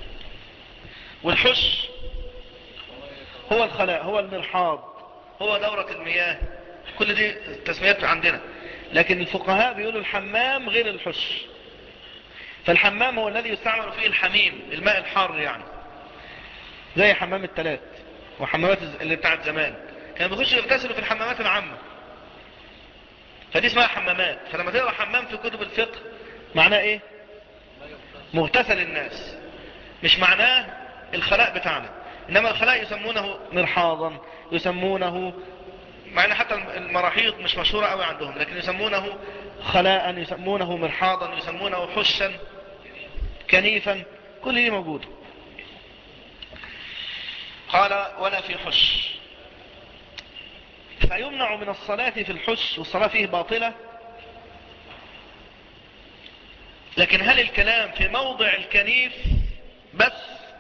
والحش هو الخلاء هو المرحاض هو دورة المياه كل دي تسميات عندنا لكن الفقهاء بيقولوا الحمام غير الحش فالحمام هو الذي يستعمل فيه الحميم الماء الحار يعني زي حمام التلات وحمامات اللي بتاعت زمان كانوا بيخشوا يغتسلوا في الحمامات العامة فدي اسمها حمامات فلما تقرا حمام في كتب الفقه معناه ايه مغتسل الناس مش معناه الخلاء بتاعنا انما الخلاء يسمونه مرحاضا يسمونه مع ان حتى المراحيض مش مشهورة قوي عندهم لكن يسمونه خلاء يسمونه مرحاضا يسمونه حشا كنيفا كل دي موجود قال ولا في حش فيمنع من الصلاة في الحش والصلاة فيه باطلة لكن هل الكلام في موضع الكنيف بس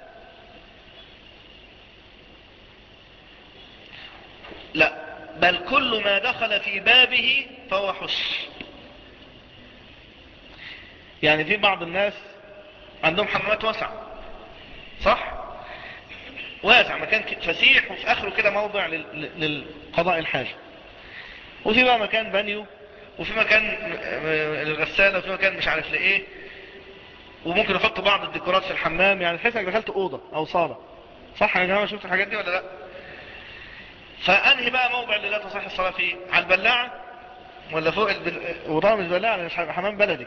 لا بل كل ما دخل في بابه فهو حش يعني في بعض الناس عندهم حمامات واسعة صح واسع مكان فسيح وفي اخره كده موضع للقضاء الحاجة وفي بقى مكان بانيو وفي مكان الغسالة وفي مكان مش عارف لايه وممكن يحط بعض الديكورات في الحمام يعني تحس انك دخلت اوضة او صالة صح يا جماعة شفت الحاجات دي ولا لا فانهي بقى موضع اللي لا تصح الصلاة فيه على البلاعة ولا فوق البل... وطبعا مش بلاعة مش حمام بلدي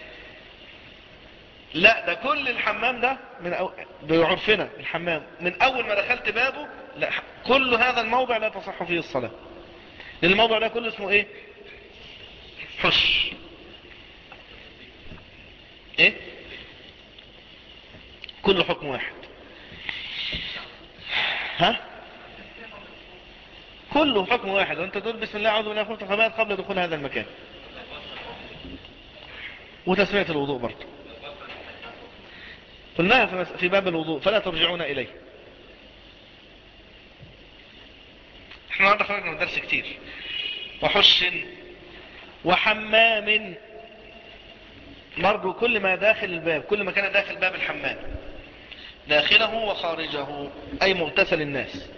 لا ده كل الحمام ده من أو... بعرفنا الحمام من اول ما دخلت بابه لا كل هذا الموضع لا تصح فيه الصلاة لان الموضع ده كله اسمه ايه حش ايه كله حكم واحد ها كله حكم واحد وانت تقول بسم الله اعوذ بالله من الخبائث قبل دخول هذا المكان وتسمية الوضوء برضه قلناها في باب الوضوء فلا ترجعون إليه احنا النهارده خرجنا من الدرس كتير وحش وحمام برضو كل ما داخل الباب كل ما كان داخل باب الحمام داخله وخارجه أي مغتسل الناس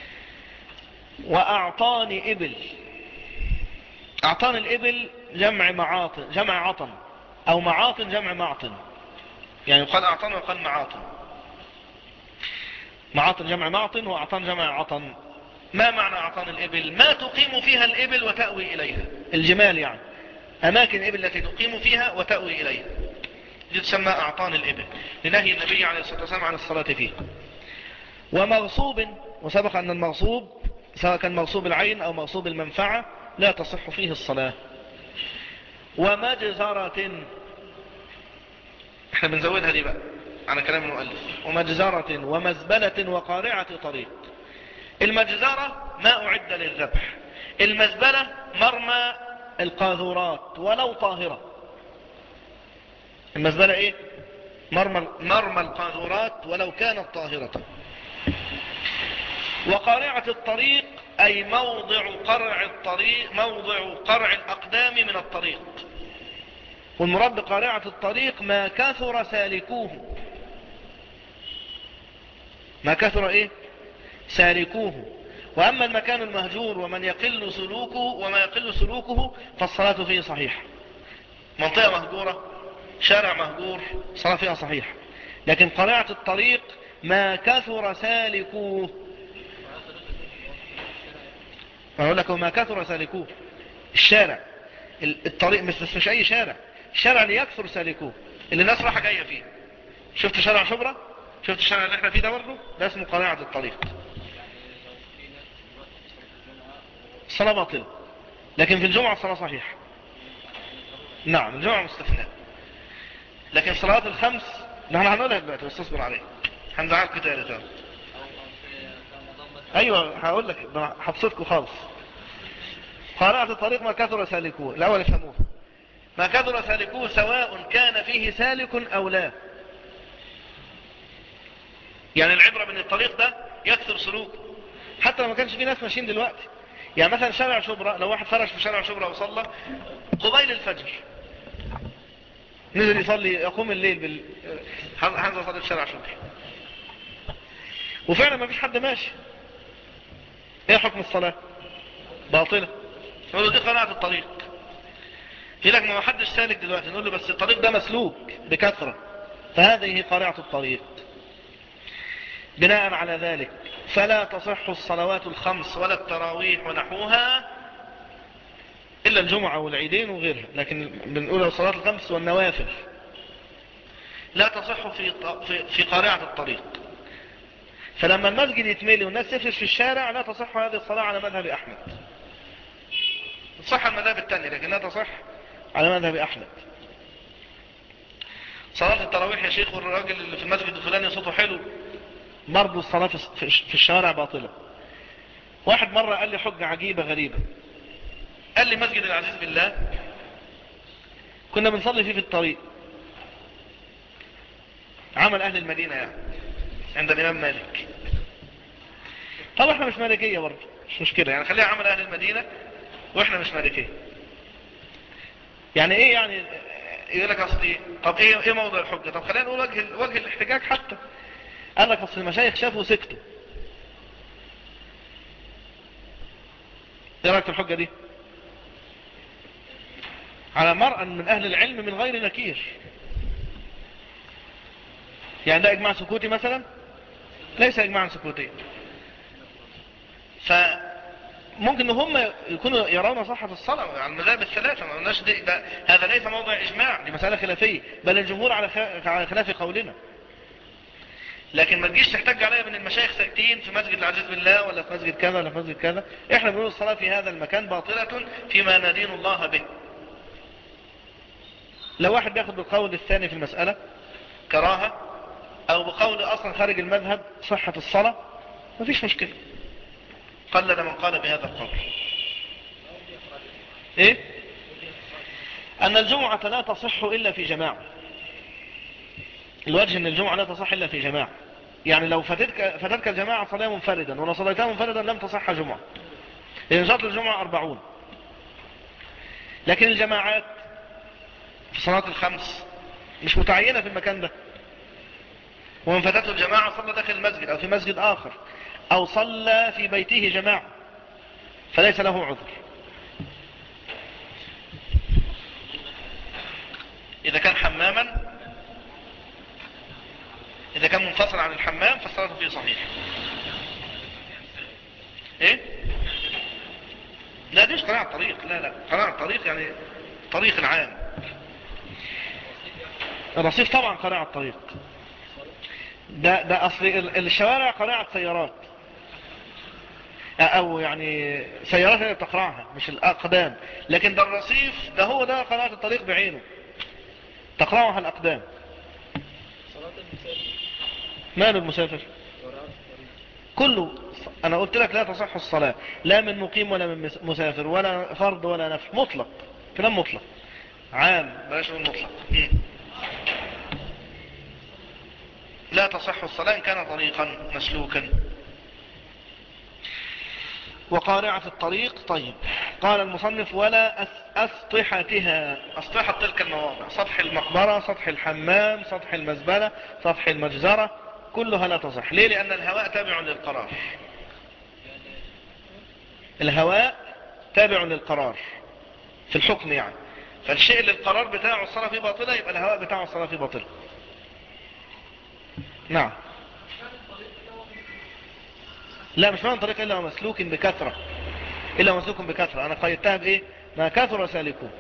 وأعطان إبل أعطان الإبل جمع معاطن جمع عطن أو معاطن جمع معطن يعني يقال أعطان ويقال معاطن معاطن جمع معطن وأعطان جمع عطن ما معنى أعطان الإبل ما تقيم فيها الإبل وتأوي إليها الجمال يعني أماكن الإبل التي تقيم فيها وتأوي إليها دي تسمى أعطان الإبل لنهي النبي عليه الصلاة والسلام عن الصلاة فيه ومغصوب وسبق أن المغصوب سواء كان مغصوب العين أو مغصوب المنفعة لا تصح فيه الصلاة ومجزرة احنا بنزودها دي بقى على كلام المؤلف ومجزرة ومزبلة وقارعة طريق المجزرة ما أعد للذبح المزبلة مرمى القاذورات ولو طاهرة المزبلة ايه مرمى, مرمى القاذورات ولو كانت طاهرة وقارعة الطريق أي موضع قرع الطريق موضع قرع الأقدام من الطريق والمراد بقارعة الطريق ما كثر سالكوه ما كثر ايه سالكوه واما المكان المهجور ومن يقل سلوكه وما يقل سلوكه فالصلاة فيه صحيحة منطقة مهجورة شارع مهجور الصلاة فيها صحيحة لكن قارعة الطريق ما كثر سالكوه أقول لك وما كثر سالكوه الشارع الطريق مش مش أي شارع الشارع اللي يكثر سالكوه اللي الناس راحة جاية فيه شفت شارع شبرا شفت الشارع اللي احنا فيه ده برضه ده اسمه قناعة الطريق الصلاة باطلة لكن في الجمعة الصلاة صحيحة نعم الجمعة مستثناء لكن صلاة الخمس نحن هنقولها دلوقتي بس اصبر عليه هنزعلك تاني تاني ايوه هقول لك هبسطكم خالص قناعة الطريق ما كثر سالكوه الاول افهموه ما كثر سالكوه سواء كان فيه سالك او لا يعني العبرة من الطريق ده يكثر سلوكه حتى لو ما كانش فيه ناس ماشيين دلوقتي يعني مثلا شارع شبرا لو واحد فرش في شارع شبرا وصلى قبيل الفجر نزل يصلي يقوم الليل بال هنزل يصلي في شارع شبرا وفعلا ما فيش حد ماشي ايه حكم الصلاة باطلة نقول له دي قناعة الطريق في لك ما حدش سالك دلوقتي نقول له بس الطريق ده مسلوك بكثرة فهذه قناعة الطريق بناء على ذلك فلا تصح الصلوات الخمس ولا التراويح ونحوها إلا الجمعة والعيدين وغيرها لكن بنقول الصلاة الخمس والنوافل لا تصح في في قارعة الطريق فلما المسجد يتملي والناس تفرش في الشارع لا تصح هذه الصلاة على مذهب أحمد تصح المذهب الثاني لكن لا تصح على مذهب أحمد صلاة التراويح يا شيخ والراجل اللي في المسجد الفلاني صوته حلو برضه الصلاة في الشوارع باطلة واحد مرة قال لي حجة عجيبة غريبة قال لي مسجد العزيز بالله كنا بنصلي فيه في الطريق عمل أهل المدينة يعني عند الإمام مالك طب احنا مش مالكية برضه مش مشكلة يعني خليها عمل أهل المدينة واحنا مش مالكية يعني ايه يعني يقول لك اصل ايه طب ايه ايه موضوع الحجة طب خلينا نقول وجه وجه الاحتجاج حتى قال لك اصل المشايخ شافوا سكتوا ايه رايك في الحجة دي على مرأى من اهل العلم من غير نكير يعني ده اجماع سكوتي مثلا ليس اجماعا سكوتيا فممكن ان هم يكونوا يرون صحة الصلاة على المذاهب الثلاثة ما قلناش دي ده هذا ليس موضع اجماع دي مسألة خلافية بل الجمهور على خلاف قولنا لكن ما تجيش تحتاج عليا من المشايخ ساكتين في مسجد العزيز بالله ولا في مسجد كذا ولا في مسجد كذا احنا بنقول الصلاة في هذا المكان باطلة فيما ندين الله به لو واحد بياخد بالقول الثاني في المسألة كراهة او بقول اصلا خارج المذهب صحة الصلاة مفيش مشكلة قلد من قال بهذا القول ايه ان الجمعة لا تصح الا في جماعة الوجه ان الجمعة لا تصح الا في جماعة يعني لو فاتتك, فاتتك الجماعة صلاة منفردا ولو صليتها منفردا لم تصح جمعة لان شرط الجمعة اربعون لكن الجماعات في صلاة الخمس مش متعينة في المكان ده ومن فاتته الجماعة صلى داخل المسجد او في مسجد اخر او صلى في بيته جماعة فليس له عذر اذا كان حماما اذا كان منفصل عن الحمام فالصلاة فيه صحيح ايه لا ديش قناع الطريق لا لا قناع الطريق يعني طريق العام الرصيف طبعا قناع الطريق ده, ده اصل الشوارع قناعة سيارات او يعني سيارات اللي بتقرعها مش الاقدام لكن ده الرصيف ده هو ده قناة الطريق بعينه تقرعها الاقدام مال المسافر كله انا قلت لك لا تصح الصلاة لا من مقيم ولا من مسافر ولا فرض ولا نفل مطلق كلام مطلق عام بلاش من مطلق لا تصح الصلاة إن كان طريقا مسلوكا وقارعة الطريق طيب قال المصنف ولا أس- أسطحتها أسطحة تلك المواضع سطح المقبرة سطح الحمام سطح المزبلة سطح المجزرة كلها لا تصح ليه لأن الهواء تابع للقرار الهواء تابع للقرار في الحكم يعني فالشيء اللي القرار بتاعه الصلاة فيه باطلة يبقى الهواء بتاعه الصلاة فيه باطلة نعم لا مش معنى طريق إلا مسلوك بكثرة إلا مسلوك بكثرة أنا قيدتها بإيه ما كثر سالكون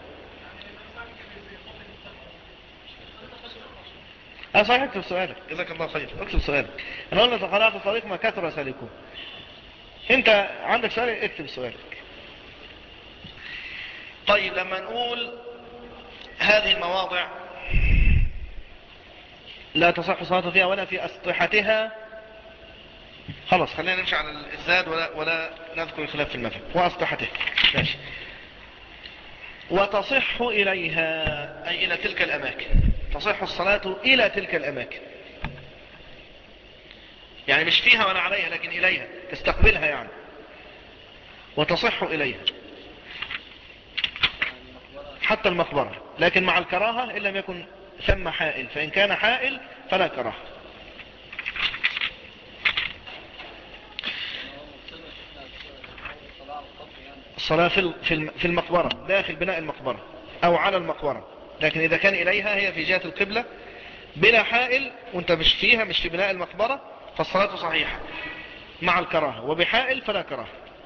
أه صحيح اكتب سؤالك جزاك الله خير اكتب سؤالك أنا قلنا تقرأت الطريق ما كثر سالكون أنت عندك سؤال اكتب سؤالك طيب لما نقول هذه المواضع لا تصح الصلاة فيها ولا في أسطحتها خلاص خلينا نمشي على الزاد ولا, ولا نذكر الخلاف في المذهب وأسطحته ماشي وتصح إليها أي إلى تلك الأماكن تصح الصلاة إلى تلك الأماكن يعني مش فيها ولا عليها لكن إليها تستقبلها يعني وتصح إليها حتى المقبرة لكن مع الكراهة إن لم يكن ثم حائل فإن كان حائل فلا كراهة الصلاة في ال- في الم- في المقبرة داخل بناء المقبرة أو على المقبرة لكن إذا كان إليها هي في جهة القبلة بلا حائل وانت مش فيها مش في بناء المقبرة فالصلاة صحيحة مع الكراهة وبحائل فلا كراهة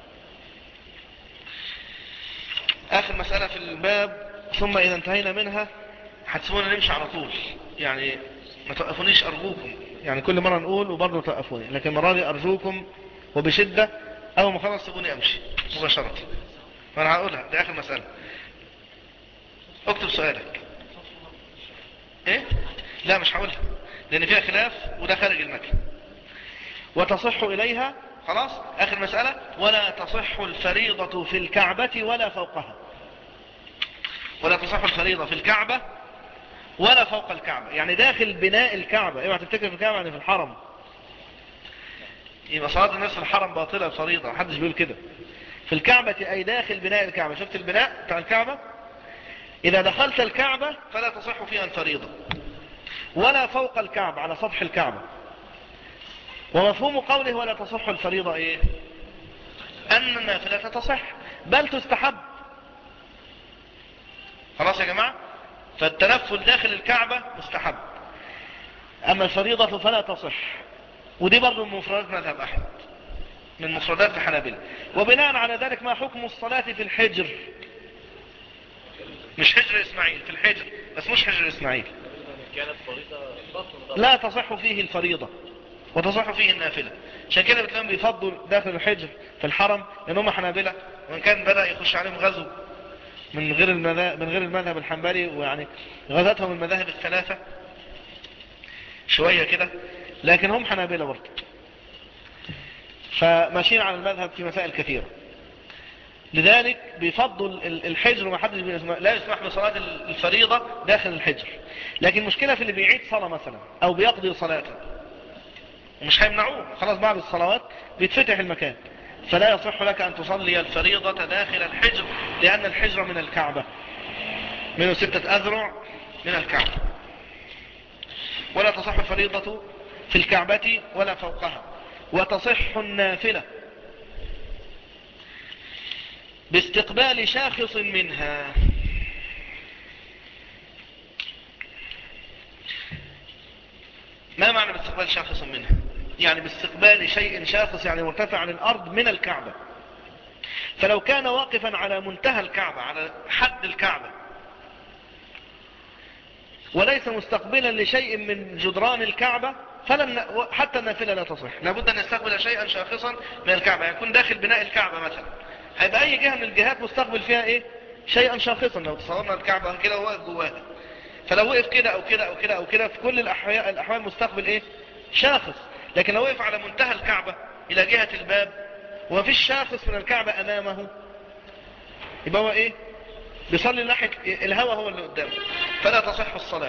آخر مسألة في الباب ثم إذا انتهينا منها هتسيبونا نمشي على طول يعني ما توقفونيش أرجوكم يعني كل مرة نقول وبرضه توقفوني لكن المرة دي أرجوكم وبشدة أول ما خلص سيبوني أمشي مباشرة فأنا هقولها دي آخر مسألة اكتب سؤالك ايه لا مش هقولها لأن فيها خلاف وده خارج المكان وتصح إليها خلاص آخر مسألة ولا تصح الفريضة في الكعبة ولا فوقها ولا تصح الفريضة في الكعبة ولا فوق الكعبة يعني داخل بناء الكعبة اوعى تفتكر في الكعبة يعني في الحرم يبقى صلاة الناس في الحرم باطلة الفريضة محدش بيقول كده في الكعبة أي داخل بناء الكعبة شفت البناء بتاع الكعبة إذا دخلت الكعبة فلا تصح فيها الفريضة ولا فوق الكعبة على سطح الكعبة ومفهوم قوله ولا تصح الفريضة إيه أن النافلة تصح بل تستحب خلاص يا جماعة فالتنفل داخل الكعبة مستحب أما الفريضة فلا تصح ودي برضو من مفردات مذهب أحمد من مفردات الحنابلة وبناء على ذلك ما حكم الصلاة في الحجر مش حجر إسماعيل في الحجر بس مش حجر إسماعيل كانت فريضة بطن لا تصح فيه الفريضة وتصح فيه النافلة عشان كده بتلاقيهم بيفضوا داخل الحجر في الحرم لأن هم حنابلة وإن كان بدأ يخش عليهم غزو من غير المذهب من غير المذهب الحنبلي ويعني غزتهم المذاهب الثلاثة شوية كده لكن هم حنابلة برضه فماشيين على المذهب في مسائل كثيرة لذلك بيفضوا ال- الحجر وما حدش بيسمح لا يسمح بصلاة الفريضة داخل الحجر لكن المشكلة في اللي بيعيد صلاة مثلا او بيقضي صلاة ومش هيمنعوه خلاص بعد الصلوات بيتفتح المكان فلا يصح لك ان تصلي الفريضة داخل الحجر لان الحجر من الكعبة منه ستة اذرع من الكعبة ولا تصح الفريضة في الكعبة ولا فوقها وتصح النافلة باستقبال شاخص منها ما معنى باستقبال شاخص منها يعني باستقبال شيء شاخص يعني مرتفع عن الأرض من الكعبة فلو كان واقفا على منتهى الكعبة على حد الكعبة وليس مستقبلا لشيء من جدران الكعبة فلا حتى النافلة لا تصح لابد أن يستقبل شيئا شاخصا من الكعبة يكون داخل بناء الكعبة مثلا هيبقى أي جهة من الجهات مستقبل فيها إيه شيئا شاخصا لو تصورنا الكعبة كده وواقف جواها فلو وقف كده أو كده أو كده أو كده في كل الأحوال, الأحوال مستقبل إيه شاخص لكن لو وقف على منتهى الكعبة إلى جهة الباب وما فيش شاخص من الكعبة أمامه يبقى هو إيه بيصلي ناحية الهوى هو اللي قدامه فلا تصح الصلاة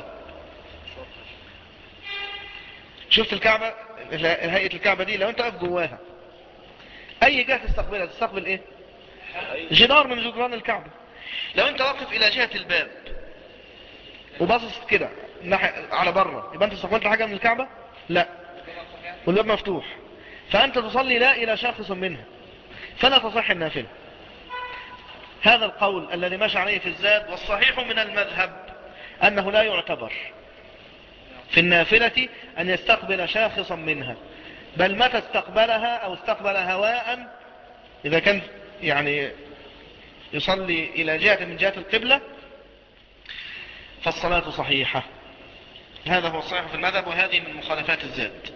شفت الكعبة هيئة الكعبة دي لو انت واقف جواها اي جهة تستقبلها تستقبل ايه أيوة. جدار من جدران الكعبة لو انت واقف الى جهة الباب وباصص كده ناحية- على بره يبقى انت استقبلت حاجة من الكعبة لا والباب مفتوح فانت تصلي لا الى شاخص منها فلا تصح النافلة هذا القول الذي مشى عليه في الزاد والصحيح من المذهب انه لا يعتبر في النافلة ان يستقبل شاخصا منها بل متى استقبلها او استقبل هواء اذا كان يعني يصلي الى جهة من جهات القبلة فالصلاة صحيحة هذا هو الصحيح في المذهب وهذه من مخالفات الزاد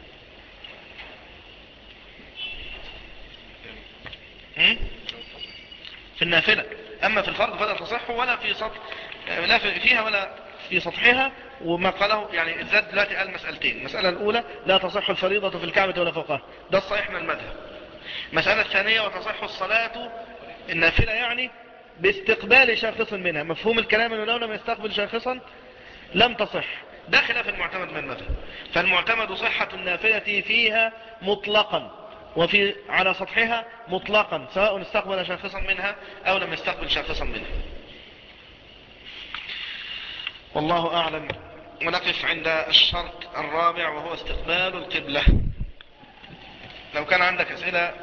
هم؟ في النافلة أما في الفرض فلا تصح ولا في سطح لا في- فيها ولا في سطحها وما قاله يعني الزاد دلوقتي قال مسألتين المسألة الأولى لا تصح الفريضة في الكعبة ولا فوقها ده الصحيح من المذهب المسألة الثانية وتصح الصلاة النافلة يعني باستقبال شاخص منها مفهوم الكلام انه لو لم يستقبل شاخصا لم تصح ده خلاف المعتمد من المذهب فالمعتمد صحة النافلة فيها مطلقا وفي على سطحها مطلقا سواء استقبل شاخصا منها او لم يستقبل شاخصا منها والله اعلم ونقف عند الشرط الرابع وهو استقبال القبلة لو كان عندك اسئلة